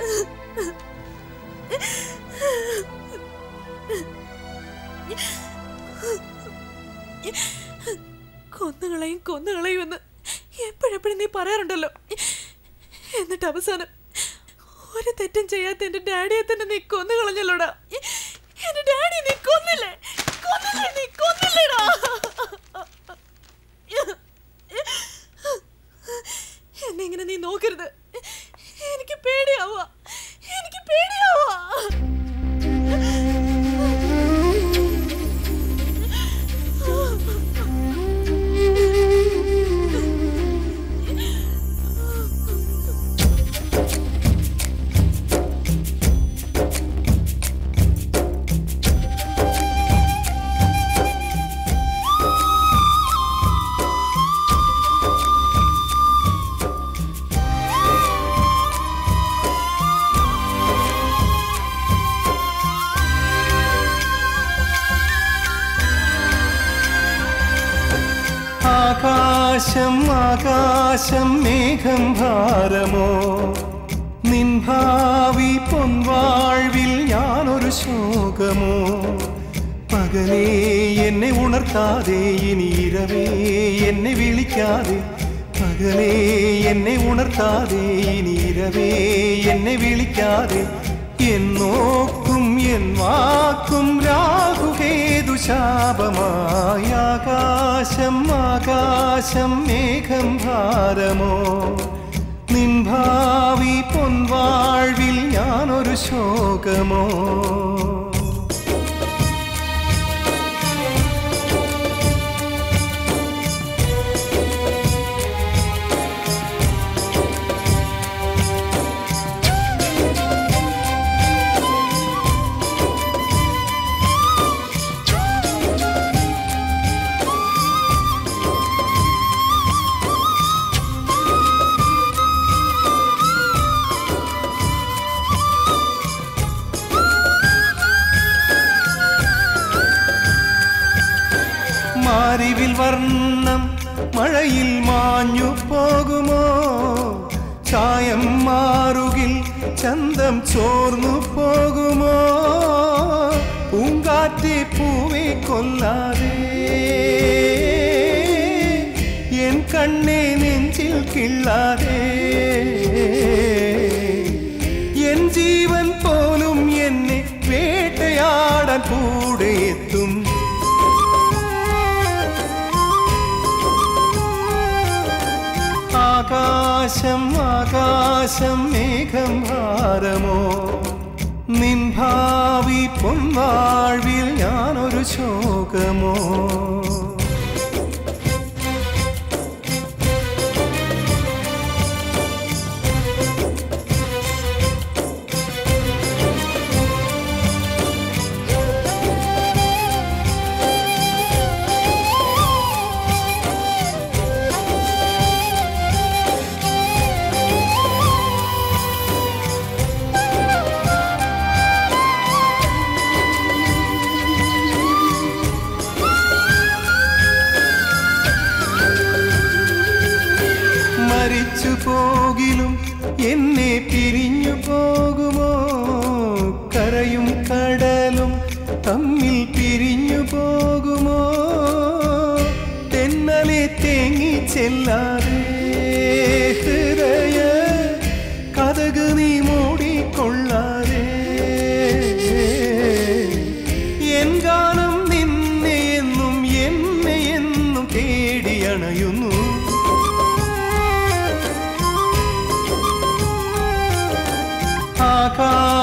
കൊന്നുകളയും കൊന്നുകളയും എന്ന് എപ്പോഴെപ്പോഴും നീ പറയാറുണ്ടല്ലോ എന്നിട്ട് അവസാനം ഒരു തെറ്റും ചെയ്യാത്ത എന്റെ ഡാഡിയെ തന്നെ നീ കൊന്നു കളഞ്ഞല്ലോടാ എന്റെ ഡാഡി നീ കൊന്നില്ലേ കൊന്നില്ലേ നീ കൊന്നില്ലേടാ എന്നെ ഇങ്ങനെ നീ നോക്കരുത് എനിക്ക് പേടിയാവുക എനിക്ക് പേടിയാവുക ആകാശം ആകാശം മേഘം ഭാരമോ നിൻ ഭാവി പൊൻവാഴ്വിൽ ഞാനൊരു ശോകമോ പകലേ എന്നെ ഉണർത്താതെ ഇനി ഇരവേ എന്നെ വിളിക്കാതെ പകലേ എന്നെ ഉണർത്താതെ ഇനി ഇരവേ എന്നെ വിളിക്കാതെ എന്നോക്കും എൻ വാക്കും രാഹുകേതു ശാപമായ ആകാശം ആകാശം മേഘം ഭാരമോ നിൻ ഭാവി പൊൻവാഴ്വിൽ ഞാനൊരു ശോകമോ മാരിവിൽ വർണ്ണം മഴയിൽ മാഞ്ഞു പോകുമോ ചായം മാറുകിൽ ചന്തം ചോർന്നു പോകുമോ പൂങ്കാറ്റെ പൂവെ കൊല്ലാതെ എൻ കണ്ണെ നെഞ്ചിൽ കിള്ളാതെ എൻ ജീവൻ പോലും എന്നെ വേട്ടയാടാൻ കൂടെ എത്തും ആകാശം ആകാശം മേഘം ഭാരമോ നിൻ ഭാവി പൊൻവാഴ്വിൽ ഞാനൊരു ശോകമോ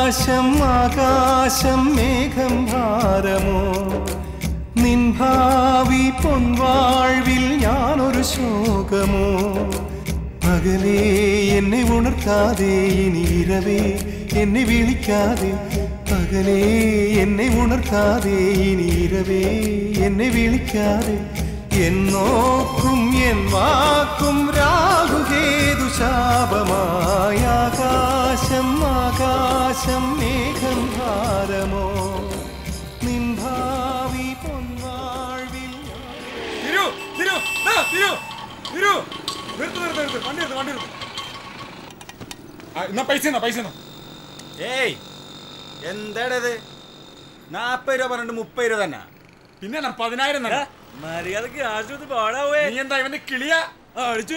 ആകാശം ആകാശം മേഘം ഭാരമോ നിൻ ഭാവി പൊൻവാഴ്വിൽ ഞാനൊരു ശോകമോ പകലേ എന്നെ ഉണർത്താതെ ഇനി ഇരവേ എന്നെ വിളിക്കാതെ പകലേ എന്നെ ഉണർത്താതെ ഇനി ഇരവേ എന്നെ വിളിക്കാതെ എന്നോക്കും എൻ വാക്കും രാഹുകേതു ശാപമായ ആകാശം ആകാശം മേഘം ഭാരമോ നിൻ ഭാവി പൊൻവാഴ്വിൽ തിരു തിരു ദാ, തിരു തിരു നിർത്ത് നിർത്ത് നിർത്ത് വണ്ടി നിർത്ത് വണ്ടി നിർത്ത് ആ, എന്നാ പൈസ എന്നാ പൈസ എന്നാ ഏയ് എന്താടത് നാപ്പത് രൂപ പറഞ്ഞിട്ട് മുപ്പത് രൂപ തന്നെ പിന്നെ എന്നാ പതിനായിരം തന്നെ മര്യാദക്ക് ആശുപത്രി പാടാവേ നീ എന്താ ഇവന്റെ കിളിയാ അടിച്ചു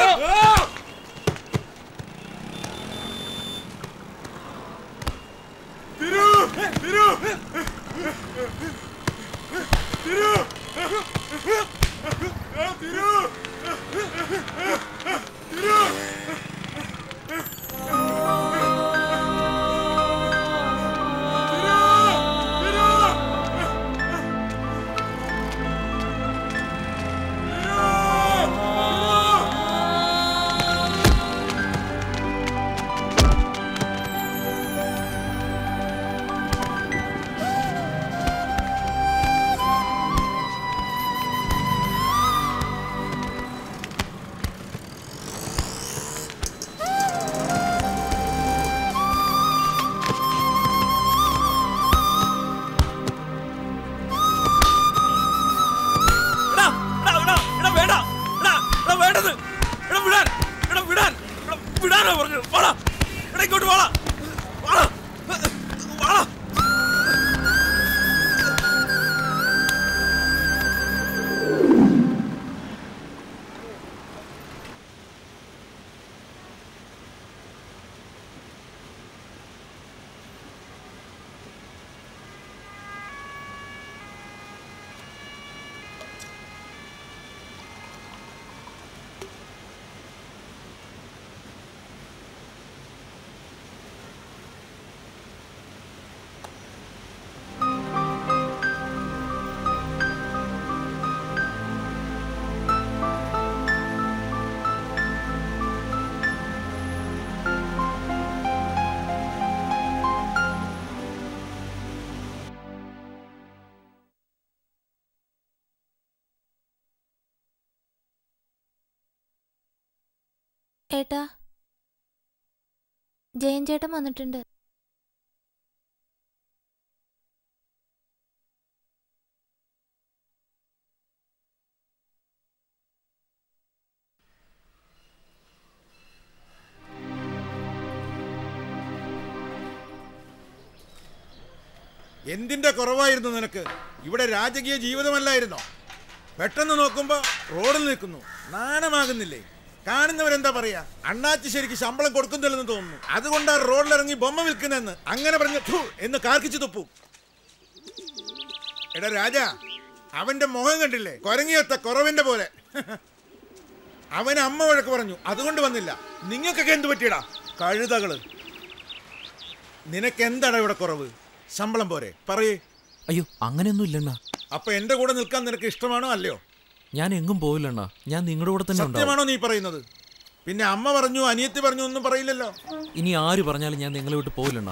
തിരു തിരു തിരു ആ, തിരു തിരു എടാ, എടാ, എടാ, എടാ, വേണ്ട. എടാ, എടാ, വേണ്ടത്. എടാ, വിടാൻ. എടാ, വിടാൻ. എടാ, വിടാനാ പറഞ്ഞത്. വാടാ. എടാ, ഇങ്ങോട്ട് വാടാ. വാടാ. വാടാ. ഏട്ടാ ജയൻ ചേട്ടൻ വന്നിട്ടുണ്ട് എന്തിന്റെ കുറവായിരുന്നു നിനക്ക് ഇവിടെ രാജകീയ ജീവിതമല്ലായിരുന്നോ പെട്ടെന്ന് നോക്കുമ്പോ റോഡിൽ നിൽക്കുന്നു നാണമാകുന്നില്ലേ കാണുന്നവരെന്താ പറയാ അണ്ണാച്ചി ശരിക്ക് ശമ്പളം കൊടുക്കുന്നില്ലെന്ന് തോന്നുന്നു അതുകൊണ്ടാ റോഡിലിറങ്ങി ബൊമ്മ വിൽക്കുന്നെന്ന് അങ്ങനെ പറഞ്ഞ "ഫു" എന്ന് കാർക്കിച്ചു തുപ്പും എടാ രാജ അവന്റെ മുഖം കണ്ടില്ലേ കൊരങ്ങിയത്ത കുറവിന്റെ പോലെ അവൻ അമ്മ വഴക്ക് പറഞ്ഞു അതുകൊണ്ട് വന്നില്ല നിങ്ങൾക്കൊക്കെ എന്ത് പറ്റിയടാ കഴുതകള് നിനക്ക് എന്താണ് ഇവിടെ കുറവ് ശമ്പളം പോരെ പറയേ അയ്യോ അങ്ങനെയൊന്നും ഇല്ലണ്ണ അപ്പൊ എന്റെ കൂടെ നിൽക്കാൻ നിനക്ക് ഇഷ്ടമാണോ അല്ലയോ ഞാൻ എങ്ങും പോവില്ലണ്ണ ഞാൻ നിങ്ങളുടെ കൂടെ തന്നെ ഉണ്ടാവും സത്യമാണോ നീ പറയുന്നത് പിന്നെ അമ്മ പറഞ്ഞു അനിയത്തി പറഞ്ഞു ഒന്നും പറയില്ലല്ലോ ഇനി ആര് പറഞ്ഞാലും ഞാൻ നിങ്ങളെ വിട്ട് പോവില്ലണ്ണ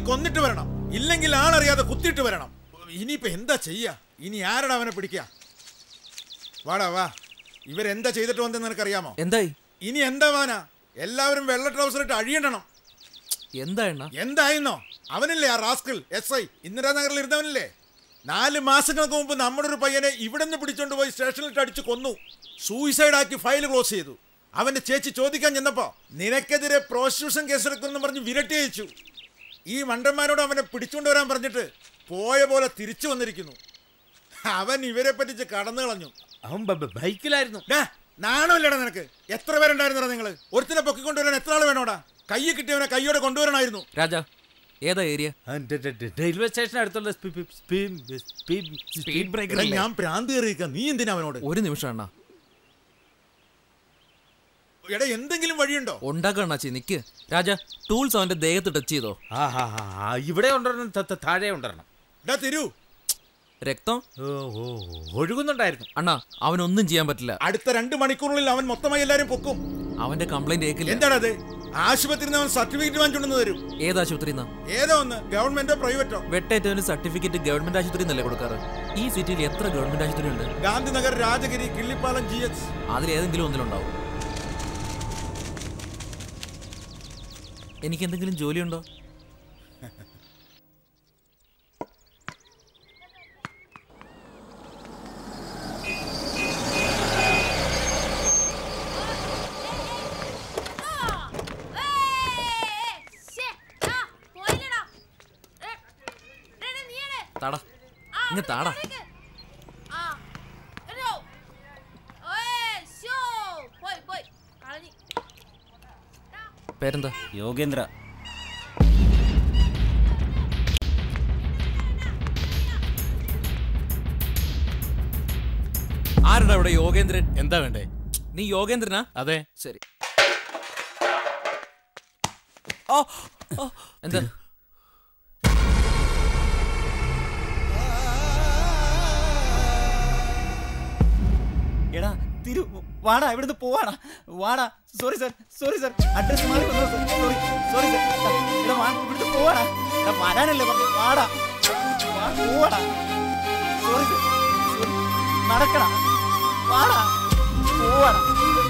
കൊന്നിട്ട് വരണം ഇല്ലെങ്കിൽ ആളറിയാതെ കുത്തിയിട്ട് വരണം ഇനിയിപ്പോ എന്താ ചെയ്യാ ഇനി ആരടാ അവനെ പിടിക്കുക വാടാ വാ ഇവരെന്താ ചെയ്തിട്ട് വന്നെന്ന് നിനക്കറിയാമോ എന്തായി ഇനി എന്താ വാനാ എല്ലാവരും വെള്ള ട്രൗസർ ഇട്ട് അഴിയണം എന്താ എണ്ണ എന്തായിരുന്നോ അവനല്ലേ ആ റാസ്കിൾ എസ് ഐ ഇന്ദിരാനഗറിൽ ഇരുന്നവനല്ലേ നാല് മാസങ്ങൾക്ക് മുമ്പ് നമ്മുടെ ഒരു പയ്യനെ ഇവിടെ നിന്ന് പിടിച്ചോണ്ട് പോയി സ്റ്റേഷനിലിട്ട് അടിച്ച് കൊന്നു സൂയിസൈഡ് ആക്കി ഫയൽ ക്ലോസ് ചെയ്തു അവന്റെ ചേച്ചി ചോദിക്കാൻ ചെന്നപ്പോ നിനക്കെതിരെ പ്രോസ്റ്റിറ്റ്യൂഷൻ കേസെടുക്കുമെന്ന് പറഞ്ഞ് വിരട്ടി അയച്ചു ഈ മണ്ടന്മാരോട് അവനെ പിടിച്ചുകൊണ്ട് വരാൻ പറഞ്ഞിട്ട് പോയ പോലെ തിരിച്ചു വന്നിരിക്കുന്നു അവൻ ഇവരെ പറ്റിച്ച് കടന്നു കളഞ്ഞു അവൻ ബൈക്കിലായിരുന്നു നാണമില്ലടാ നിനക്ക് എത്ര പേരുണ്ടായിരുന്നടാ നിങ്ങൾ ഒരുത്തിനെ പൊക്കിക്കൊണ്ടുവരാൻ എത്ര ആൾ വേണോടാ കയ്യിൽ കിട്ടിയവനെ കയ്യോടെ കൊണ്ടുവരണമായിരുന്നു രാജ ഏതാ ഏരിയ റെയിൽവേ സ്റ്റേഷൻ അടുത്തുള്ള സ്പീഡ് ബ്രേക്കർ എടാ, ഞാൻ പ്രാന്തി കയറിയിരിക്കാം നീ എന്തിനാ അവനോട് ഒരു നിമിഷം അണ്ണാ എടാ എന്തെങ്കിലും വഴിയുണ്ടോ ഉണ്ടാക്കുക അണ്ണാച്ചി നിക്ക് രാജ ടൂൾസ് അവന്റെ ദേഹത്ത് ടച്ച് ചെയ്തോ ഇവിടെ ഉണ്ടൊരെണ്ണം ത- ത- താഴെ ഉണ്ടൊരെണ്ണം തിരു രക്തം ഒഴുകുന്നുണ്ടായിരുന്നു അണ്ണാ അവനൊന്നും ചെയ്യാൻ പറ്റില്ല അടുത്ത രണ്ട് മണിക്കൂറിനുള്ളിൽ അവൻ മൊത്തമായി എല്ലാരും പൊക്കും അവന്റെ കംപ്ലൈന്റ് ഏക്കില്ല എന്താണത് ആശുപത്രിയിൽ നിന്ന് അവൻ സർട്ടിഫിക്കറ്റ് വാങ്ങിച്ചുകൊണ്ടു തരും ഏത് ആശുപത്രി ഏതോ ഒന്ന് ഗവൺമെന്റോ പ്രൈവറ്റോ വെട്ടേറ്റവന് സർട്ടിഫിക്കറ്റ് ഗവൺമെന്റ് ആശുപത്രി എന്നല്ലേ കൊടുക്കാറ് ഈ സിറ്റിയിൽ എത്ര ഗവൺമെന്റ് ആശുപത്രി ഉണ്ട് ഗാന്ധിനഗർ രാജഗിരി കിള്ളിപ്പാലം ജി എച്ച് അതിലേതെങ്കിലും ഒന്നിലുണ്ടാവും എനിക്ക് എന്തെങ്കിലും ജോലിയുണ്ടോ താടാ ഇങ്ങ താടാ പേരെന്താ യോഗേന്ദ്ര ആരുടെ അവിടെ യോഗേന്ദ്രൻ എന്താ വേണ്ടേ നീ യോഗേന്ദ്രനാ അതെ ശരി ഓ ഓ, എന്താ എടാ തിരു വാടാ ഇവിടുന്ന് പോവാടാ വാടാ sorry sir sorry sir address മാറി വന്നു സാർ സോറി സോറി സാർ എടാ വാ ഇവിടുന്ന് പോവാടാ എടാ വരാനല്ലേ പറഞ്ഞു വാടാ വാ, പോവാടാ സോറി സാർ സോറി നടക്കടാ വാടാ പോവാടാ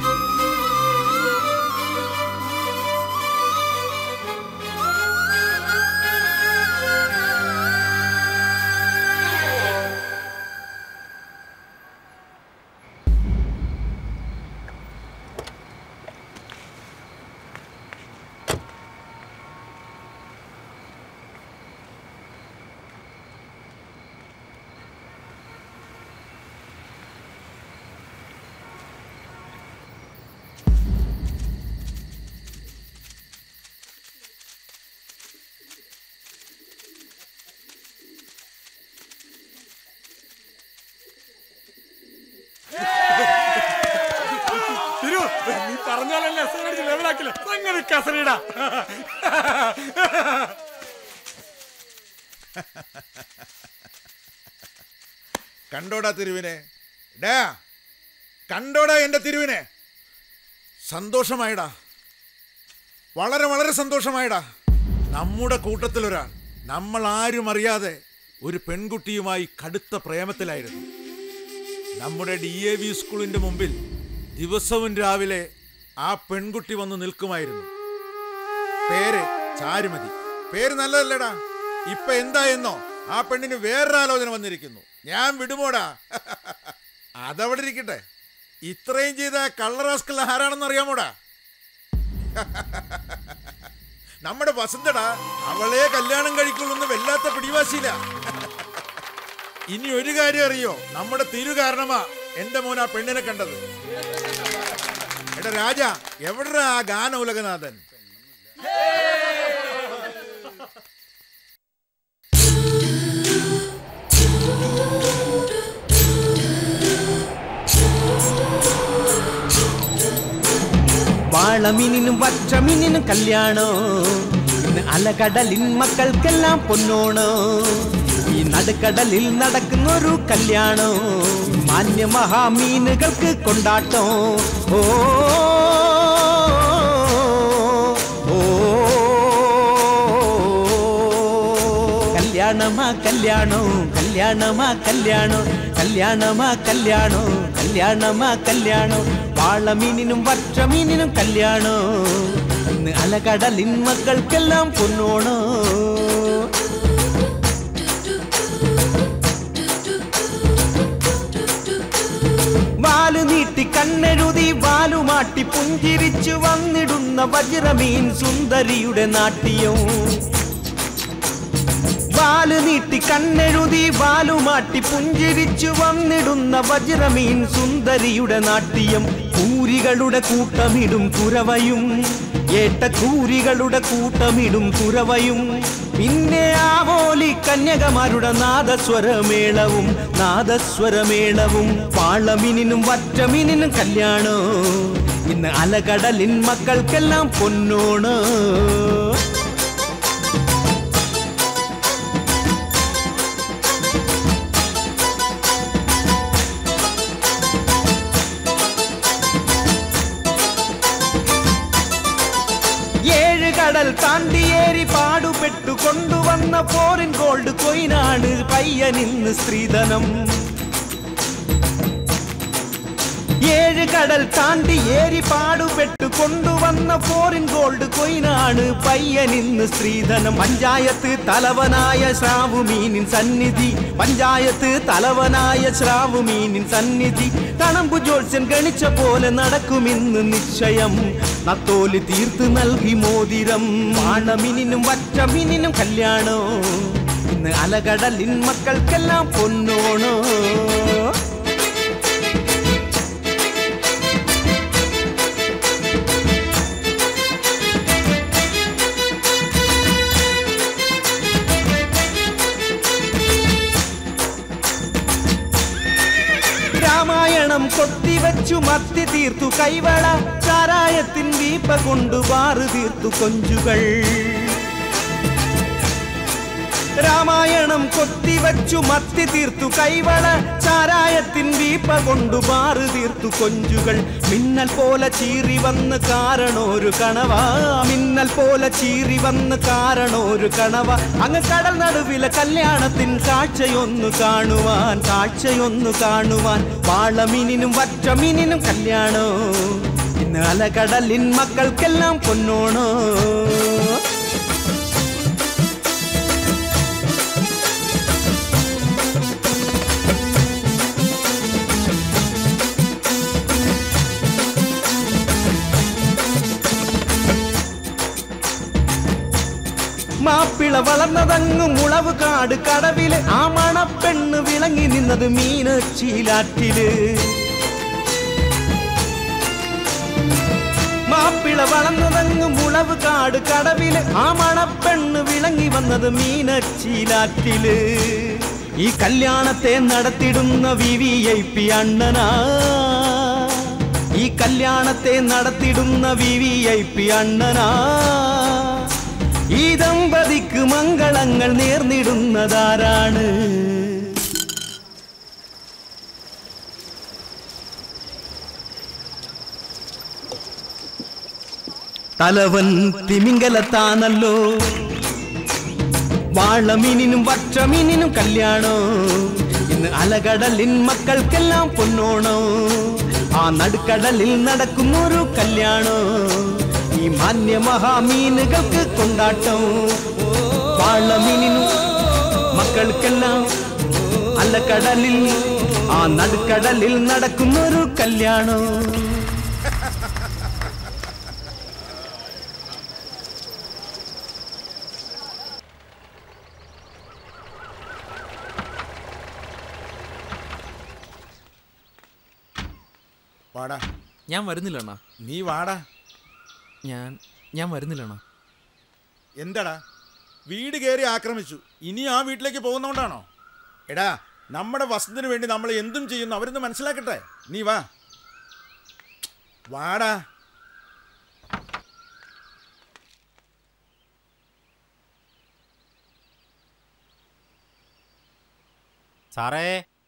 തിരു നീ പറഞ്ഞാലല്ലേ അടിച്ച് ലെവലാക്കില്ല അങ്ങനെ കസറിടാ കണ്ടോടാ തിരുവിനെ ഡാ കണ്ടോടാ എന്റെ തിരുവിനെ സന്തോഷമായിടാ വളരെ വളരെ സന്തോഷമായിടാ നമ്മുടെ കൂട്ടത്തിലൊരാൾ നമ്മൾ ആരും അറിയാതെ ഒരു പെൺകുട്ടിയുമായി കടുത്ത പ്രേമത്തിലായിരുന്നു നമ്മുടെ ഡി എ വി സ്കൂളിന്റെ മുമ്പിൽ ദിവസവും രാവിലെ ആ പെൺകുട്ടി വന്ന് നിൽക്കുമായിരുന്നു പേര് ചാരുമതി പേര് നല്ലതല്ലേടാ ഇപ്പൊ എന്തായെന്നോ ആ പെണ്ണിന് വേറൊരു ആലോചന വന്നിരിക്കുന്നു ഞാൻ വിടുമോടാ അതവിടെ ഇരിക്കട്ടെ ഇത്രയും ചെയ്ത കള്ളറാസ്കൽ ആരാണെന്ന് അറിയാമോടാ നമ്മുടെ വസന്തടാ അവളെ കല്യാണം കഴിക്കുള്ളൂ വല്ലാത്ത പിടിവാശിയില്ല ഇനി ഒരു കാര്യം അറിയോ നമ്മുടെ തിരു കാരണമാ എന്റെ മോൻ ആ പെണ്ണിനെ കണ്ടത് എടാ രാജ എവിടെ ആ ഗാന ഉലകനാഥൻ വാളമീനിനും വറ്റമീനിനും കല്യാണോ ഇന്ന് അലകടലിൻ മക്കൾക്കെല്ലാം പൊന്നോണോ ഈ നടുക്കടലിൽ നടക്കുന്നൊരു കല്യാണോ മാന്യ മഹാമീനുകൾക്ക് കൊണ്ടാട്ടോ ഓ ഓ കല്യാണമാ കല്യാണോ കല്യാണമാ കല്യാണോ കല്യാണമാ കല്യാണോ കല്യാണമാ കല്യാണോ വാളമീനിനും വറ്റമീനിനും കല്യാണോ ഇന്ന് അലകടലിൻ മക്കൾക്കെല്ലാം പൊന്നോണോ വാല് നീട്ടി കണ്ണെഴുതി വാലുമാട്ടി പുഞ്ചിരിച്ചു വന്നിടുന്ന വജ്രമീൻ സുന്ദരിയുടെ നാട്യം വാല് നീട്ടി കണ്ണെഴുതി വാലുമാട്ടി പുഞ്ചിരിച്ചു വന്നിടുന്ന വജ്രമീൻ സുന്ദരിയുടെ നാട്യം കൂരികളുടെ കൂട്ടമിടും കുരവയും ഏട്ടക്കൂരികളുടെ കൂട്ടമിടും കുരവയും പിന്നെ ആവോലി കന്യകമാരുടെ നാദസ്വരമേളവും നാദസ്വരമേളവും പാളമിനിനും വറ്റമിനിനും കല്യാണോ ഇന്ന് അലകടലിൻ മക്കൾക്കെല്ലാം പൊന്നോണോ ഏഴ് കടൽ താണ്ടിയേറി പാടുപെട്ടു കൊണ്ടുവന്ന ഫോറിൻ ഗോൾഡ് കൊയിനാണ് പയ്യനിന്ന് സ്ത്രീധനം ഏഴ് കടൽ താണ്ടി ഏറി പാടുപെട്ടു കൊണ്ടുവന്ന ഫോറിൻ ഗോൾഡ് കൊയിനാണ് പയ്യനിന്ന് സ്ത്രീധനം പഞ്ചായത്ത് തലവനായ ശ്രാവുമീനിൻ സന്നിധി പഞ്ചായത്ത് തലവനായ ശ്രാവുമീനിൻ സന്നിധി കണമ്പു ജോത്സ്യൻ ഗണിച്ച പോലെ നടക്കുമിന്ന് നിശ്ചയം നത്തോലി തീർത്ത് നൽകി മോതിരം വാണമിനിനും വറ്റമിനിനും കല്യാണോ ഇന്ന് അലകടലിൻ മക്കൾക്കെല്ലാം പൊന്നോണോ രാമായണം കൊത്തിവച്ചു മത്തി തീർത്തു കൈവള ചാരായത്തിൻ വീപ്പ കൊണ്ടു ബാറ് തീർത്തു കൊഞ്ചുകൾ രാമായണം കൊത്തിവച്ചു മത്തി തീർത്തു കൈവള ചാരായത്തിൻ വീപ്പ കൊണ്ടു ബാറ് തീർത്തു കൊഞ്ചുകൾ മിന്നൽ പോലെ ചീറി വന്ന് കാരണോരു കണവ മിന്നൽ പോലെ ചീറി വന്ന് കാരണോരു കണവ അങ്ങ് കടൽ നടുവിലെ കല്യാണത്തിൻ കാഴ്ചയൊന്നു കാണുവാൻ കാഴ്ചയൊന്നു കാണുവാൻ വാളമീനിനും വറ്റമീനിനും കല്യാണോ ഇന്ന് അലകടലിൻ മക്കൾക്കെല്ലാം പൊന്നോണോ മാപ്പിള വളർന്നതങ്ങ് മുളവ് കാട് കടവില് ആ മണപ്പെണ്ണ് വിളങ്ങി നിന്നത് മീനച്ചീലാറ്റില് മാപ്പിള വളർന്നതങ്ങ് മുളവ് കാട് കടവില് ആ മണപ്പെണ്ണ് വിളങ്ങി വന്നത് മീനച്ചീലാറ്റില് ഈ കല്യാണത്തെ നടത്തിടുന്ന വി വി ഐ പി അണ്ണനാ ഈ കല്യാണത്തെ നടത്തിടുന്ന വി വി ഐ പി അണ്ണനാ ഈ ദമ്പതിക്ക് മംഗളങ്ങൾ നേർന്നിടുന്നതാരാണ് തലവൻ തിമിംഗലത്താണല്ലോ വാളമീനിനും വറ്റമീനിനും കല്യാണോ ഇന്ന് അലകടലിൻ മക്കൾക്കെല്ലാം പൊന്നോണോ ആ നടുക്കടലിൽ നടക്കുന്നൊരു കല്യാണോ ഈ മാന്യ മഹാമീനുകൾക്ക് കൊണ്ടാട്ടം വാളമീനിനും മക്കൾക്കെല്ലാം അലക്കടലിൽ ആ നടുക്കടലിൽ നടക്കുന്നൊരു കല്യാണോ വാടാ ഞാൻ വരുന്നില്ല അണ്ണാ നീ വാടാ ഞാൻ ഞാൻ വരുന്നില്ല അണ്ണാ എന്താടാ വീട് കയറി ആക്രമിച്ചു ഇനി ആ വീട്ടിലേക്ക് പോകുന്നോണ്ടാണോ എടാ നമ്മുടെ വസന്തത്തിന് വേണ്ടി നമ്മൾ എന്തും ചെയ്യുന്നു അവരൊന്ന് മനസ്സിലാക്കട്ടെ നീ വാ വാടാ സാറേ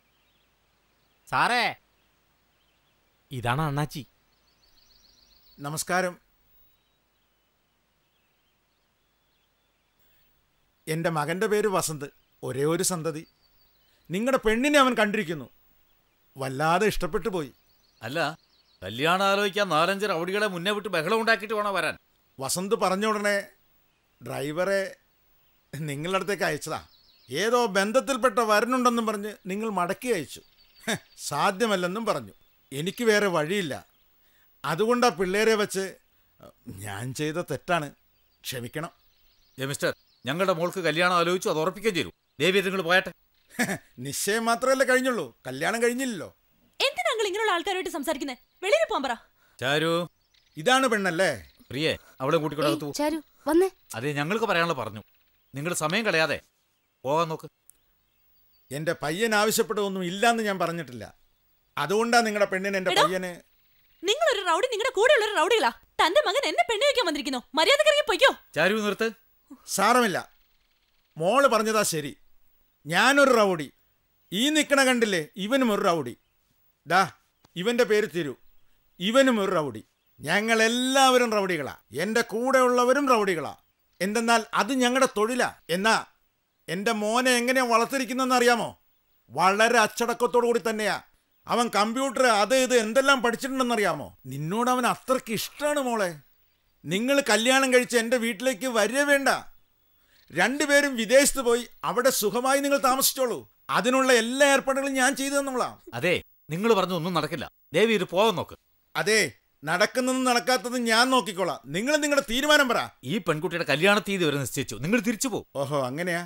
സാറേ ഇതാണ് അണ്ണാച്ചി നമസ്കാരം എൻ്റെ മകൻ്റെ പേര് വസന്ത് ഒരേ ഒരു സന്തതി നിങ്ങളുടെ പെണ്ണിനെ അവൻ കണ്ടിരിക്കുന്നു വല്ലാതെ ഇഷ്ടപ്പെട്ടു പോയി അല്ല കല്യാണം ആലോചിക്കാൻ നാലഞ്ച് റൗഡികളെ മുന്നേ വിട്ട് ബഹളം ഉണ്ടാക്കിയിട്ട് വേണം വരാൻ വസന്ത് പറഞ്ഞ ഉടനെ ഡ്രൈവറെ നിങ്ങളുടെ അടുത്തേക്ക് അയച്ചതാ ഏതോ ബന്ധത്തിൽപ്പെട്ട വരനുണ്ടെന്നും പറഞ്ഞ് നിങ്ങൾ മടക്കി അയച്ചു ഹെ, സാധ്യമല്ലെന്നും പറഞ്ഞു എനിക്ക് വേറെ വഴിയില്ല അതുകൊണ്ടാ പിള്ളേരെ വെച്ച് ഞാൻ ചെയ്ത തെറ്റാണ് ക്ഷമിക്കണം ഏ മിസ്റ്റർ ഞങ്ങളുടെ മോൾക്ക് കല്യാണം ആലോചിച്ചു അത് ഉറപ്പിക്കുകയും ചെയ്തു ദേവി നിങ്ങൾ പോയട്ടെ നിശ്ചയം മാത്രമല്ലേ കഴിഞ്ഞുള്ളൂ കല്യാണം കഴിഞ്ഞില്ലല്ലോ എന്തിനാ അങ്കിൾ ഇങ്ങനെയുള്ള ആൾക്കാരുമായിട്ട് സംസാരിക്കുന്നത് വെളിയിൽ പോകാൻ പറ ചാരു ഇതാണ് പെണ്ണല്ലേ പ്രിയേ അവളെ കൂട്ടിക്കൊണ്ട് അകത്തു പോ. ചാരു വന്നേ അതെ ഞങ്ങൾക്ക് പറയാനുള്ള പറഞ്ഞു നിങ്ങൾ സമയം കളയാതെ പോകാൻ നോക്ക് എൻ്റെ പയ്യൻ ആവശ്യപ്പെട്ടതൊന്നും ഇല്ലാന്ന് ഞാൻ പറഞ്ഞിട്ടില്ല അതുകൊണ്ടാ നിങ്ങളുടെ പെണ്ണിന് എൻ്റെ എടോ. പയ്യന് നിങ്ങളൊരു റൗഡി നിങ്ങളുടെ കൂടെയുള്ള ഒരു റൗഡികളാ തന്റെ മകൻ എന്നെ പെണ്ണു വയ്ക്കാൻ വന്നിരിക്കുന്നു മര്യാദക്കറിയാൻ പൊയ്ക്കോ ചാരു നിർത്ത് സാരമില്ല മോള് പറഞ്ഞതാ ശരി ഞാനൊരു റൗഡി ഈ നിൽക്കണ കണ്ടില്ലേ ഇവനും ഒരു റൗഡി ദാ ഇവൻ്റെ പേര് തിരു ഇവനും ഒരു റൗഡി ഞങ്ങളെല്ലാവരും റൗഡികളാ എൻ്റെ കൂടെയുള്ളവരും റൗഡികളാ എന്തെന്നാൽ അത് ഞങ്ങളുടെ തൊഴിലാ എന്നാ എൻ്റെ മോനെ എങ്ങനെയാ വളർത്തിരിക്കുന്നതെന്ന് അറിയാമോ വളരെ അച്ചടക്കത്തോടു കൂടി തന്നെയാ അവൻ കമ്പ്യൂട്ടർ അത് ഇത് എന്തെല്ലാം പഠിച്ചിട്ടുണ്ടെന്നറിയാമോ നിന്നോട് അവൻ അത്രയ്ക്ക് ഇഷ്ടമാണ് മോളെ നിങ്ങൾ കല്യാണം കഴിച്ച് എൻ്റെ വീട്ടിലേക്ക് വരിക വേണ്ട രണ്ടുപേരും വിദേശത്ത് പോയി അവിടെ സുഖമായി നിങ്ങൾ താമസിച്ചോളൂ അതിനുള്ള എല്ലാ ഏർപ്പാടുകളും ഞാൻ ചെയ്തു തന്നോളാം അതെ നിങ്ങൾ പറഞ്ഞൊന്നും നടക്കില്ല ദേവി ഇത് പോകാൻ നോക്ക് അതെ നടക്കുന്നതും നടക്കാത്തതും ഞാൻ നോക്കിക്കോളാം നിങ്ങൾ നിങ്ങളുടെ തീരുമാനം പറ ഈ പെൺകുട്ടിയുടെ കല്യാണ തീയതി വരെ നിശ്ചയിച്ചു നിങ്ങൾ തിരിച്ചു പോകും ഓഹോ അങ്ങനെയാ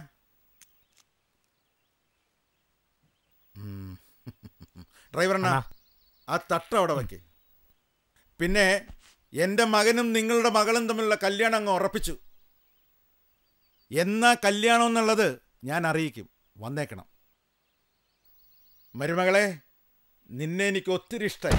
ഡ്രൈവറണ്ണ ആ തട്ട അവിടെ വയ്ക്ക് പിന്നെ എൻ്റെ മകനും നിങ്ങളുടെ മകളും തമ്മിലുള്ള കല്യാണം അങ്ങ് ഉറപ്പിച്ചു എന്നാ കല്യാണം എന്നുള്ളത് ഞാൻ അറിയിക്കും വന്നേക്കണം മരുമകളെ നിന്നെ എനിക്ക് ഒത്തിരി ഇഷ്ടമായി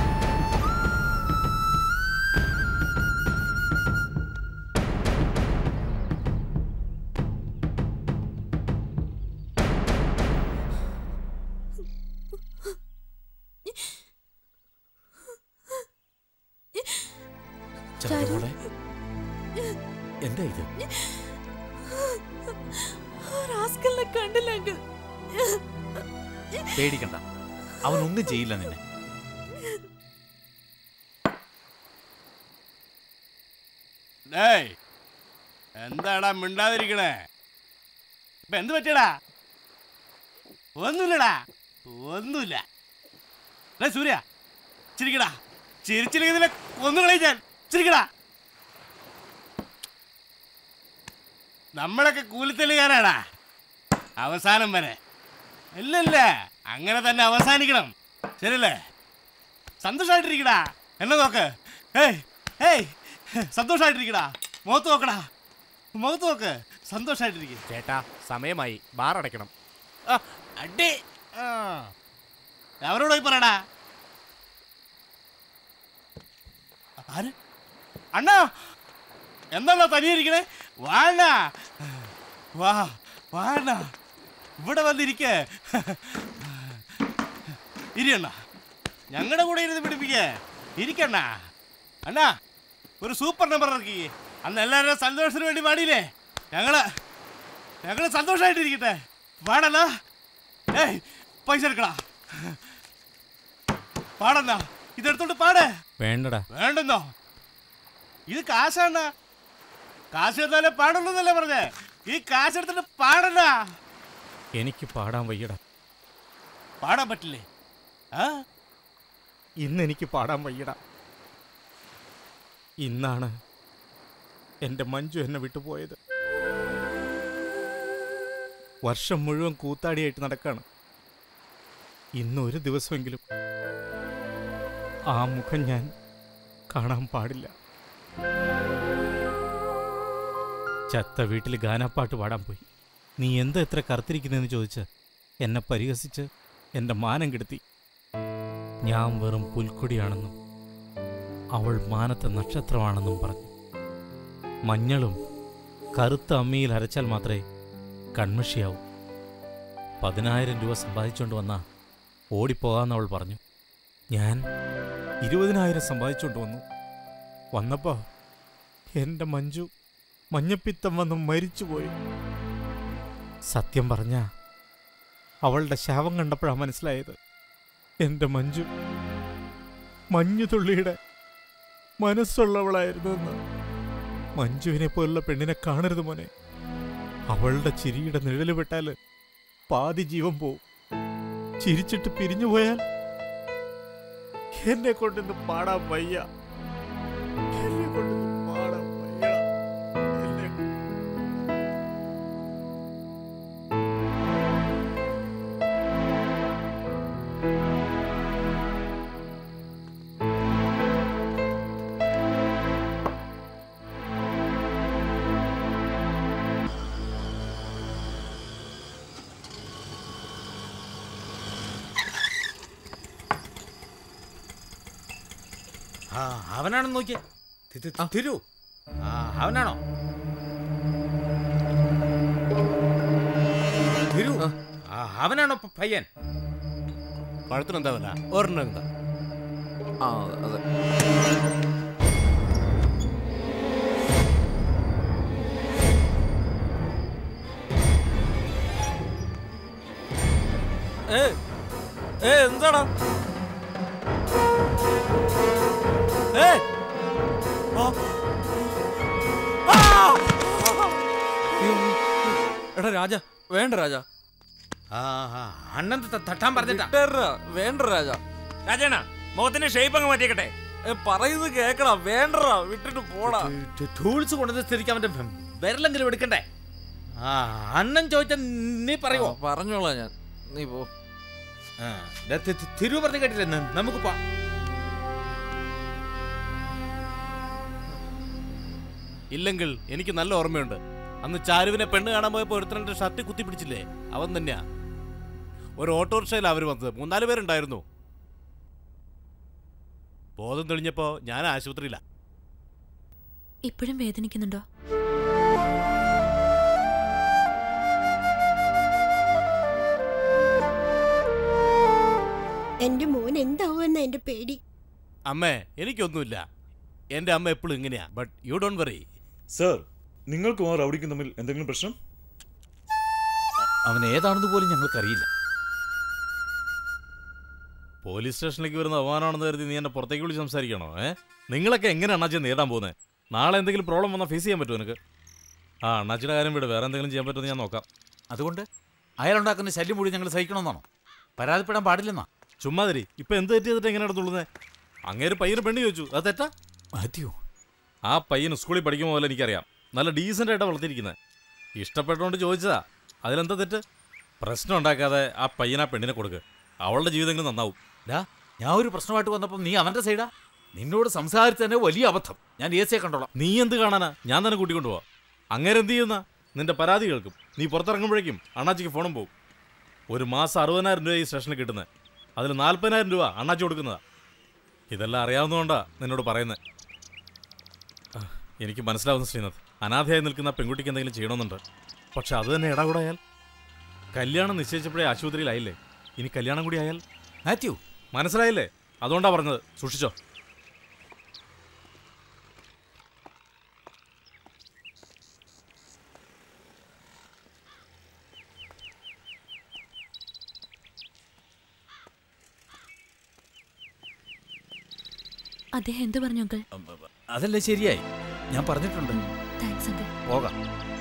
ചന്ദ്രമോളെ എന്താ ഇത് റാസ്കലിനെ കണ്ടില്ല അങ്കിൾ പേടിക്കണ്ട അവനൊന്നും ചെയ്യില്ല നിന്നെ ഡേയ് എന്താടാ മിണ്ടാതിരിക്കണേ ഇപ്പൊ എന്ത് പറ്റിയടാ ഒന്നുമില്ലടാ ഒന്നുമില്ല ഡേ സൂര്യ ചിരിക്കടാ ചിരിച്ചില്ലെങ്കിൽ നിന്നെ കൊന്നു കളയിച്ചാൽ ചിരിക്കടാ നമ്മളൊക്കെ കൂലിത്തല്ലുകാരാടാ അവസാനം വരെ ഇല്ലല്ല അങ്ങനെ തന്നെ അവസാനിക്കണം ശരിയല്ലേ സന്തോഷമായിട്ടിരിക്കടാ എന്നെ നോക്ക് ഏയ് ഏയ് സന്തോഷമായിട്ടിരിക്കടാ മുഖത്ത് നോക്കടാ മുഖത്ത് നോക്ക് സന്തോഷമായിട്ടിരിക്കും ചേട്ടാ സമയമായി ബാർ അടയ്ക്കണം ആ, അടി ആ. അവരോട് പോയി പറയടാ ആര് അണ്ണാ എന്താണോ തനിയിരിക്കണേ വാണ വാ വാണ ഇവിടെ വന്നിരിക്ക ഇരിയണ്ണ ഞങ്ങളുടെ കൂടെ ഇരുന്ന് പിടിപ്പിക്ക ഇരിക്കണ്ണ അണ്ണാ ഒരു സൂപ്പർ നമ്പർ ഇറക്കി അന്ന് എല്ലാവരും സന്തോഷത്തിന് വേണ്ടി പാടിയില്ലേ ഞങ്ങള് ഞങ്ങള് സന്തോഷമായിട്ടിരിക്കട്ടെ പാടല്ല ഏയ് പൈസ എടുക്കടാ പാടന്നാ ഇതെടുത്തോണ്ട് പാടേ വേണ്ടടാ വേണ്ടെന്നോ ഇത് കാശാണ് കാശ് എടുത്താലേ പാടുള്ളൂ എന്നല്ലേ പറഞ്ഞേ ഈ കാശ് എടുത്തിട്ട് പാടണ്ട എനിക്ക് പാടാൻ വയ്യടാ പാടാൻ പറ്റില്ലേ ആ ഇന്ന് എനിക്ക് പാടാൻ വയ്യടാ ഇന്നാണ് എൻ്റെ മഞ്ജു എന്നെ വിട്ടുപോയത് വർഷം മുഴുവൻ കൂത്താടിയായിട്ട് നടക്കാണ് ഇന്ന് ഒരു ദിവസമെങ്കിലും ആ മുഖം ഞാൻ കാണാൻ പാടില്ല ചത്ത വീട്ടിൽ ഗാനപ്പാട്ട് പാടാൻ പോയി നീ എന്താ എത്ര കറുത്തിരിക്കുന്നതെന്ന് ചോദിച്ച് എന്നെ പരിഹസിച്ച് എൻ്റെ മാനം കെടുത്തി ഞാൻ വെറും പുൽക്കൊടിയാണെന്നും അവൾ മാനത്തെ നക്ഷത്രമാണെന്നും പറഞ്ഞു മഞ്ഞളും കറുത്ത അമ്മിയിൽ അരച്ചാൽ മാത്രമേ കൺമഷിയാവൂ പതിനായിരം രൂപ സമ്പാദിച്ചുകൊണ്ട് വന്ന ഓടിപ്പോകാമെന്ന് അവൾ പറഞ്ഞു ഞാൻ ഇരുപതിനായിരം സമ്പാദിച്ചുകൊണ്ട് വന്നു വന്നപ്പോൾ എൻ്റെ മഞ്ജു മഞ്ഞപ്പിത്തം വന്ന് മരിച്ചുപോയി സത്യം പറഞ്ഞ അവളുടെ ശവം കണ്ടപ്പോഴാണ് മനസ്സിലായത് എൻ്റെ മഞ്ജു മഞ്ഞുതുള്ളിയുടെ മനസ്സുള്ളവളായിരുന്നു എന്ന് മഞ്ജുവിനെ പോലുള്ള പെണ്ണിനെ കാണരുത് മോനെ അവളുടെ ചിരിയുടെ നിഴല് വിട്ടാൽ പാതി ജീവൻ പോവും ചിരിച്ചിട്ട് പിരിഞ്ഞു പോയാൽ എന്നെ കൊണ്ടിന്ന് പാടാൻ വയ്യ എന്നെ കൊണ്ടിന്ന് പാടാൻ വയ്യ എന്നെ ആ അവനാണെന്ന് നോക്കിയേ തി- തി- തിരു ആ അവനാണോ തിരു ആ അവനാണോ പ- പയ്യൻ പഴത്തിന് എന്താ വില ഒരെണ്ണം എന്താ ആ അതെ ഏ ഏ എന്താടാ ഏ ആ. ആ! എടാ രാജ വേണ്ട രാജ ആ ആ, അണ്ണൻ ത- തട്ടാൻ പറഞ്ഞിട്ടാ വിട്ടേരെടാ, വേണ്ട രാജ രാജേണ മുഖത്തിന്റെ ഷേപ്പ് അങ്ങ് മാറ്റിയേക്കട്ടെ ഏ, പറയുന്നത് കേക്കടാ വേണ്ടടാ വിട്ടിട്ട് പോടാ ടൂൾസ് കൊണ്ടുവന്ന് സ്ഥിതിക്ക് അവന്റെ വിരലെങ്കിലും എടുക്കണ്ടേ ആ അണ്ണൻ ചോദിച്ച നീ പറയുമോ പറഞ്ഞോളാം ഞാൻ നീ പോ ആ, ദേ തി- തി- തിരു പറഞ്ഞു കേട്ടില്ലേ ന- നമുക്ക് പോ ഇല്ലെങ്കിൽ എനിക്ക് നല്ല ഓർമ്മയുണ്ട് അന്ന് ചാരുവിനെ പെണ്ണ് കാണാൻ പോയപ്പോ ഒരുത്തരണ്ട് ഷർട്ട് കുത്തി പിടിച്ചില്ലേ അവൻ തന്നെയാ ഒരു ഓട്ടോറിക്ഷയിൽ അവർ വന്നത് മൂന്നാല് പേരുണ്ടായിരുന്നു ബോധം തെളിഞ്ഞപ്പോ ഞാൻ ആശുപത്രിയിലാ ഇപ്പോഴും വേദനിക്കുന്നുണ്ടോ എന്റെ മോൻ എന്താവുമെന്ന എന്റെ പേടി അമ്മേ എനിക്കൊന്നുമില്ല എന്റെ അമ്മ എപ്പോഴും ഇങ്ങനെയാ but you don't worry sir നിങ്ങൾക്കും ആ റൗഡിക്കും തമ്മിൽ എന്തെങ്കിലും പ്രശ്നം അവൻ ഏതാണെന്ന് പോലും ഞങ്ങൾക്കറിയില്ല പോലീസ് സ്റ്റേഷനിലേക്ക് വരുന്ന അപമാനമാണെന്ന് കരുതി നീ എന്നെ പുറത്തേക്ക് വിളിച്ച് സംസാരിക്കണോ ഏ നിങ്ങളൊക്കെ എങ്ങനെ അണ്ണാച്ചി നേടാൻ പോകുന്നത് നാളെ എന്തെങ്കിലും പ്രോബ്ലം വന്നാൽ ഫേസ് ചെയ്യാൻ പറ്റുമോ നിനക്ക് ആ അണ്ണാച്ചിയുടെ കാര്യം വിട് വേറെ എന്തെങ്കിലും ചെയ്യാൻ പറ്റുമെന്ന് ഞാൻ നോക്കാം അതുകൊണ്ട് അയാളുണ്ടാക്കുന്ന ശല്യം മുഴുവൻ ഞങ്ങൾ സഹിക്കണമെന്നാണോ പരാതിപ്പെടാൻ പാടില്ലെന്നാ ചുമ്മാതിരി ഇപ്പൊ എന്ത് തെറ്റ് ചെയ്തിട്ട് എങ്ങനെ നടത്തുള്ളൂന്നേ അങ്ങേര് പയ്യന് പെണ്ണ് ചോദിച്ചു അത് തെറ്റാ മാത്യു ആ പയ്യന് സ്കൂളിൽ പഠിക്കുമ്പോൾ പോലെ എനിക്കറിയാം നല്ല ഡീസൻ്റ് ആയിട്ടാണ് വളർത്തിയിരിക്കുന്നത് ഇഷ്ടപ്പെട്ടോണ്ട് ചോദിച്ചതാ അതിലെന്താ തെറ്റ് പ്രശ്നം ഉണ്ടാക്കാതെ ആ പയ്യൻ ആ പെണ്ണിനെ കൊടുക്ക് അവളുടെ ജീവിതങ്ങൾ നന്നാവും ഡാ ഞാൻ ഒരു പ്രശ്നമായിട്ട് വന്നപ്പോൾ നീ അവന്റെ സൈഡാ നിന്നോട് സംസാരിച്ചതന്നെ വലിയ അബദ്ധം ഞാൻ എ സിയെ കണ്ടോളാം നീ എന്ത് കാണാനാ ഞാൻ തന്നെ കൂട്ടിക്കൊണ്ടു പോവാ അങ്ങേരെ എന്ത് ചെയ്യുന്ന നിന്റെ പരാതി കേൾക്കും നീ പുറത്തിറങ്ങുമ്പോഴേക്കും അണ്ണാച്ചിക്ക് ഫോണും പോവും ഒരു മാസം അറുപതിനായിരം രൂപ ഈ സ്റ്റേഷനിൽ കിട്ടുന്നത് അതിൽ നാൽപ്പതിനായിരം രൂപ അണ്ണാച്ചി കൊടുക്കുന്നതാ ഇതെല്ലാം അറിയാവുന്നതുകൊണ്ടാ നിന്നോട് പറയുന്നത് ആ, എനിക്ക് മനസ്സിലാവുന്നു ശ്രീനാഥ് അനാഥയായി നിൽക്കുന്ന ആ പെൺകുട്ടിക്ക് എന്തെങ്കിലും ചെയ്യണമെന്നുണ്ട് പക്ഷെ അത് തന്നെ ഇടകൂടായാൽ കല്യാണം നിശ്ചയിച്ചപ്പോഴേ ആശുപത്രിയിലായില്ലേ ഇനി കല്യാണം കൂടി ആയാൽ മാത്യു മനസ്സിലായില്ലേ അതുകൊണ്ടാ പറഞ്ഞത് സൂക്ഷിച്ചോ അദ്ദേഹം എന്ത് പറഞ്ഞു അങ്കിൾ അതല്ലേ ശരിയായി ഞാൻ പറഞ്ഞിട്ടുണ്ട് താങ്ക്സ് അങ്കിൾ പോകാം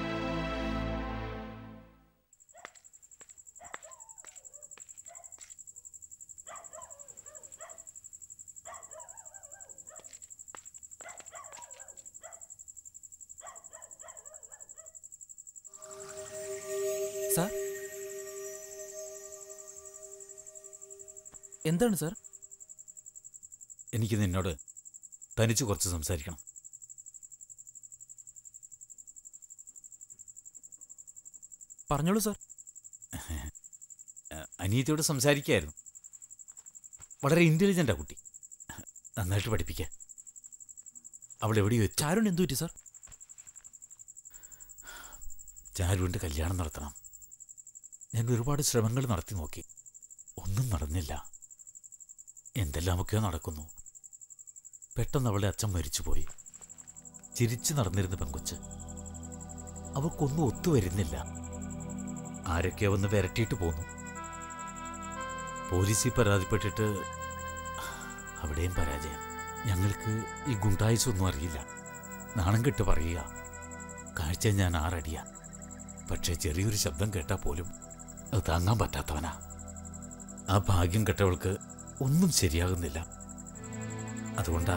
സാർ എന്താണ് സാർ എനിക്ക് നിന്നോട് തനിച്ച് കുറച്ച് സംസാരിക്കണം പറഞ്ഞോളൂ സാർ അനിയത്തിയോട് സംസാരിക്കായിരുന്നു വളരെ ഇന്റലിജന്റാ കുട്ടി നന്നായിട്ട് പഠിപ്പിക്കുക അവൾ എവിടെയോ എത്തും ചാരുൺ എന്തു പറ്റി സാർ ചാരുവിൻ്റെ കല്യാണം നടത്തണം ഞാൻ ഒരുപാട് ശ്രമങ്ങൾ നടത്തി നോക്കി ഒന്നും നടന്നില്ല എന്തെല്ലാമൊക്കെയോ നടക്കുന്നു പെട്ടെന്ന് അവളെ അച്ഛൻ മരിച്ചുപോയി ചിരിച്ചു നടന്നിരുന്ന പെങ്കൊച്ച് അവൾക്കൊന്നും ഒത്തുവരുന്നില്ല ആരൊക്കെയോ വന്ന് വിരട്ടിയിട്ട് പോന്നു പോലീസിൽ പരാതിപ്പെട്ടിട്ട് അവിടെയും പരാജയം ഞങ്ങൾക്ക് ഈ ഗുണ്ടായുസൊന്നും അറിയില്ല നാണം കെട്ട് പറയുക കാഴ്ച ഞാൻ ആറടിയ പക്ഷേ ചെറിയൊരു ശബ്ദം കേട്ടാൽ പോലും അത് താങ്ങാൻ പറ്റാത്തവനാ ആ ഭാഗ്യം കെട്ടവൾക്ക് ഒന്നും ശരിയാകുന്നില്ല അതുകൊണ്ടാ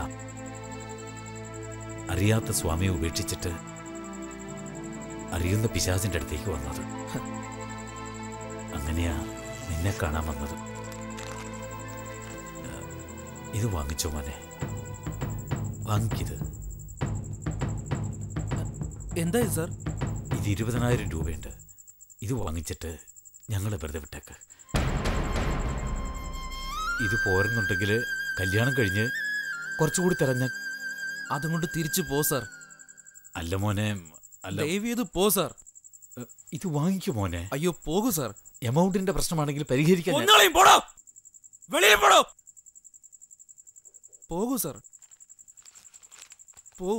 അറിയാത്ത സ്വാമിയെ ഉപേക്ഷിച്ചിട്ട് അറിയുന്ന പിശാചിന്റെ അടുത്തേക്ക് വന്നത് അങ്ങനെയാ നിന്നെ കാണാൻ വന്നത് ഏ, ഇത് വാങ്ങിച്ചോ മോനെ വാങ്ങിക്കിത് എന്താ സാർ ഇത് ഇരുപതിനായിരം രൂപയുണ്ട് ഇത് വാങ്ങിച്ചിട്ട് ഞങ്ങളെ വെറുതെ വിട്ടേക്ക് ഇത് പോരുന്നുണ്ടെങ്കിൽ കല്യാണം കഴിഞ്ഞ് കുറച്ചുകൂടി തരാൻ ഞാൻ അതും കൊണ്ട് തിരിച്ചു പോ സാർ അല്ല മോനെ അല്ല ദയവ് ചെയ്ത് പോ സാർ ഇത് വാങ്ങിക്കോ മോനെ അയ്യോ പോകൂ സാർ എമൗണ്ടിന്റെ പ്രശ്നമാണെങ്കിൽ പരിഹരിക്കാൻ ഞാൻ- ഒന്നാളെയും പോടോ വെളിയിൽ പോടോ പോകൂ സാർ പോ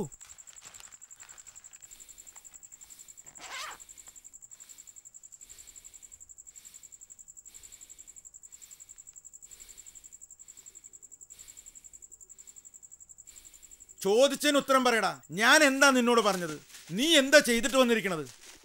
ചോദിച്ചതിന് ഉത്തരം പറയടാ ഞാൻ എന്താ നിന്നോട് പറഞ്ഞത് നീ എന്താ ചെയ്തിട്ട് വന്നിരിക്കണത്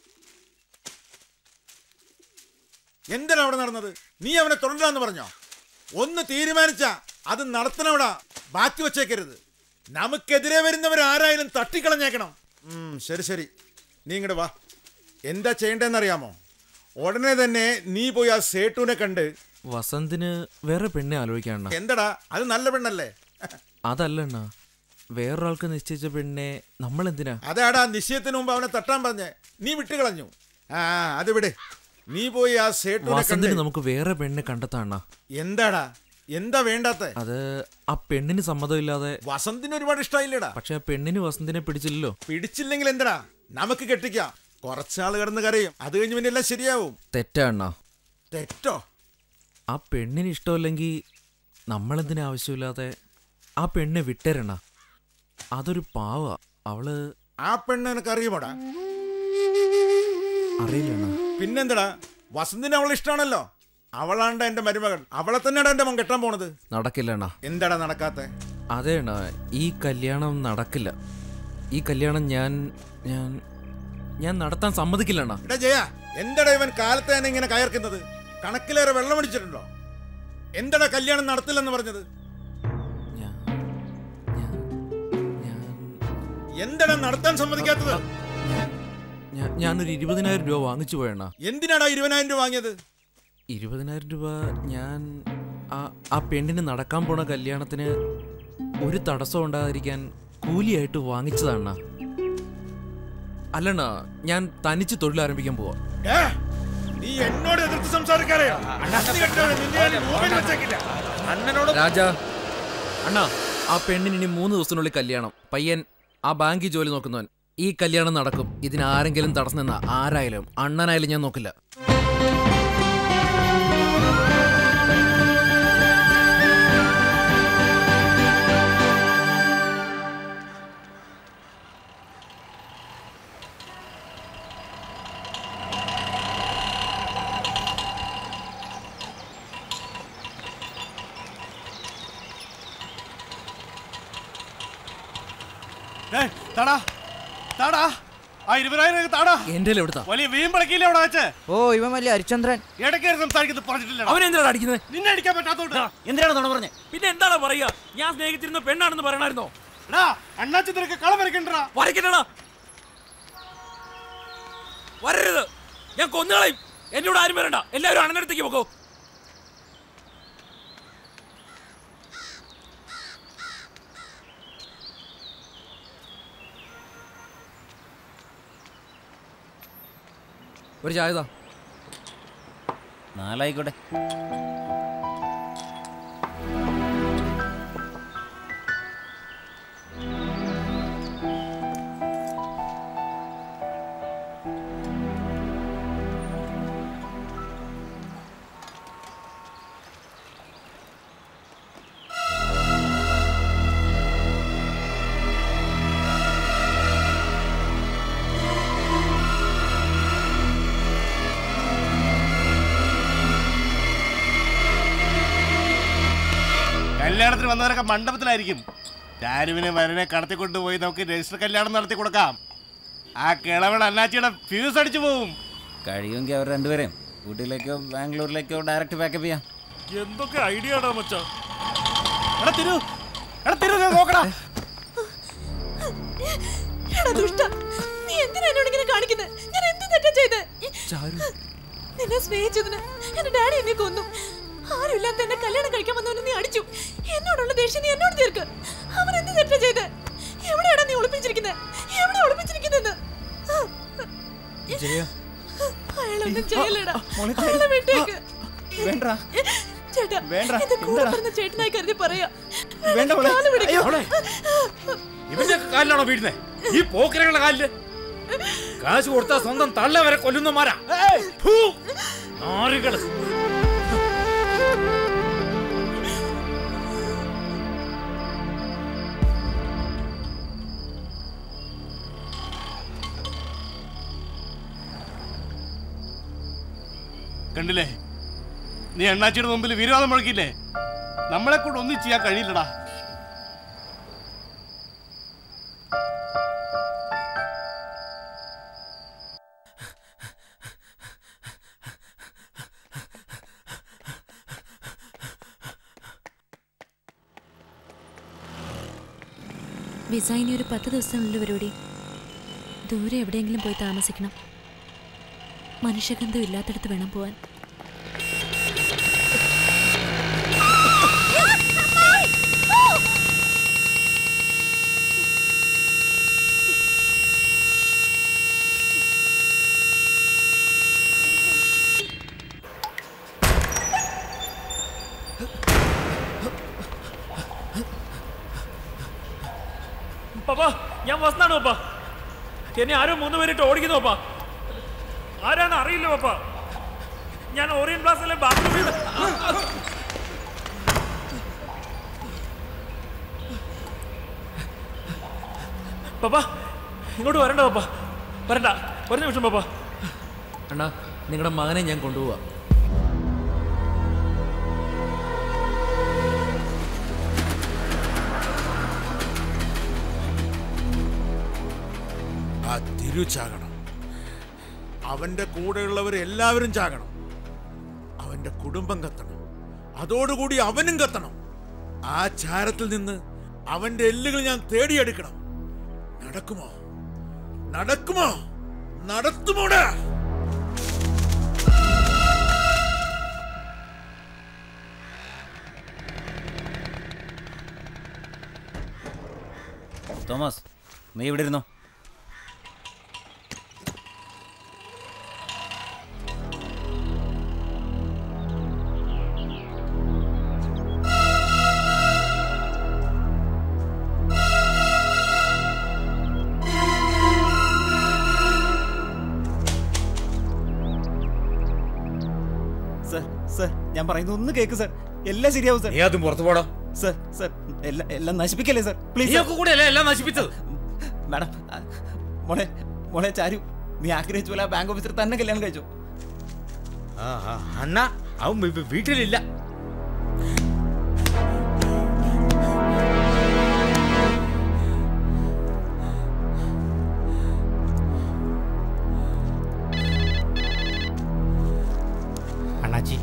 എന്തിനാ അവിടെ നടന്നത് നീ അവനെ തുടരാന്ന് പറഞ്ഞോ ഒന്ന് തീരുമാനിച്ച അത് നടത്തണവിടാ ബാക്കി വച്ചേക്കരുത് നമുക്കെതിരെ വരുന്നവർ ആരായാലും തട്ടിക്കളഞ്ഞേക്കണം ഉം, ശരി ശരി നീ ഇങ്ങോട്ട് വാ എന്താ ചെയ്യേണ്ടതെന്നറിയാമോ ഉടനെ തന്നെ നീ പോയി ആ സേട്ടുവിനെ കണ്ട് വസന്തിന് വേറെ പെണ്ണെ ആലോചിക്കാണ എന്തടാ അത് നല്ല പെണ്ണല്ലേ അതല്ല അണ്ണാ വേറൊരാൾക്ക് നിശ്ചയിച്ച പെണ്ണെ നമ്മൾ എന്തിനാ അതാടാ നിശ്ചയത്തിന് മുമ്പ് അവനെ തട്ടാൻ പറഞ്ഞേ നീ വിട്ടുകളഞ്ഞു ആ അത് വിട് നീ പോയി ആ സേട്ടുവിനെ കണ്ട് വസന്തിന് നമുക്ക് വേറെ പെണ്ണെ കണ്ടെത്താണ എന്താടാ എന്താ വേണ്ടാത്ത അത് ആ പെണ്ണിന് സമ്മതമില്ലാതെ വസന്തിന് ഒരുപാട് ഇഷ്ടമായില്ലേടാ പക്ഷെ ആ പെണ്ണിന് വസന്തിനെ പിടിച്ചില്ലല്ലോ പിടിച്ചില്ലെങ്കിൽ എന്താടാ നമുക്ക് കെട്ടിക്കാം കുറച്ചാൾ കിടന്ന് കരയും അത് കഴിഞ്ഞ് പിന്നെ എല്ലാം ശരിയാവും തെറ്റാ അണ്ണാ തെറ്റോ ആ പെണ്ണിന് ഇഷ്ടമല്ലെങ്കിൽ നമ്മളെന്തിനാ ആവശ്യമില്ലാതെ ആ പെണ്ണെ വിട്ടേരണ അതൊരു പാവ അവള് ആ പെണ്ണ് നിനക്ക് അറിയുമോടാ അറിയില്ലണ്ണ പിന്നെന്താടാ വസന്തിന് അവളെ ഇഷ്ടമാണല്ലോ അവളാണ്ട എന്റെ മരുമകൾ അവളെ തന്നെയാണ് എന്റെ മോൻ കെട്ടാൻ പോണത് നടക്കില്ലണ്ണ എന്താടാ നടക്കാത്തെ അതെ അണ്ണാ ഈ കല്യാണം നടക്കില്ല ഈ കല്യാണം ഞാൻ ഞാൻ ഞാൻ നടത്താൻ സമ്മതിക്കില്ലണ്ണ എടാ ജയ എന്താടാ ഇവൻ കാലത്തെ തന്നെ ഇങ്ങനെ കയർക്കുന്നത് കണക്കിലേറെ വെള്ളം അടിച്ചിട്ടുണ്ടോ എന്താടാ കല്യാണം നടത്തില്ലെന്ന് പറഞ്ഞത് എന്താടാ നടത്താൻ സമ്മതിക്കാത്തത് ഞാൻ- ഞാനൊരു ഇരുപതിനായിരം രൂപ വാങ്ങിച്ചു പോയണ്ണ എന്തിനാടാ ഇരുപതിനായിരം രൂപ വാങ്ങിയത് ഇരുപതിനായിരം രൂപ ഞാൻ ആ ആ പെണ്ണിന് നടക്കാൻ പോണ കല്യാണത്തിന് ഒരു തടസ്സം ഉണ്ടാകാതിരിക്കാൻ കൂലിയായിട്ട് വാങ്ങിച്ചതാണ അല്ലണ്ണ ഞാൻ തനിച്ച് തൊഴിൽ ആരംഭിക്കാൻ പോവാ ഏ, നീ എന്നോട് എതിർത്ത് സംസാരിക്കാറേ അണ്ണാ രാജാ അണ്ണാ ആ പെണ്ണിന് ഇനി മൂന്ന് ദിവസത്തിനുള്ളിൽ കല്യാണം പയ്യൻ ആ ബാങ്കിൽ ജോലി നോക്കുന്നവൻ ഈ കല്യാണം നടക്കും ഇതിനാരെങ്കിലും തടസ്സം നിന്ന ആരായാലും അണ്ണനായാലും ഞാൻ നോക്കില്ല ഏയ്, താടാ താടാ ആ ഇരുപതിനായിരം താടാ എന്റെ എവിടുത്താ വലിയ വീമ്പളക്കിയില്ലേ അവിടെ വെച്ച് ഓ ഇവൻ വലിയ ഹരിചന്ദ്രൻ ഇടയ്ക്ക് സംസാരിക്കുന്നത് പറഞ്ഞിട്ടില്ല അവൻ എന്തിനാണ് അടിക്കുന്നത് നിന്നെ അടിക്കാൻ പറ്റാത്തോണ്ട് എന്തിനാണ് നുണ പറഞ്ഞേ പിന്നെ എന്താണ് പറയുക ഞാൻ സ്നേഹിച്ചിരുന്ന പെണ്ണാണെന്ന് പറയണായിരുന്നോ എടാ അണ്ണാച്ചി നിനക്ക് കളം വരയ്ക്കണ്ടാ വരയ്ക്കണടാ വരരുത് ഞാൻ കൊന്നുകളയും എന്നോട് ആരും വരണ്ട എല്ലാവരും അണ്ണനടുത്തേക്ക് പോകോ ഒരു ചായതാ നാലായിക്കോട്ടെ ആ വന്നവരൊക്കെ മണ്ഡപത്തിലായിരിക്കും ചാരുവിനെ വരനെ കടത്തിക്കൊണ്ടുപോയി നമുക്ക് രജിസ്റ്റർ കല്യാണം നടത്തി കൊടുക്കാം ആ കിളവൾ അണ്ണാച്ചിയുടെ ഫ്യൂസ് അടിച്ചു പോവും കഴിയുമെങ്കിൽ അവർ രണ്ടുപേരെയും ഊട്ടിയിലേക്കോ ബാംഗ്ലൂരിലേക്കോ ഡയറക്റ്റ് പാക്കപ്പ് ചെയ്യാം എന്തൊക്കെ ഐഡിയ ആടാ മച്ചാ എടാ തിരു എടാ തിരു ദേ നോക്കടാ എടാ ദുഷ്ട നീ എന്തിനാ എന്നോട് ഇങ്ങനെ കാണിക്കുന്നത് ഞാൻ എന്ത് തെറ്റാ ചെയ്ത് നിന്നെ സ്നേഹിച്ചതിന് എന്റെ ഡാഡി എന്നെ കൊന്നു ആരുമില്ലാത്ത എന്നെ കല്യാണം കഴിക്കാൻ വന്നവനെ നീ അടിച്ചു എന്നോടുള്ള ദേഷ്യം നീ എന്നോട് തീർക്ക് അവൻ എന്ത് തെറ്റാ ചെയ്ത് എവിടെയാടാ നീ ഒളിപ്പിച്ചിരിക്കുന്നത് എവിടെ ഒളിപ്പിച്ചിരിക്കുന്നെന്ന് ജയ അയാളൊന്നും ചെയ്യലടാ മോളെ, അയാളെ വിട്ടേക്ക് വേണ്ടടാ. ചേട്ടാ വേണ്ട. എന്റെ കൂടെ എന്താടാ? പറഞ്ഞ ചേട്ടനായി കരുതി പറയാ വേണ്ട മോളെ. കാല് പിടിക്ക്. അയ്യോ, മോളെ. ഇവന്റെ കാലിലാണോ വീഴുന്നേ ഈ പോക്കരകളുടെ കാലില് കാശ് കൊടുത്താൽ സ്വന്തം തള്ള വരെ കൊല്ലുന്നമാരാ ഫൂ. നാറികള് കണ്ടില്ലേ നീ അണ്ണാച്ചിയുടെ മുമ്പിൽ വിരോധം മുഴക്കില്ലേ നമ്മളെ കൊണ്ട് ഒന്നും ചെയ്യാൻ കഴിയില്ലടാ വിസ ഇനി ഒരു പത്ത് ദിവസത്തിനുള്ളിൽ വരൂടി ദൂരെ എവിടെയെങ്കിലും പോയി താമസിക്കണം മനുഷ്യഗന്ധം ഇല്ലാത്തടത്ത് വേണം പോവാൻ പപ്പാ ഞാൻ വസ്താണ് പപ്പാ എന്നെ ആരോ മൂന്ന് പേരിട്ട് ഓടിക്കുന്നു പപ്പാ ആരാന്ന് അറിയില്ല പപ്പാ ഞാൻ ഓറിയൻ പ്ലാസിലെ ബാത്റൂമിൽ പപ്പാ ഇങ്ങോട്ട് വരണ്ട പപ്പാ വരണ്ട ഒരു നിമിഷം പപ്പാ അണ്ണാ നിങ്ങളുടെ മകനെ ഞാൻ കൊണ്ടുപോവാ ആ തിരു ചാകണം അവന്റെ കൂടെയുള്ളവർ എല്ലാവരും ചാകണം അവന്റെ കുടുംബം കത്തണം അതോടുകൂടി അവനും കത്തണം ആ ചാരത്തിൽ നിന്ന് അവന്റെ എല്ലുകൾ ഞാൻ തേടിയെടുക്കണം നടക്കുമോ നടക്കുമോ നടത്തുമോടാ തോമസ് നീ ഇവിടെ ഇരുന്നോ സർ സർ ഞാൻ പറയുന്നത് ഒന്ന് കേക്ക് സർ എല്ലാം ശരിയാവും സർ നീ അതും പുറത്തു പോടാ സർ സർ എല്ലാം എല്ലാം നശിപ്പിക്കല്ലേ സർ പ്ലീസ് നീയൊക്കെ കൂടെയല്ലേ എല്ലാം നശിപ്പിച്ചത് മാഡം ആ, മോളെ മോളെ ചാരു നീ ആഗ്രഹിച്ച പോലെ ആ ബാങ്ക് ഓഫീസർ തന്നെ കല്യാണം കഴിച്ചു ആ, ആ, അണ്ണ അവൻ വീ- വീ- വീട്ടിലില്ല അണ്ണാച്ചി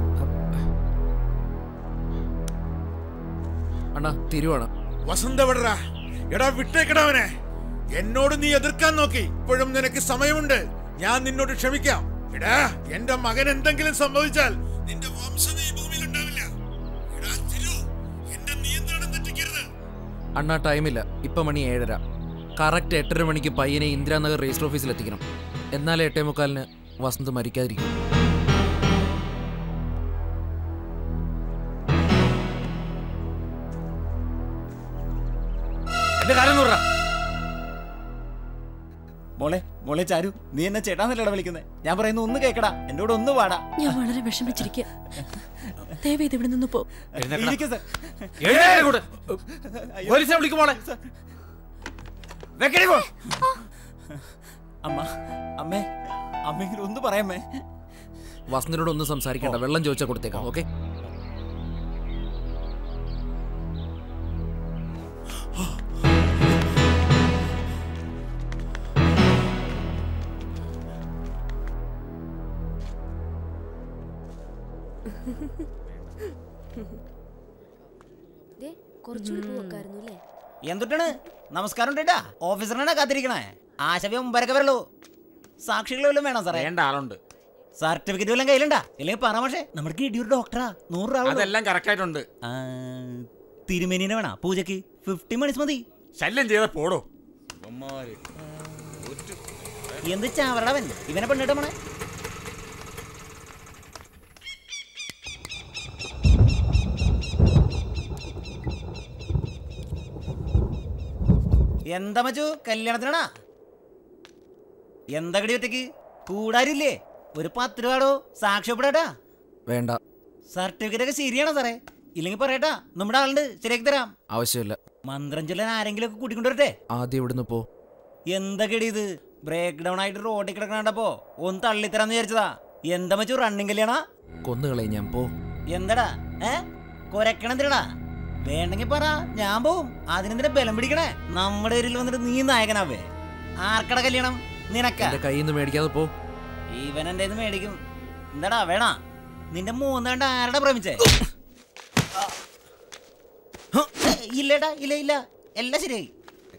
അണ്ണാ തിരുവാണ് വസന്ത വിടറാ എടാ വിട്ടേക്കടാവനെ എന്നോട് നീ എതിർക്കാൻ നോക്കി ഇപ്പോഴും നിനക്ക് സമയമുണ്ട് ഞാൻ നിന്നോട് ക്ഷമിക്കാം എടാ എന്റെ മകൻ എന്തെങ്കിലും സംഭവിച്ചാൽ നിന്റെ വംശമേ ഈ ഭൂമിയിൽ ഉണ്ടാവില്ല എടാ തിരു എന്റെ നിയന്ത്രണം തെറ്റിക്കരുത് അണ്ണാ ടൈമില്ല ഇപ്പം മണി ഏഴര കറക്റ്റ് എട്ടര മണിക്ക് പയ്യനെ ഇന്ദിരാനഗർ രജിസ്റ്റർ ഓഫീസിൽ എത്തിക്കണം എന്നാലേ എട്ടേ മുക്കാലിന് വസന്ത് മരിക്കാതിരിക്കും എന്റെ കാലം നൂറ മോളെ മോളെ ചാരു നീ എന്നെ ചേട്ടാന്നല്ലടാ വിളിക്കുന്നത് ഞാൻ പറയുന്നു ഒന്ന് കേക്കടാ എന്റെ കൂടെ ഒന്ന് പാടാ ഞാൻ വളരെ വിഷമിച്ചിരിക്കുക ദയവേത് ഇവിടെ നിന്ന് പോ ഇരിക്ക് സർ. എഴുന്നേറ്റ് കൂടെ. അയ്യോ. പോലീസിനെ വിളിക്കും മോളെ. സർ. വെക്കടി പോ. അമ്മ അമ്മേ അമ്മെങ്കിലും ഒന്ന് പറയാമേ വസന്തിനോട് ഒന്നും സംസാരിക്കണ്ട വെള്ളം ചോദിച്ചാൽ കൊടുത്തേക്കാം ഓക്കെ ദേ, കുറച്ചുകൂടി പൂ വെക്കായിരുന്നു അല്ലേ എന്തുട്ടാണ് നമസ്കാരം ഉണ്ടേട്ടാ ഓഫീസറിനാണ് കാത്തിരിക്കണേ ആശവ്യം മുമ്പരൊക്കെ വരളൂ സാക്ഷികൾ വല്ലതും വേണം സാറേ വേണ്ട ആളുണ്ട് സർട്ടിഫിക്കറ്റ് വല്ലതും കയ്യിലുണ്ടാ ഇല്ലെങ്കിൽ പറ പക്ഷേ നമ്മുടെ കിടി ഒരു ഡോക്ടറാ നൂറ് രൂപ അതെല്ലാം കറക്റ്റ് ആയിട്ടുണ്ട് തിരുമേനിനെ വേണ പൂജക്ക് ഫിഫ്റ്റി മണിസ് മതി ശല്യം ചെയ്ത പോടോ എന്ത് ചാവറടവൻ ഇവനെ പെണ്ണിട്ട് മോളെ എന്താ മച്ചു കല്യാണത്തിനാണാ എന്താ കടി ഒറ്റയ്ക്ക് കൂടാരില്ലേ ഒരു പത്ത് രൂപടോ സാക്ഷ്യപ്പെടാട്ടാ വേണ്ട സർട്ടിഫിക്കറ്റ് ഒക്കെ ശരിയാണോ സാറേ ഇല്ലെങ്കിൽ പറയട്ടാ നമ്മുടെ ആളുണ്ട് ശരിയാക്കി തരാം ആവശ്യമില്ല മന്ത്രം ചൊല്ലാൻ ആരെങ്കിലും ഒക്കെ കൂട്ടിക്കൊണ്ടുവരട്ടെ ആദ്യം ഇവിടുന്ന് പോ എന്താ കെടി ഇത് ബ്രേക്ക് ഡൗൺ ആയിട്ട് റോഡിൽ കിടക്കണപ്പോ ഒന്ന് തള്ളിത്തരാന്ന് വിചാരിച്ചതാ എന്താ മച്ചു റണ്ണിങ് കല്യാണ കൊന്നുകളയും ഞാൻ പോ എന്താടാ ഏ കൊരക്കണെന്തിനടാ വേണ്ടെങ്കി പറ ഞാൻ പോവും അതിനെന്തിനാ ബലം പിടിക്കണേ നമ്മുടെ ഏരിയയിൽ വന്നിട്ട് നീ നായകനാവേ ആർക്കട കല്യാണം നിനക്ക എന്റെ കയ്യിൽ നിന്ന് മേടിക്കാതെ പോ ഇവൻ എന്റെ മേടിക്കും എന്താടാ വേണ നിന്റെ മൂന്നാണ്ട് ആരടാ പ്രേമിച്ചേ ഇല്ലേടാ ഇല്ല ഇല്ല എല്ലാം ശരിയായി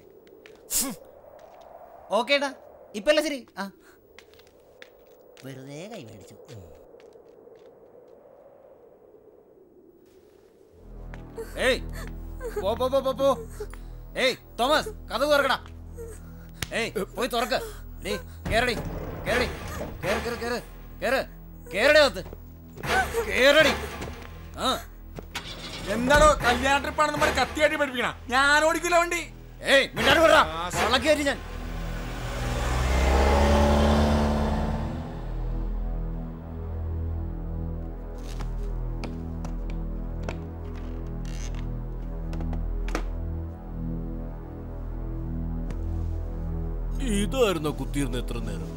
ഓക്കേടാ ഇപ്പൊ എല്ലാം ശരി ആ വെറുതെ കൈ മേടിച്ചു ഏയ് പോ പോ പോ പോ പോ ഏയ് തോമസ് കഥ തുറക്കടാ ഏയ് പോയി തുറക്ക് ഡേ കേറടി കേറടി കേറ് കേറ് കേറ് കേറ് കേറടി അകത്ത് കേറടി ആ എന്താണോ കല്യാണ ട്രിപ്പാണ് നമ്മൾ കത്തിയാട്ടി പഠിപ്പിക്കണ ഞാൻ ഓടിക്കില്ല വണ്ടി ഏയ് മിണ്ടാട് വിടറാ വള്ളക്കേറി ഞാൻ ഇതായിരുന്നോ കുത്തിയിരുന്ന എത്ര നേരം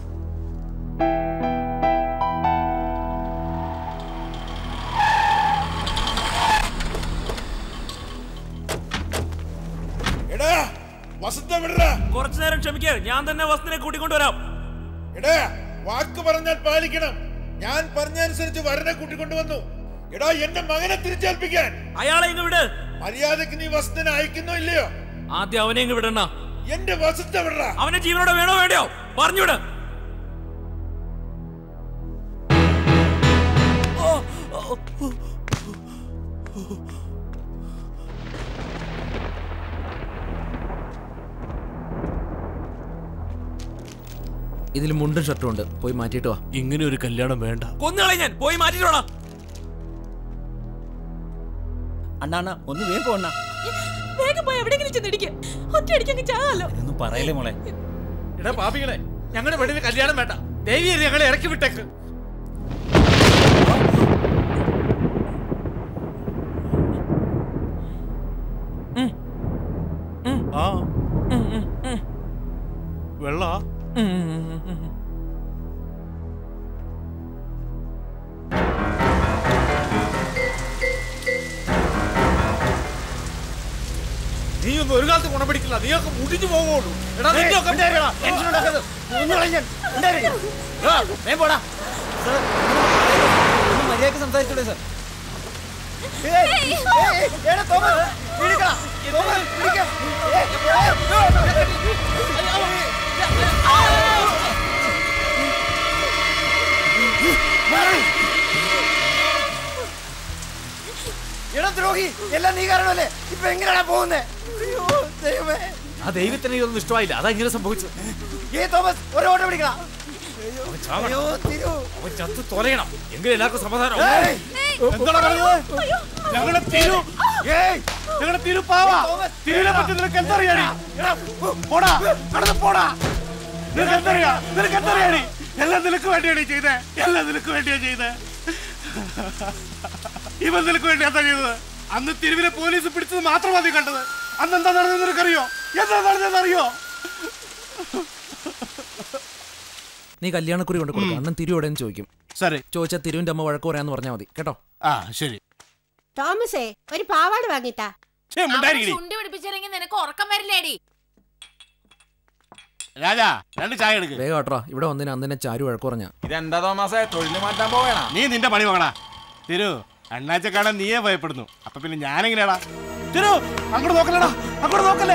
എടാ വസന്ത വിടറ കുറച്ചു നേരം ക്ഷമിക്കുക ഞാൻ തന്നെ വസ്തുവിനെ കൂട്ടിക്കൊണ്ടുവരാം എടാ വാക്ക് പറഞ്ഞാൽ പാലിക്കണം ഞാൻ പറഞ്ഞനുസരിച്ച് വരനെ കൂട്ടിക്കൊണ്ടുവന്നു എടാ എന്റെ മകനെ തിരിച്ചേൽപ്പിക്കാൻ അയാളെ ഇങ്ങ് വിട് മര്യാദക്ക് നീ വസന്തനെ അയക്കുന്നോ ഇല്ലയോ ആദ്യം അവനെ ഇങ്ങ് വിടണ്ട എന്റെ വസന്ത വിടറ അവനെ ജീവനോടെ വേണോ വേണ്ടയോ പറഞ്ഞുവിട് ഇതിൽ മുണ്ടും ഷർട്ടും ഉണ്ട് പോയി മാറ്റിയിട്ട് വാ ഇങ്ങനെ ഒരു കല്യാണം വേണ്ട കൊന്നുകളെ ഞാൻ പോയി മാറ്റിട്ടോളാം അണ്ണാ അണ്ണാ ഒന്ന് വേഗം പോണ്ണ വേഗം പോയി എവിടെയെങ്കിലും ചെന്നിടിക്കുക ഒറ്റയടിക്കങ്ങ് ചാകാലോ ഒന്നും പറയല്ലേ മോളെ എടാ പാപികളെ ഞങ്ങളുടെ വീടിന് കല്യാണം വേണ്ട ദേവി ഞങ്ങളെ ഇറക്കി വിട്ടേക്ക് ആ വെള്ള നീ ഒന്നും ഒരു കാലത്ത് ഗുണം പിടിക്കില്ല നീയൊക്കെ മുടിഞ്ഞു പോവുള്ളൂ എടാ നിന്റെ ഒക്കെ ടെൻഷൻ ഉണ്ടാക്കരുത് ഒന്ന് കളഞ്ഞാൻ വേഗം പോടാ സാർ ഒന്ന് മര്യാദക്ക് സംസാരിച്ചൂടെ സാർ ഏയ്, ഏയ്, ഏയ്, എടാ തോമസ്, പിടിക്കടാ. തോമസ്, പിടിക്കാം. ഏയ്, ഏയ്, ഏയ്. എടാ ദ്രോഹി എല്ലാം നീ കാരണമല്ലേ ഇപ്പൊ എങ്ങനെയാ പോകുന്നേ അയ്യോ ദൈവമേ ആ ദൈവത്തിന് ഇതൊന്നും ഇഷ്ടമായില്ല അതാ ഇങ്ങനെ സംഭവിച്ചത് ഏ തോമസ് ഒരു ഓട്ടം പിടിക്കടാ അവൻ ചാവണം. അയ്യോ തിരു അവൻ ചത്ത് തൊലയണം എങ്കിലും എല്ലാവർക്കും സമാധാനം ഏയ്. എന്താണ് പറഞ്ഞത് ഞങ്ങളെ തിരു ഞങ്ങളെ തിരു പാവാ തിരുവിനെ പറ്റി നിനക്ക് എന്തറിയാടി പോടാ കടന്ന് പോടാ നിനക്ക് എന്തറിയാ നിനക്ക് എന്തറിയാടി എല്ലാം നിനക്ക് വേണ്ടിയാണ് ഈ ചെയ്തേ എല്ലാം നിനക്ക് വേണ്ടിയാ ചെയ്തേ ഇവൻ നിനക്ക് വേണ്ടി എന്താ ചെയ്തത് അന്ന് തിരുവിനെ പോലീസ് പിടിച്ചത് മാത്രമാണ് നീ കണ്ടത് അന്ന് എന്താ നടന്നത് നിനക്കറിയോ എന്താ നടന്നതെന്ന് അറിയോ നീ കല്യാണക്കുറി കൊണ്ട് കൊടുക്കും അണ്ണൻ തിരു എവിടെയെന്ന് ചോദിക്കും സരി ചോദിച്ചാൽ തിരുവിന്റെ അമ്മ വഴക്ക് പറയാന്ന് പറഞ്ഞാൽ മതി കേട്ടോ ആ ശരി തോമസേ ഒരു പാവാട് വാങ്ങിത്താ ചുണ്ടി പിടിപ്പിച്ചില്ലെങ്കിൽ നിനക്ക് ഉറക്കം വരില്ലേടി രാജാ രണ്ട് ചായ എടുക്ക് വേഗം കേട്ടോ ഇവിടെ വന്നതിന് അന്ന് തന്നെ ചാരു വഴക്ക് പറഞ്ഞ ഇതെന്താ തോമാസേ തൊഴിൽ മാറ്റാൻ പോവേണ നീ നിന്റെ പണി വാങ്ങടാ തിരു അണ്ണാച്ച കാണാൻ നീയെ ഭയപ്പെടുന്നു അപ്പൊ പിന്നെ ഞാനെങ്ങനെയാടാ തിരു അങ്ങോട്ട് നോക്കല്ലടാ അങ്ങോട്ട് നോക്കല്ലേ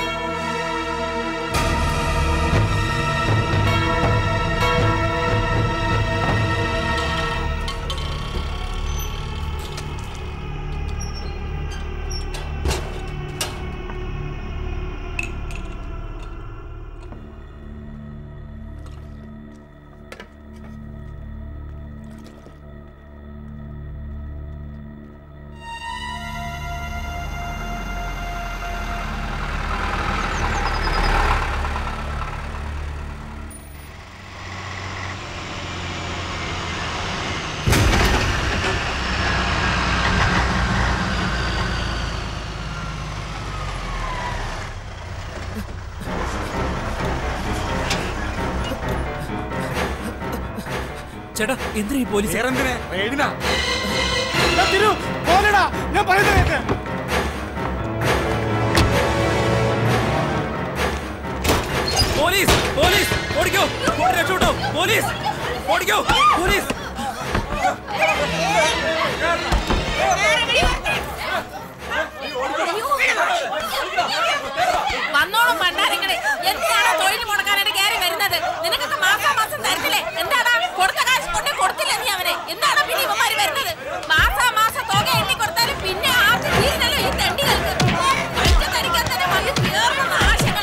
ചേട്ടാ എന്തിനാ ഈ പോലീസ് റെയ്ഡിനാ എടാ, തിരു പോലെടാ ഞാൻ പറയുന്നത് കേക്ക് പോലീസ് പോലീസ് ഓടിക്കോ ഓടി രക്ഷപ്പെട്ടോ പോലീസ് ഓടിക്കോ പോലീസ് വന്നോളും പണ്ടാരങ്ങളെ എന്തിനാണ് തൊഴിൽ മുടക്കാനായിട്ട് കയറി വരുന്നത് നിനക്കൊക്കെ മാസാ മാസം തരത്തില്ലേ എന്താടാ കൊടുത്ത കാശ് കൊണ്ട് കൊടുത്തില്ല നീ അവനെ എന്താണ് പിന്നെ ഇവന്മാര് വരുന്നത് മാസാ മാസം തുക എണ്ണി കൊടുത്താലും പിന്നെ ആർക്കും തീരില്ലല്ലോ ഈ തണ്ടികൾക്ക് പൈസ തരിക്കാൻ തന്നെ വന്ന് തീർന്ന ആശയങ്ങൾ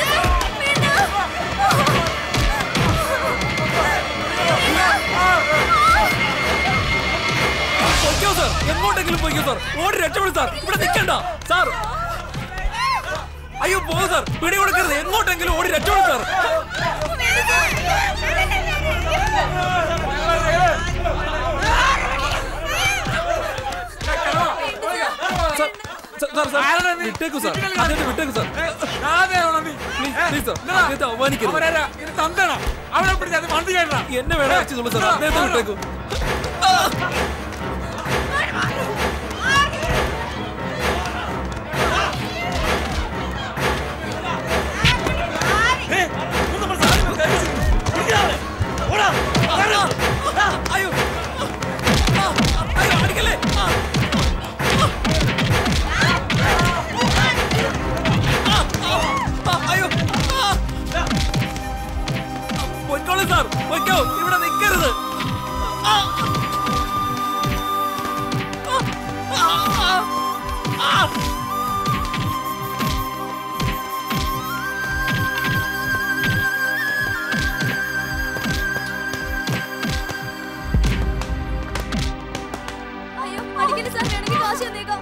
പൊയ്ക്കോ സാർ എങ്ങോട്ടെങ്കിലും പൊയ്ക്കോ സാർ ഓടി രക്ഷപ്പെടും സാർ ഇവിടെ നിൽക്കണ്ട സാർ അയ്യോ പോ സാർ പിടി കൊടുക്കരുത് എങ്ങോട്ടെങ്കിലും ഓടി രക്ഷപ്പെടും sir sir, sir, sir, sir, വിട്ടേക്കൂ സാർ അദ്ദേഹത്തെ വിട്ടേക്കൂ സാർ പ്ലീസ്, പ്ലീസ് സാർ അദ്ദേഹത്തെ അവമാനിക്കരുത് എന്നെ വേണം അടിച്ചോളൂ സാർ അദ്ദേഹത്തെ വിട്ടേക്കൂ അയ്യോ അയ്യോ അടിക്കല്ലേ അയ്യോ പൊയ്ക്കോളൂ സാർ പൊയ്ക്കോ ഇവിടെ നിൽക്കരുത് ആ. ആ. ആ. ആ. അയ്യോ അടിക്കണ്ട സാർ വേണമെങ്കിൽ കാശ് തന്നേക്കാം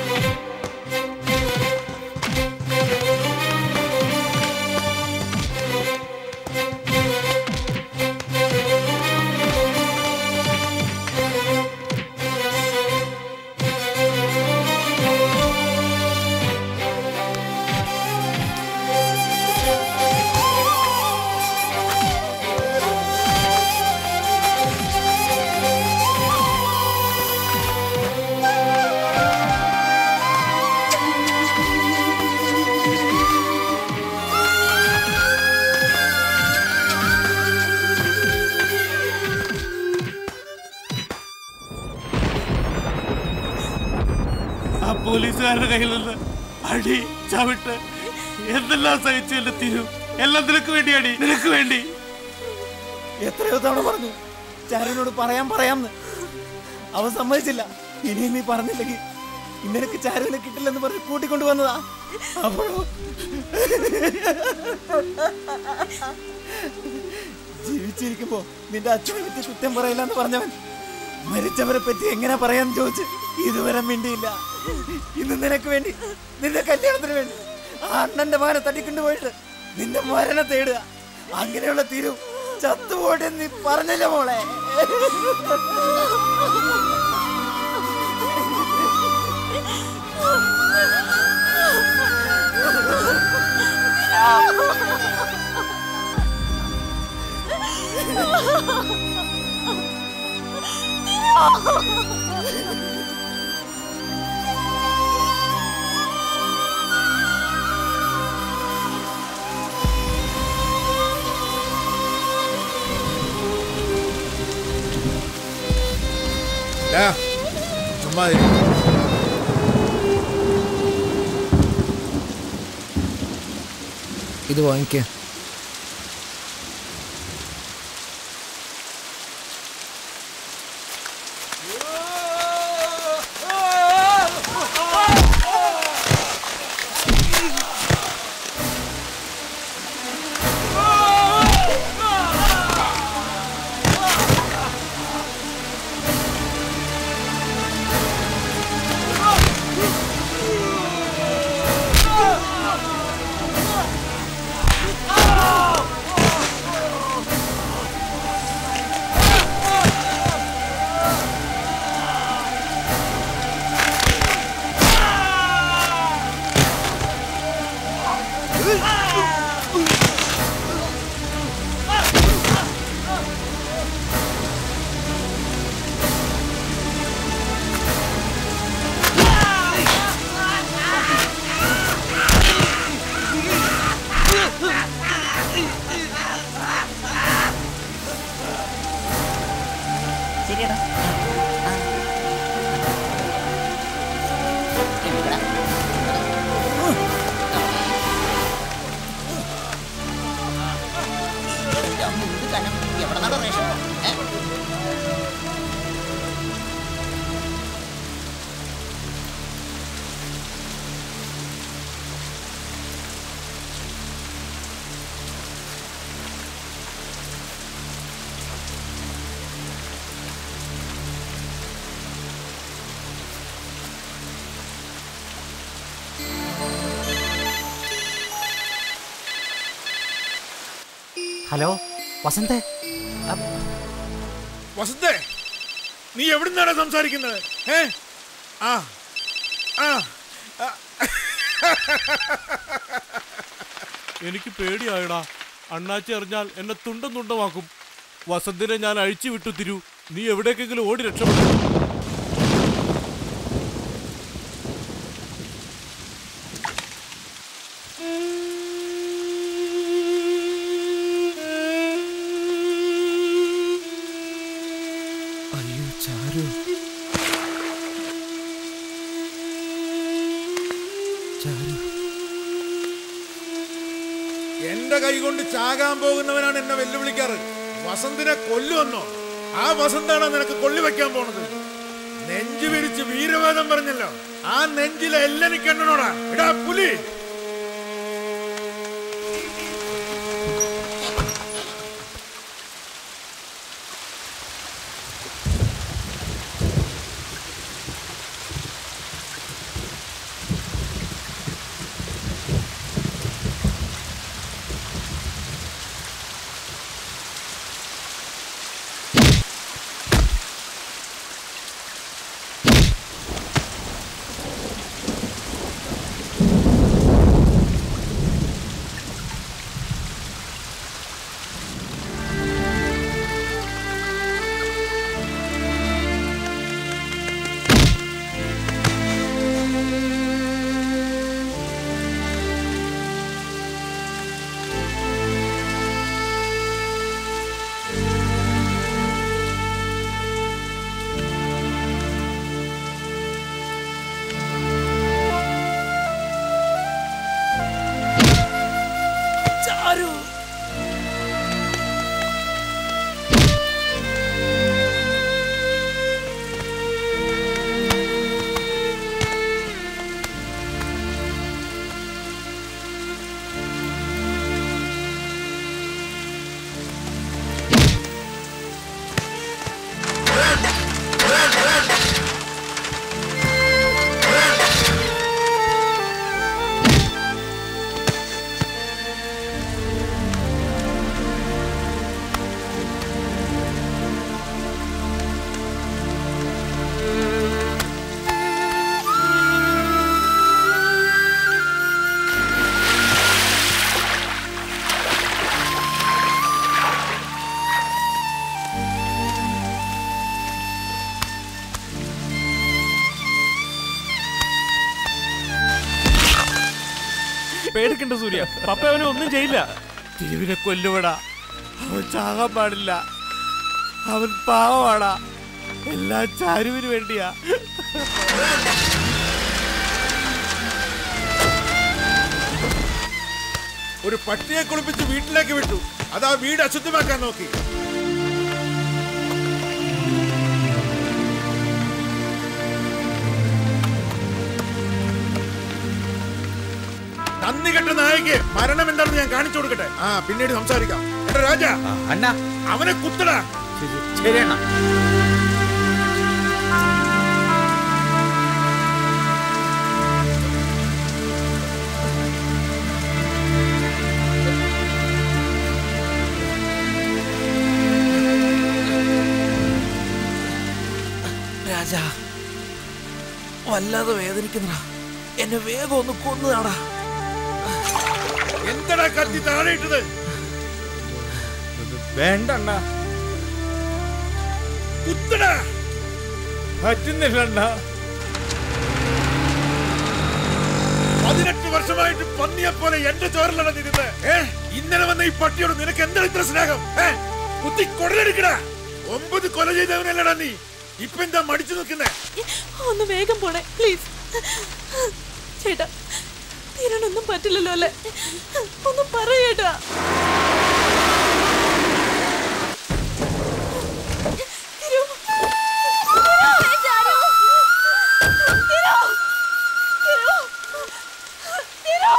ആ പോലീസുകാരുടെ കയ്യിൽ നിന്ന് അടി ചവിട്ട് എന്തെല്ലാം സഹിച്ചു എന്റെ തിരു എല്ലാം നിനക്ക് വേണ്ടിയാടി നിനക്ക് വേണ്ടി എത്രയോ തവണ പറഞ്ഞു ചാരുവിനോട് പറയാൻ പറയാന്ന് അവൻ സമ്മതിച്ചില്ല ഇനിയും നീ പറഞ്ഞില്ലെങ്കിൽ ഇന്നലേക്ക് ചാരുവിനെ കിട്ടില്ലെന്ന് പറഞ്ഞ് കൂട്ടിക്കൊണ്ടു വന്നതാ അപ്പോഴോ ജീവിച്ചിരിക്കുമ്പോ നിന്റെ അച്ഛനെ പറ്റി കുറ്റം പറയില്ല എന്ന് പറഞ്ഞവൻ മരിച്ചവരെ പറ്റി എങ്ങനെ പറയാന്ന് ചോദിച്ച് ഇതുവരെ മിണ്ടിയില്ല ഇന്ന് നിനക്ക് വേണ്ടി നിന്റെ കല്യാണത്തിന് വേണ്ടി ആ അണ്ണന്റെ മാനെ തട്ടിക്കൊണ്ടു പോയിട്ട് നിന്റെ മരണ തേടുക അങ്ങനെയുള്ള തീരു ചത്തുപോട്ടെ നീ പറഞ്ഞില്ല മോളെ ഡാ ഏ, ചുമ്മാ ഇരി. ഇത് വാങ്ങിക്കേ ശരിയടാ എവിടെ നട റേഷൻ ഏ? ഹലോ വസന്തേ വസന്തേ നീ എവിടുന്നാണ് സംസാരിക്കുന്നത് ഏ ആ ആ ആ. എനിക്ക് പേടിയായടാ അണ്ണാച്ചി അറിഞ്ഞാൽ എന്നെ തുണ്ടം തുണ്ടമാക്കും വസന്തിനെ ഞാൻ അഴിച്ചു വിട്ടു തിരു നീ എവിടേക്കെങ്കിലും ഓടി രക്ഷപ്പെടും അയ്യോ ചാരു ചാരു എന്റെ കൈ കൊണ്ട് ചാകാൻ പോകുന്നവനാണ് എന്നെ വെല്ലുവിളിക്കാറ് വസന്തിനെ കൊല്ലുവന്നോ ആ വസന്താണോ നിനക്ക് കൊള്ളി വെക്കാൻ പോണത് നെഞ്ചു വിരിച്ച് വീരവേദം പറഞ്ഞല്ലോ ആ നെഞ്ചിലെ എല്ലെനിക്കെണ്ണനോടാ ഇടാ പുലി ചാരു പേടിക്കണ്ട സൂര്യ പപ്പ അവനെ ഒന്നും ചെയ്യില്ല തിരുവിനെ കൊല്ലുവടാ അവൻ ചാകാൻ പാടില്ല അവൻ പാവമാടാ എല്ലാം ചാരുവിന് വേണ്ടിയാ ഒരു പട്ടിയെ കുളിപ്പിച്ച് വീട്ടിലേക്ക് വിട്ടു അതാ വീട് അശുദ്ധമാക്കാൻ നോക്കി നന്ദി കെട്ട നായക്ക് മരണം എന്താണെന്ന് ഞാൻ കാണിച്ചു കൊടുക്കട്ടെ ആ പിന്നീട് സംസാരിക്കാം എടാ രാജ അണ്ണ അവനെ കുത്തടാ ശരി അണ്ണ രാജ വല്ലാതെ വേദനിക്കുന്നടാ എന്നെ വേഗം ഒന്ന് കൊന്നുതാടാ എന്തടാ കത്തി താഴെ ഇട്ടത് വേണ്ട കുത്തടാ പറ്റുന്നില്ല പതിനെട്ട് വർഷമായിട്ട് പന്നിയെ പോലെ എന്റെ ചോരലാണ് നിന്നത് ഏ ഇന്നലെ വന്ന ഈ പട്ടിയോട് നിനക്ക് എന്താണ് ഇത്ര സ്നേഹം ഏ കുത്തി കൊടലെടുക്കടാ ഒമ്പത് കൊല ചെയ്തവനല്ലടാ നീ ഇപ്പൊ എന്താ മടിച്ചു നിൽക്കുന്നേ ഒന്ന് വേഗം പോണേ പ്ലീസ് ചേട്ടാ തീരാനൊന്നും പറ്റില്ലല്ലോ അല്ലേ ഒന്ന് പറയേട്ടാ തിരു. ചാരു. തിരു. തിരു. തിരു.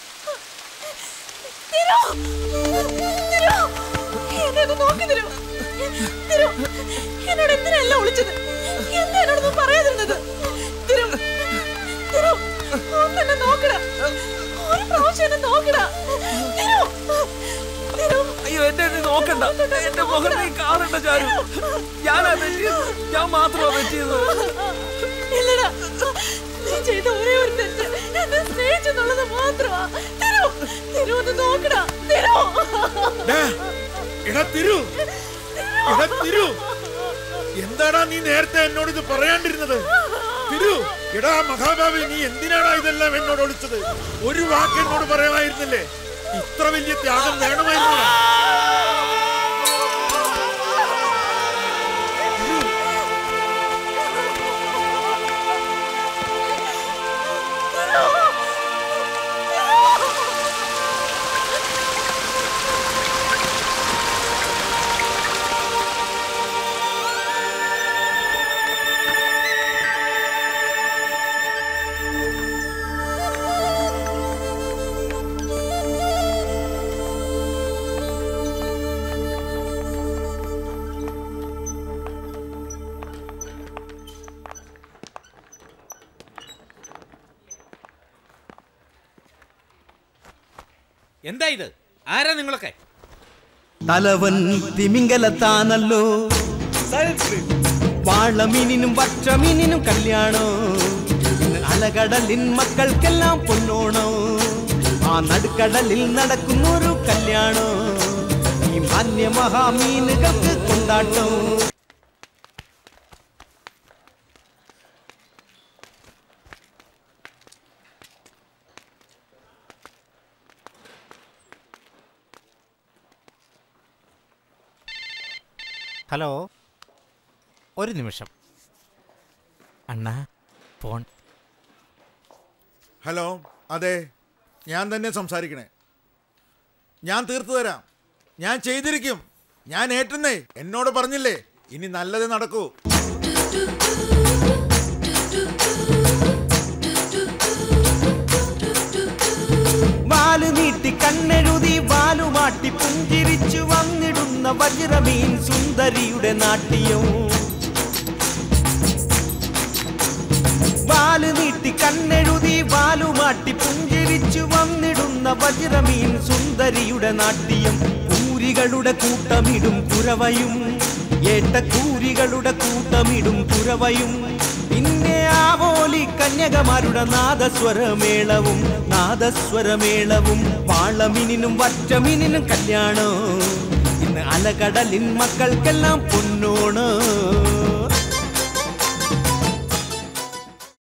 തിരു. തിരു. എന്നെ ഒന്ന് നോക്ക് തിരു. തിരു. എന്നോട് എന്തിനല്ല വിളിച്ചത് എന്താ എന്നോടൊന്നും പറയാതിരുന്നത് തിരു തിരു ഒന്നെന്നെ നോക്കടാ ഒരു പ്രാവശ്യം എന്നെ നോക്കടാ തിരു തിരു അയ്യോ എന്നെ നീ നോക്കണ്ട എന്റെ മുഖം നീ കാണണ്ട ചാരു ഞാനാ തെറ്റിയത് ഞാൻ മാത്രമാ തെറ്റിയത് ഇല്ലടാ നീ ചെയ്ത ഒരേ ഒരു തെറ്റ് എന്നെ സ്നേഹിച്ചെന്നുള്ളത് മാത്രമാ തിരു തിരു ഒന്ന് നോക്കടാ തിരു ഡാ, എടാ തിരു എടാ തിരു എന്താടാ നീ നേരത്തെ എന്നോട് ഇത് പറയാണ്ടിരുന്നത് തിരു എടാ മഹാഭാവി നീ എന്തിനാടാ ഇതെല്ലാം എന്നോട് ഒളിച്ചത് ഒരു വാക്ക് എന്നോട് പറയാമായിരുന്നില്ലേ ഇത്ര വലിയ ത്യാഗം വേണമായിരുന്നോടാ എന്താ ഇത് ആരാ നിങ്ങളൊക്കെ തലവൻ തിമിംഗലത്താനല്ലോ വാഴമീനിനും വറ്റമീനിനും കല്യാണോ അലകടലിൻ മക്കൾക്കെല്ലാം പൊന്നോണോ ആ നടുക്കടലിൽ നടക്കുന്നൊരു കല്യാണോ ഈ മാന്യ മഹാമീനുകൾക്ക് കൊണ്ടാട്ടോ ഹലോ ഒരു നിമിഷം അണ്ണാ ഫോൺ ഹലോ അതെ ഞാൻ തന്നെ സംസാരിക്കണേ ഞാൻ തീർത്തു തരാം ഞാൻ ചെയ്തിരിക്കും ഞാൻ ഏറ്റുന്നേ എന്നോട് പറഞ്ഞില്ലേ ഇനി നല്ലത് നടക്കൂ വാല് നീട്ടി കണ്ണെഴുതി വാലുമാട്ടി പുഞ്ചിരിച്ചു വന്നിടുന്ന വജ്രമീൻ സുന്ദരിയുടെ നാട്യം വാല് നീട്ടി കണ്ണെഴുതി വാലുമാട്ടി പുഞ്ചിരിച്ചു വന്നിടുന്ന വജ്രമീൻ സുന്ദരിയുടെ നാട്യം കൂരികളുടെ കൂട്ടമിടും കുരവയും ഏട്ടക്കൂരികളുടെ കൂട്ടമിടും കുരവയും പിന്നെ ആവോലി കന്യകമാരുടെ നാദസ്വരമേളവും നാദസ്വരമേളവും വാളമീനിനും വറ്റമീനിനും കല്യാണോ ഇന്ന് അലകടലിൻ മക്കൾക്കെല്ലാം പൊന്നോണോ